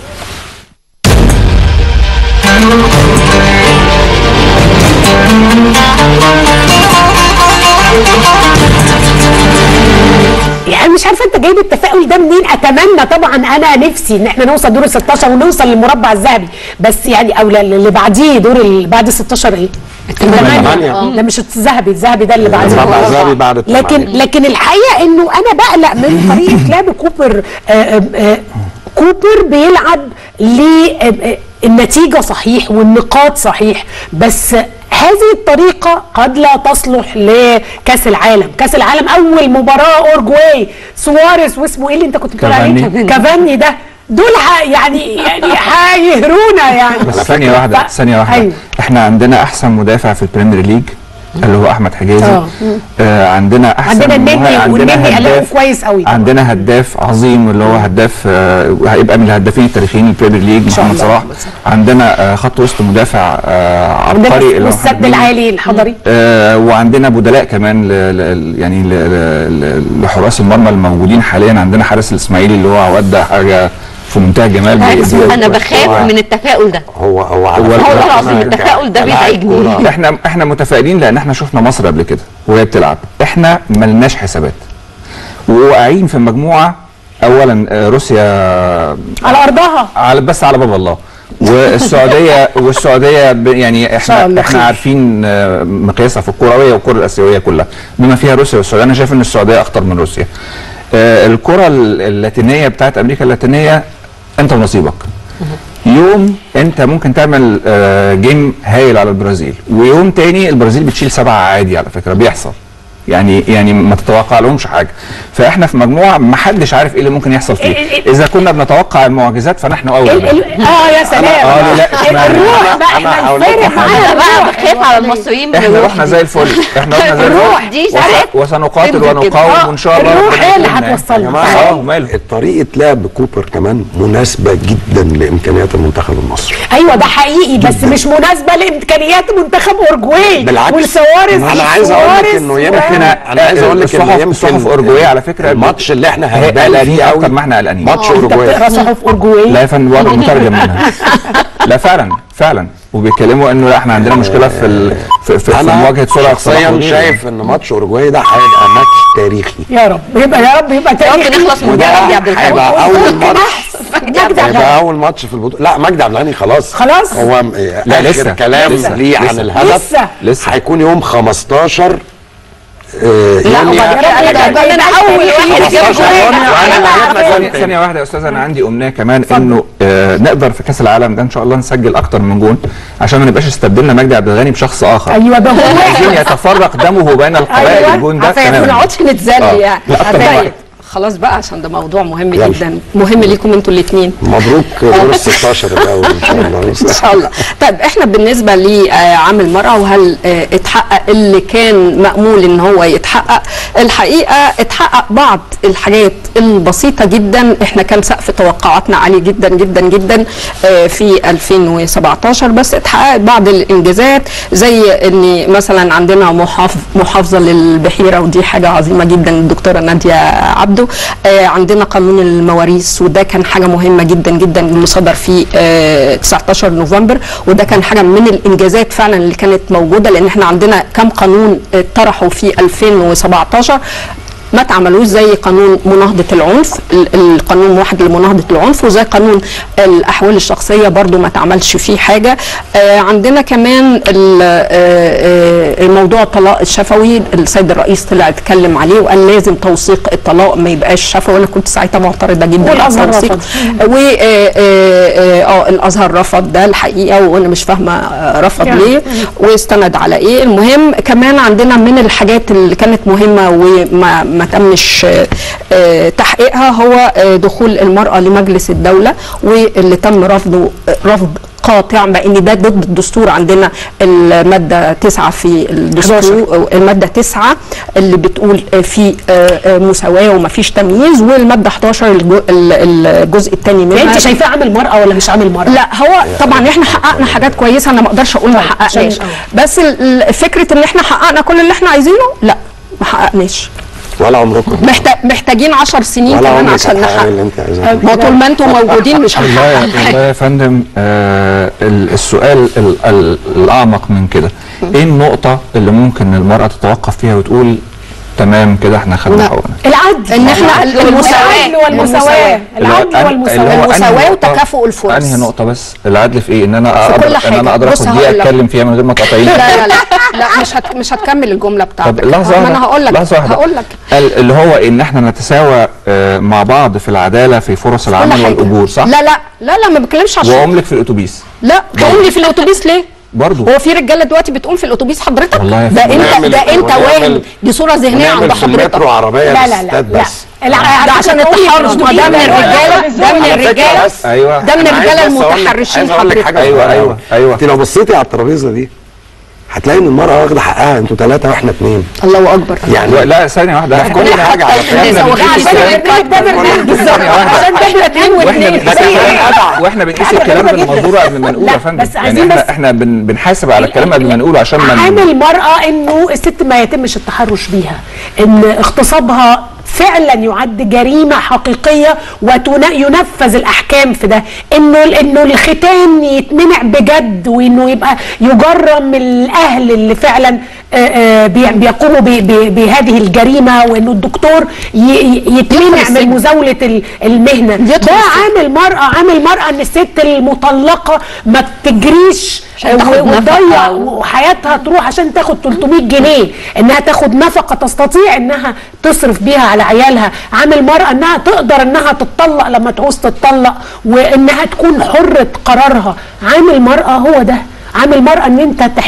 يعني مش عارفه انت جايب التفاؤل ده منين اتمنى طبعا انا نفسي ان احنا نوصل دور ال 16 ونوصل للمربع الذهبي بس يعني او اللي بعديه دور ال- بعد ال 16 ايه؟ الثمانية. الثمانية ده مش الذهبي الذهبي ده اللي بعديه المربع الذهبي بعد لكن الثمانية. لكن الحقيقه انه انا بقلق من طريقه لعب كوبر آه، آه، آه، كوبر بيلعب للنتيجه صحيح والنقاط صحيح بس هذه الطريقة قد لا تصلح لكأس العالم، كأس العالم أول مباراة أورجواي سواريز واسمه إيه اللي أنت كنت بتقول عليه؟ كافاني. كافاني ده دول ح- يعني يعني هيهرونا يعني بس ثانية واحدة ف- ثانية واحدة أيوه. احنا عندنا أحسن مدافع في البريمير ليج اللي هو أحمد حجازي آه. آه عندنا أحسن عندنا النني مه- والنني أداؤه هداف كويس قوي طبعاً. عندنا هداف عظيم اللي هو هداف آه هيبقى من الهدافين التاريخيين للبريمير ليج شاء محمد الله. صلاح عندنا آه خط وسط مدافع آه عندنا عبقري اللي هو والسد محمد نني. العالي الحضري آه وعندنا بدلاء كمان ل ل يعني ل ل ل لحراس المرمى الموجودين حاليا عندنا حارس الاسماعيلي اللي هو عواد ده حاجه في منتهى الجمال بي- انا بخاف هو- من التفاؤل ده هو هو على هو فكرة والله أنا العظيم ك- التفاؤل ده كلاعب بيزعجني. كورة احنا احنا متفائلين لان احنا شفنا مصر قبل كده وهي بتلعب احنا ملناش حسابات وواقعين في مجموعه اولا آه، روسيا على أرضها على بس على باب الله والسعوديه والسعوديه ب- يعني شاء احنا الله احنا خير. عارفين آه، مقياسها في الكرويه والكره الاسيويه كلها بما فيها روسيا والسعوديه انا شايف ان السعوديه اخطر من روسيا آه، الكره ال- اللاتينيه بتاعت امريكا اللاتينيه انت ونصيبك يوم انت ممكن تعمل آه، جيم هايل على البرازيل ويوم تاني البرازيل بتشيل سبعه عادي على فكره بيحصل يعني يعني ما تتوقع لهمش حاجه فاحنا في مجموعه ما حدش عارف ايه اللي ممكن يحصل فيه ال- ال- اذا كنا بنتوقع المعجزات فنحن اولى ال- بها. ال- اه يا سلام آه، لا، اشمعنى؟ الروح بقى أنا احنا هقول لكم نفرق حاجة. معانا بقى الروح بخاف على المصريين من احنا الروح رحنا دي. زي الفل احنا رحنا زي الروح الفل دي وس- ساعات وسنقاتل تنزل كده. ونقاوم آه، وان شاء الله الروح ربنا هي اللي يكرمنا يعني. هتوصلنا. يا جماعه اه وماله طريقه لعب كوبر كمان مناسبه جدا لامكانيات المنتخب المصري ايوه ده حقيقي بس مش مناسبه لامكانيات منتخب اورجواي بالعكس والسوارز ما انا عايز اقول لك سوارز انه و- يمكن انا عايز اقول لك انه الصحف يمكن الصحف اورجواي على فكره الماتش اللي احنا هي هنبان قلقانين فيه قوي اكتر ما احنا قلقانين ماتش آه، انت اوروجواي بتقرا صحف اورجواي لا يا فندم وانا مترجم منها لا فعلا فعلا وبيتكلموا انه لا احنا عندنا مشكله في ال... في, في, في انا مواجهه سرعه شخصيا التنقل. شايف ان ماتش اوروجواي ده هيبقى ماتش تاريخي يا رب يبقى يا رب يبقى يا رب تاني نخلص من وده مجدي عبد الغني هيبقى اول ماتش مجدي عبد الغني. هيبقى اول ماتش في البطوله لا مجدي عبد الغني خلاص خلاص؟ هو م- لا، اخر لسه. كلام لسه. ليه عن لسه. الهدف لسه. لسه. هيكون يوم 15 آه، لا يونيو وبعد كده يا رب ده يبقى انا اول واحد 15 جاب يونيو جول. انا اللي هجيب لك ثانية, جول ثانية واحدة يا أستاذ أنا عندي أمنية كمان إنه آه نقدر في كأس العالم ده إن شاء الله نسجل أكتر من جون عشان ما نبقاش استبدلنا مجدي عبد الغني بشخص آخر ايوه ده هو عايزين يتفرق دمه بين القبائل أيوة. الجون ده عشان ما تماما نقعدش نتذل آه. يعني لا، أكتر من طيب واحد. خلاص بقى عشان ده موضوع مهم يلا. جدا مهم ليكم انتوا الاثنين مبروك دور ال 16 الاول ان شاء الله ان شاء الله طيب احنا بالنسبه لعام المراه وهل آه، اتحقق اللي كان مامول ان هو يتحقق الحقيقه اتحقق بعض الحاجات البسيطه جدا احنا كان سقف توقعاتنا عالي جدا جدا جدا آه، في 2017 بس اتحققت بعض الانجازات زي ان مثلا عندنا محافظ محافظه للبحيره ودي حاجه عظيمه جدا الدكتوره ناديه عبده آه، عندنا قانون المواريث وده كان حاجه مهمه جدا جدا اللي صدر في آه، 19 نوفمبر وده كان حاجه من الانجازات فعلا اللي كانت موجوده لان احنا عندنا كم قانون آه، طرحوا في 2017 ما تعملوش زي قانون مناهضة العنف ال- القانون موحد لمناهضة العنف وزي قانون الأحوال الشخصية برضو ما تعملش فيه حاجة آه عندنا كمان ال- آه، آه، الموضوع الطلاق الشفوي السيد الرئيس طلع اتكلم عليه وقال لازم توثيق الطلاق ما يبقاش شفوي وانا كنت ساعتها معترضة جدا على والأزهر التوثيق. رفض. و آه، آه، اه الازهر رفض ده الحقيقه وانا مش فاهمه آه، رفض يعني. ليه واستند على ايه المهم كمان عندنا من الحاجات اللي كانت مهمه وما ما تمش آه، آه، تحقيقها هو آه، دخول المراه لمجلس الدوله واللي تم رفضه آه، رفض قاطع مع ان ده ضد الدستور عندنا الماده 9 في الدستور الماده 9 اللي بتقول آه، في آه، آه، مساواه وما فيش تمييز والماده 11 الجو- ال- الجزء الثاني منها انت شايفاه عامل مرأة ولا مش عامل مرأة؟ لا هو طبعا احنا حققنا حاجات كويسه انا ما اقدرش اقول ما حققناش عشان- بس ال- ال- فكره ان احنا حققنا كل اللي احنا عايزينه لا ما حققناش ولا عمركم محتاج محتاجين 10 سنين ولا كمان عمرك عشان هتحقق نحقق اللي انت عايزاه ما طول ما انتم موجودين مش والله هنحقق والله حاجه يا فندم آه ال- السؤال ال- ال- الاعمق من كده ايه النقطه اللي ممكن المراه تتوقف فيها وتقول تمام كده احنا خدنا لا. حقوقنا العدل ان احنا العدل والمساواة والمساواة اللي هو العدل أن- والمساواة اللي هو المساواة أنهي نقطة- وتكافؤ الفرص. انهي نقطه بس العدل في ايه ان انا في كل اقدر ان حاجة. انا اقدر بص اخد هقول دقيقه لك. اتكلم فيها من غير ما تقاطعيني لا لا لا لا مش هت مش هتكمل الجمله بتاعتك طب لحظه ما واحده انا هقول لك لحظه واحده هقول لك ال- اللي هو ان احنا نتساوى آه، مع بعض في العداله في فرص كل العمل حاجة. والاجور صح لا لا لا لا ما بتكلمش عشان واملك في الاتوبيس لا تقوم لي في الاتوبيس ليه؟ برضه هو في رجاله دلوقتي بتقوم في الاتوبيس حضرتك؟ والله يا ده فندم. انت ونعمل- ده انت ونعمل- واهم دي صوره ذهنيه عند ونعمل في حضرتك المترو عربيه لا لا لا للستات لا بس لا ده عشان التحرش ما ده من الرجاله ده من على فكرة الرجاله بس ايوه ده من أنا عايز الرجاله بس أقول لك- المتحرشين عايز اقول لك حضرتك حاجه أيوة، صغيرة أيوة، أوي. أيوة. انت لو بصيتي على الترابيزه دي هتلاقي ان المراه واخده حقها انتوا ثلاثه واحنا اثنين الله اكبر يعني لا ثانيه واحده في كل حاجه على فكره إحنا عشان بنقيس البرنامج ده برنامج بالظبط عشان ده اتنين واحنا واثنين بنقيس واحنا بنقيس الكلام بالمنظور قبل ما نقوله لا، يا فندم بس يعني عايزين احنا بس- احنا بن- بنحاسب على الكلام قبل ما نقوله عشان ما ن- عامل مرأة انه الست ما يتمش التحرش بيها ان اغتصابها فعلا يعد جريمة حقيقية وينفذ الأحكام في ده إنه إنه الختان يتمنع بجد وإنه يبقى يجرم الأهل اللي فعلا آه، آه، بي- بيقوموا ب- ب- بهذه الجريمة وإنه الدكتور ي- ي- يتمنع من مزاولة ال- المهنة ده عامل مرأة عامل مرأة إن الست المطلقة ما بتجريش عشان تاخد و- وتضيع نفقة. وحياتها تروح عشان تاخد 300 جنيه انها تاخد نفقه تستطيع انها تصرف بيها على عيالها عامل مرأة انها تقدر انها تتطلق لما تعوز تتطلق وانها تكون حرة قرارها عامل مرأة هو ده عامل مرأة ان انت تح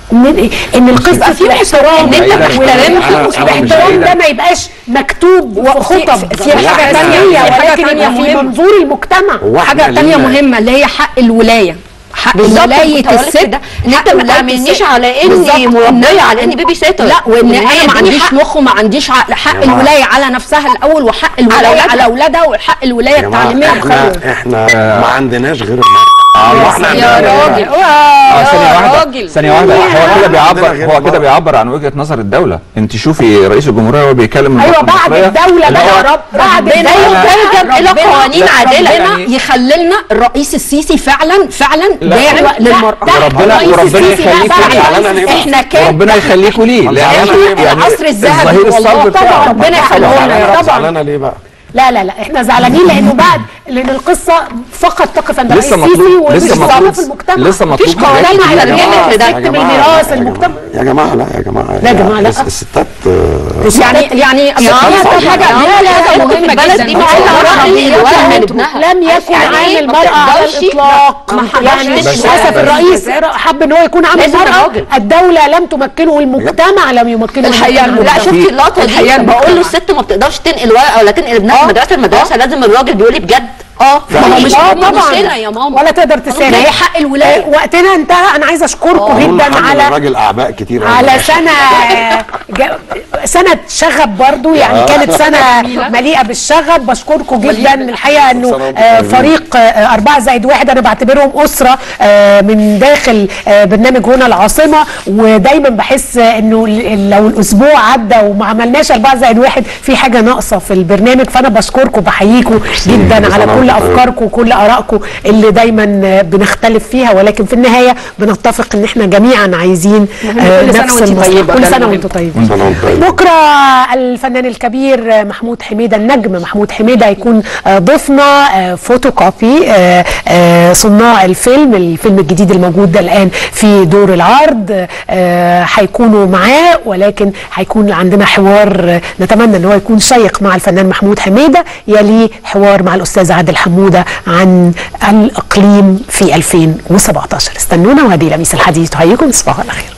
ان ان القصه في الاحترام ان انت والاحترام بتحترمها. الاحترام ده ما يبقاش مكتوب وخطب في حاجه ثانيه ثانيه في حاجه ولكن ثانيه يبقى في مهمه منظور المجتمع هو إحنا حاجه ثانيه لينا- مهمه اللي هي حق الولايه حق بالظبط، ولايه كنت هقولك الست كده، إن حق أنت ما ولاية تعاملنيش الست. على إني بالظبط. مربية، إن- على إني بيبي سيتر. لا وان إن هي انا ما اديني عنديش حق. مخ وما عنديش عقل حق يا جماعة. الولايه على نفسها الاول وحق الولايه أولادها. على اولادها وحق الولايه يا جماعه التعليميه احنا احنا ما عندناش غير المرأة احنا يا عندنا راجل اه ثانية واحدة راجل. ثانية واحدة هو كده بيعبر غير هو كده المرأة. بيعبر عن وجهة نظر الدولة انت شوفي رئيس الجمهورية وهو بيتكلم ايوه المرأة بعد المصرية الدوله اللي بقى هو يا رب بعد ربنا الدوله يرجم إلى ربنا- قوانين عادلة. ربنا يعني- يخللنا الرئيس السيسي فعلا فعلا لا. داعم لا، للمرأة ده وربنا الرئيس وربنا السيسي ده يخليكوا فعلا. ليه زعلانة ليه بقى؟ احنا كان وربنا يخليكوا ليه لان زعلانة ليه بقى؟ العصر الذهبي الظهير والله الصلب طبعا بتاعه. ربنا يخليه لنا يا زعلانة رب زعلانة ليه بقى؟ لا لا لا احنا زعلانين لانه بعد لان القصه فقط تقف عند لسه الرئيس السيسي مطلوب- ومش لسه ظاهره مطلوب- في المجتمع لسه مفيش مطلوب حاجات قوانين كتير. على يا الهند جماعة، تكتب الميراث المجتمع يا جماعه لا يا جماعه لا يا جماعة، لا. الس- الستات آه، يعني يعني يا عم، أصل حاجه يا عم، لا حاجة لا مهمة مهمه جدا. جدا دي معانا رأي الولد من ابنها. لم يكن يعني عامل إيه؟ ما المرأة على تقدرش- الإطلاق ما يعني تقدرش للأسف بس- الرئيس حب إن هو يكون عامل لازم مرأة الراجل. الدولة لم تمكنه والمجتمع لم يمكنه الحقيقه من لا المجتمع. شفتي اللقطه دي الحقيقة بقول له المجتمع. الست ما بتقدرش تنقل ورقه ولا تنقل ابنها في مدرسه المدرسه لازم الراجل بيقول لي بجد اه ما هو مش آه طبعا طبعا يا ماما ولا تقدر تسامح ما هي حق الولاية. آه، وقتنا انتهى انا عايزه اشكركم قانون جدا محمد على الراجل اعباء كتير أوي. على سنة جا- سنة شغب برضو يعني آه. كانت سنة مليئة بالشغب بشكركم جدا الحقيقة انه سنة وانتم آه، طيبين. فريق آه، أربعة زائد واحد أنا بعتبرهم أسرة آه، من داخل آه، برنامج هنا العاصمة ودايما بحس آه، انه ال- لو الأسبوع عدى وما عملناش أربعة زائد واحد في حاجة ناقصة في البرنامج فأنا بشكركم بحييكم جدا كل على سنة كل وانتم طيبين. أفكاركم وكل آرائكم اللي دايما آه، بنختلف فيها ولكن في النهاية بنتفق ان احنا جميعا عايزين آه، كل سنة نفس وانتي المصلحة. طيبة، كل ده سنة المهم. وانتم طيبين سنة وانتم طيبين. بكره الفنان الكبير محمود حميده النجم محمود حميده هيكون آه، ضيفنا آه، فوتوكوبي آه، آه، صناع الفيلم الفيلم الجديد الموجود ده الان في دور العرض آه، هيكونوا معاه ولكن هيكون عندنا حوار آه، نتمنى ان هو يكون شيق مع الفنان محمود حميده يليه حوار مع الاستاذ عادل حموده عن الاقليم في 2017 استنونا وهذه لميس الحديث تحييكم تصبحوا على خير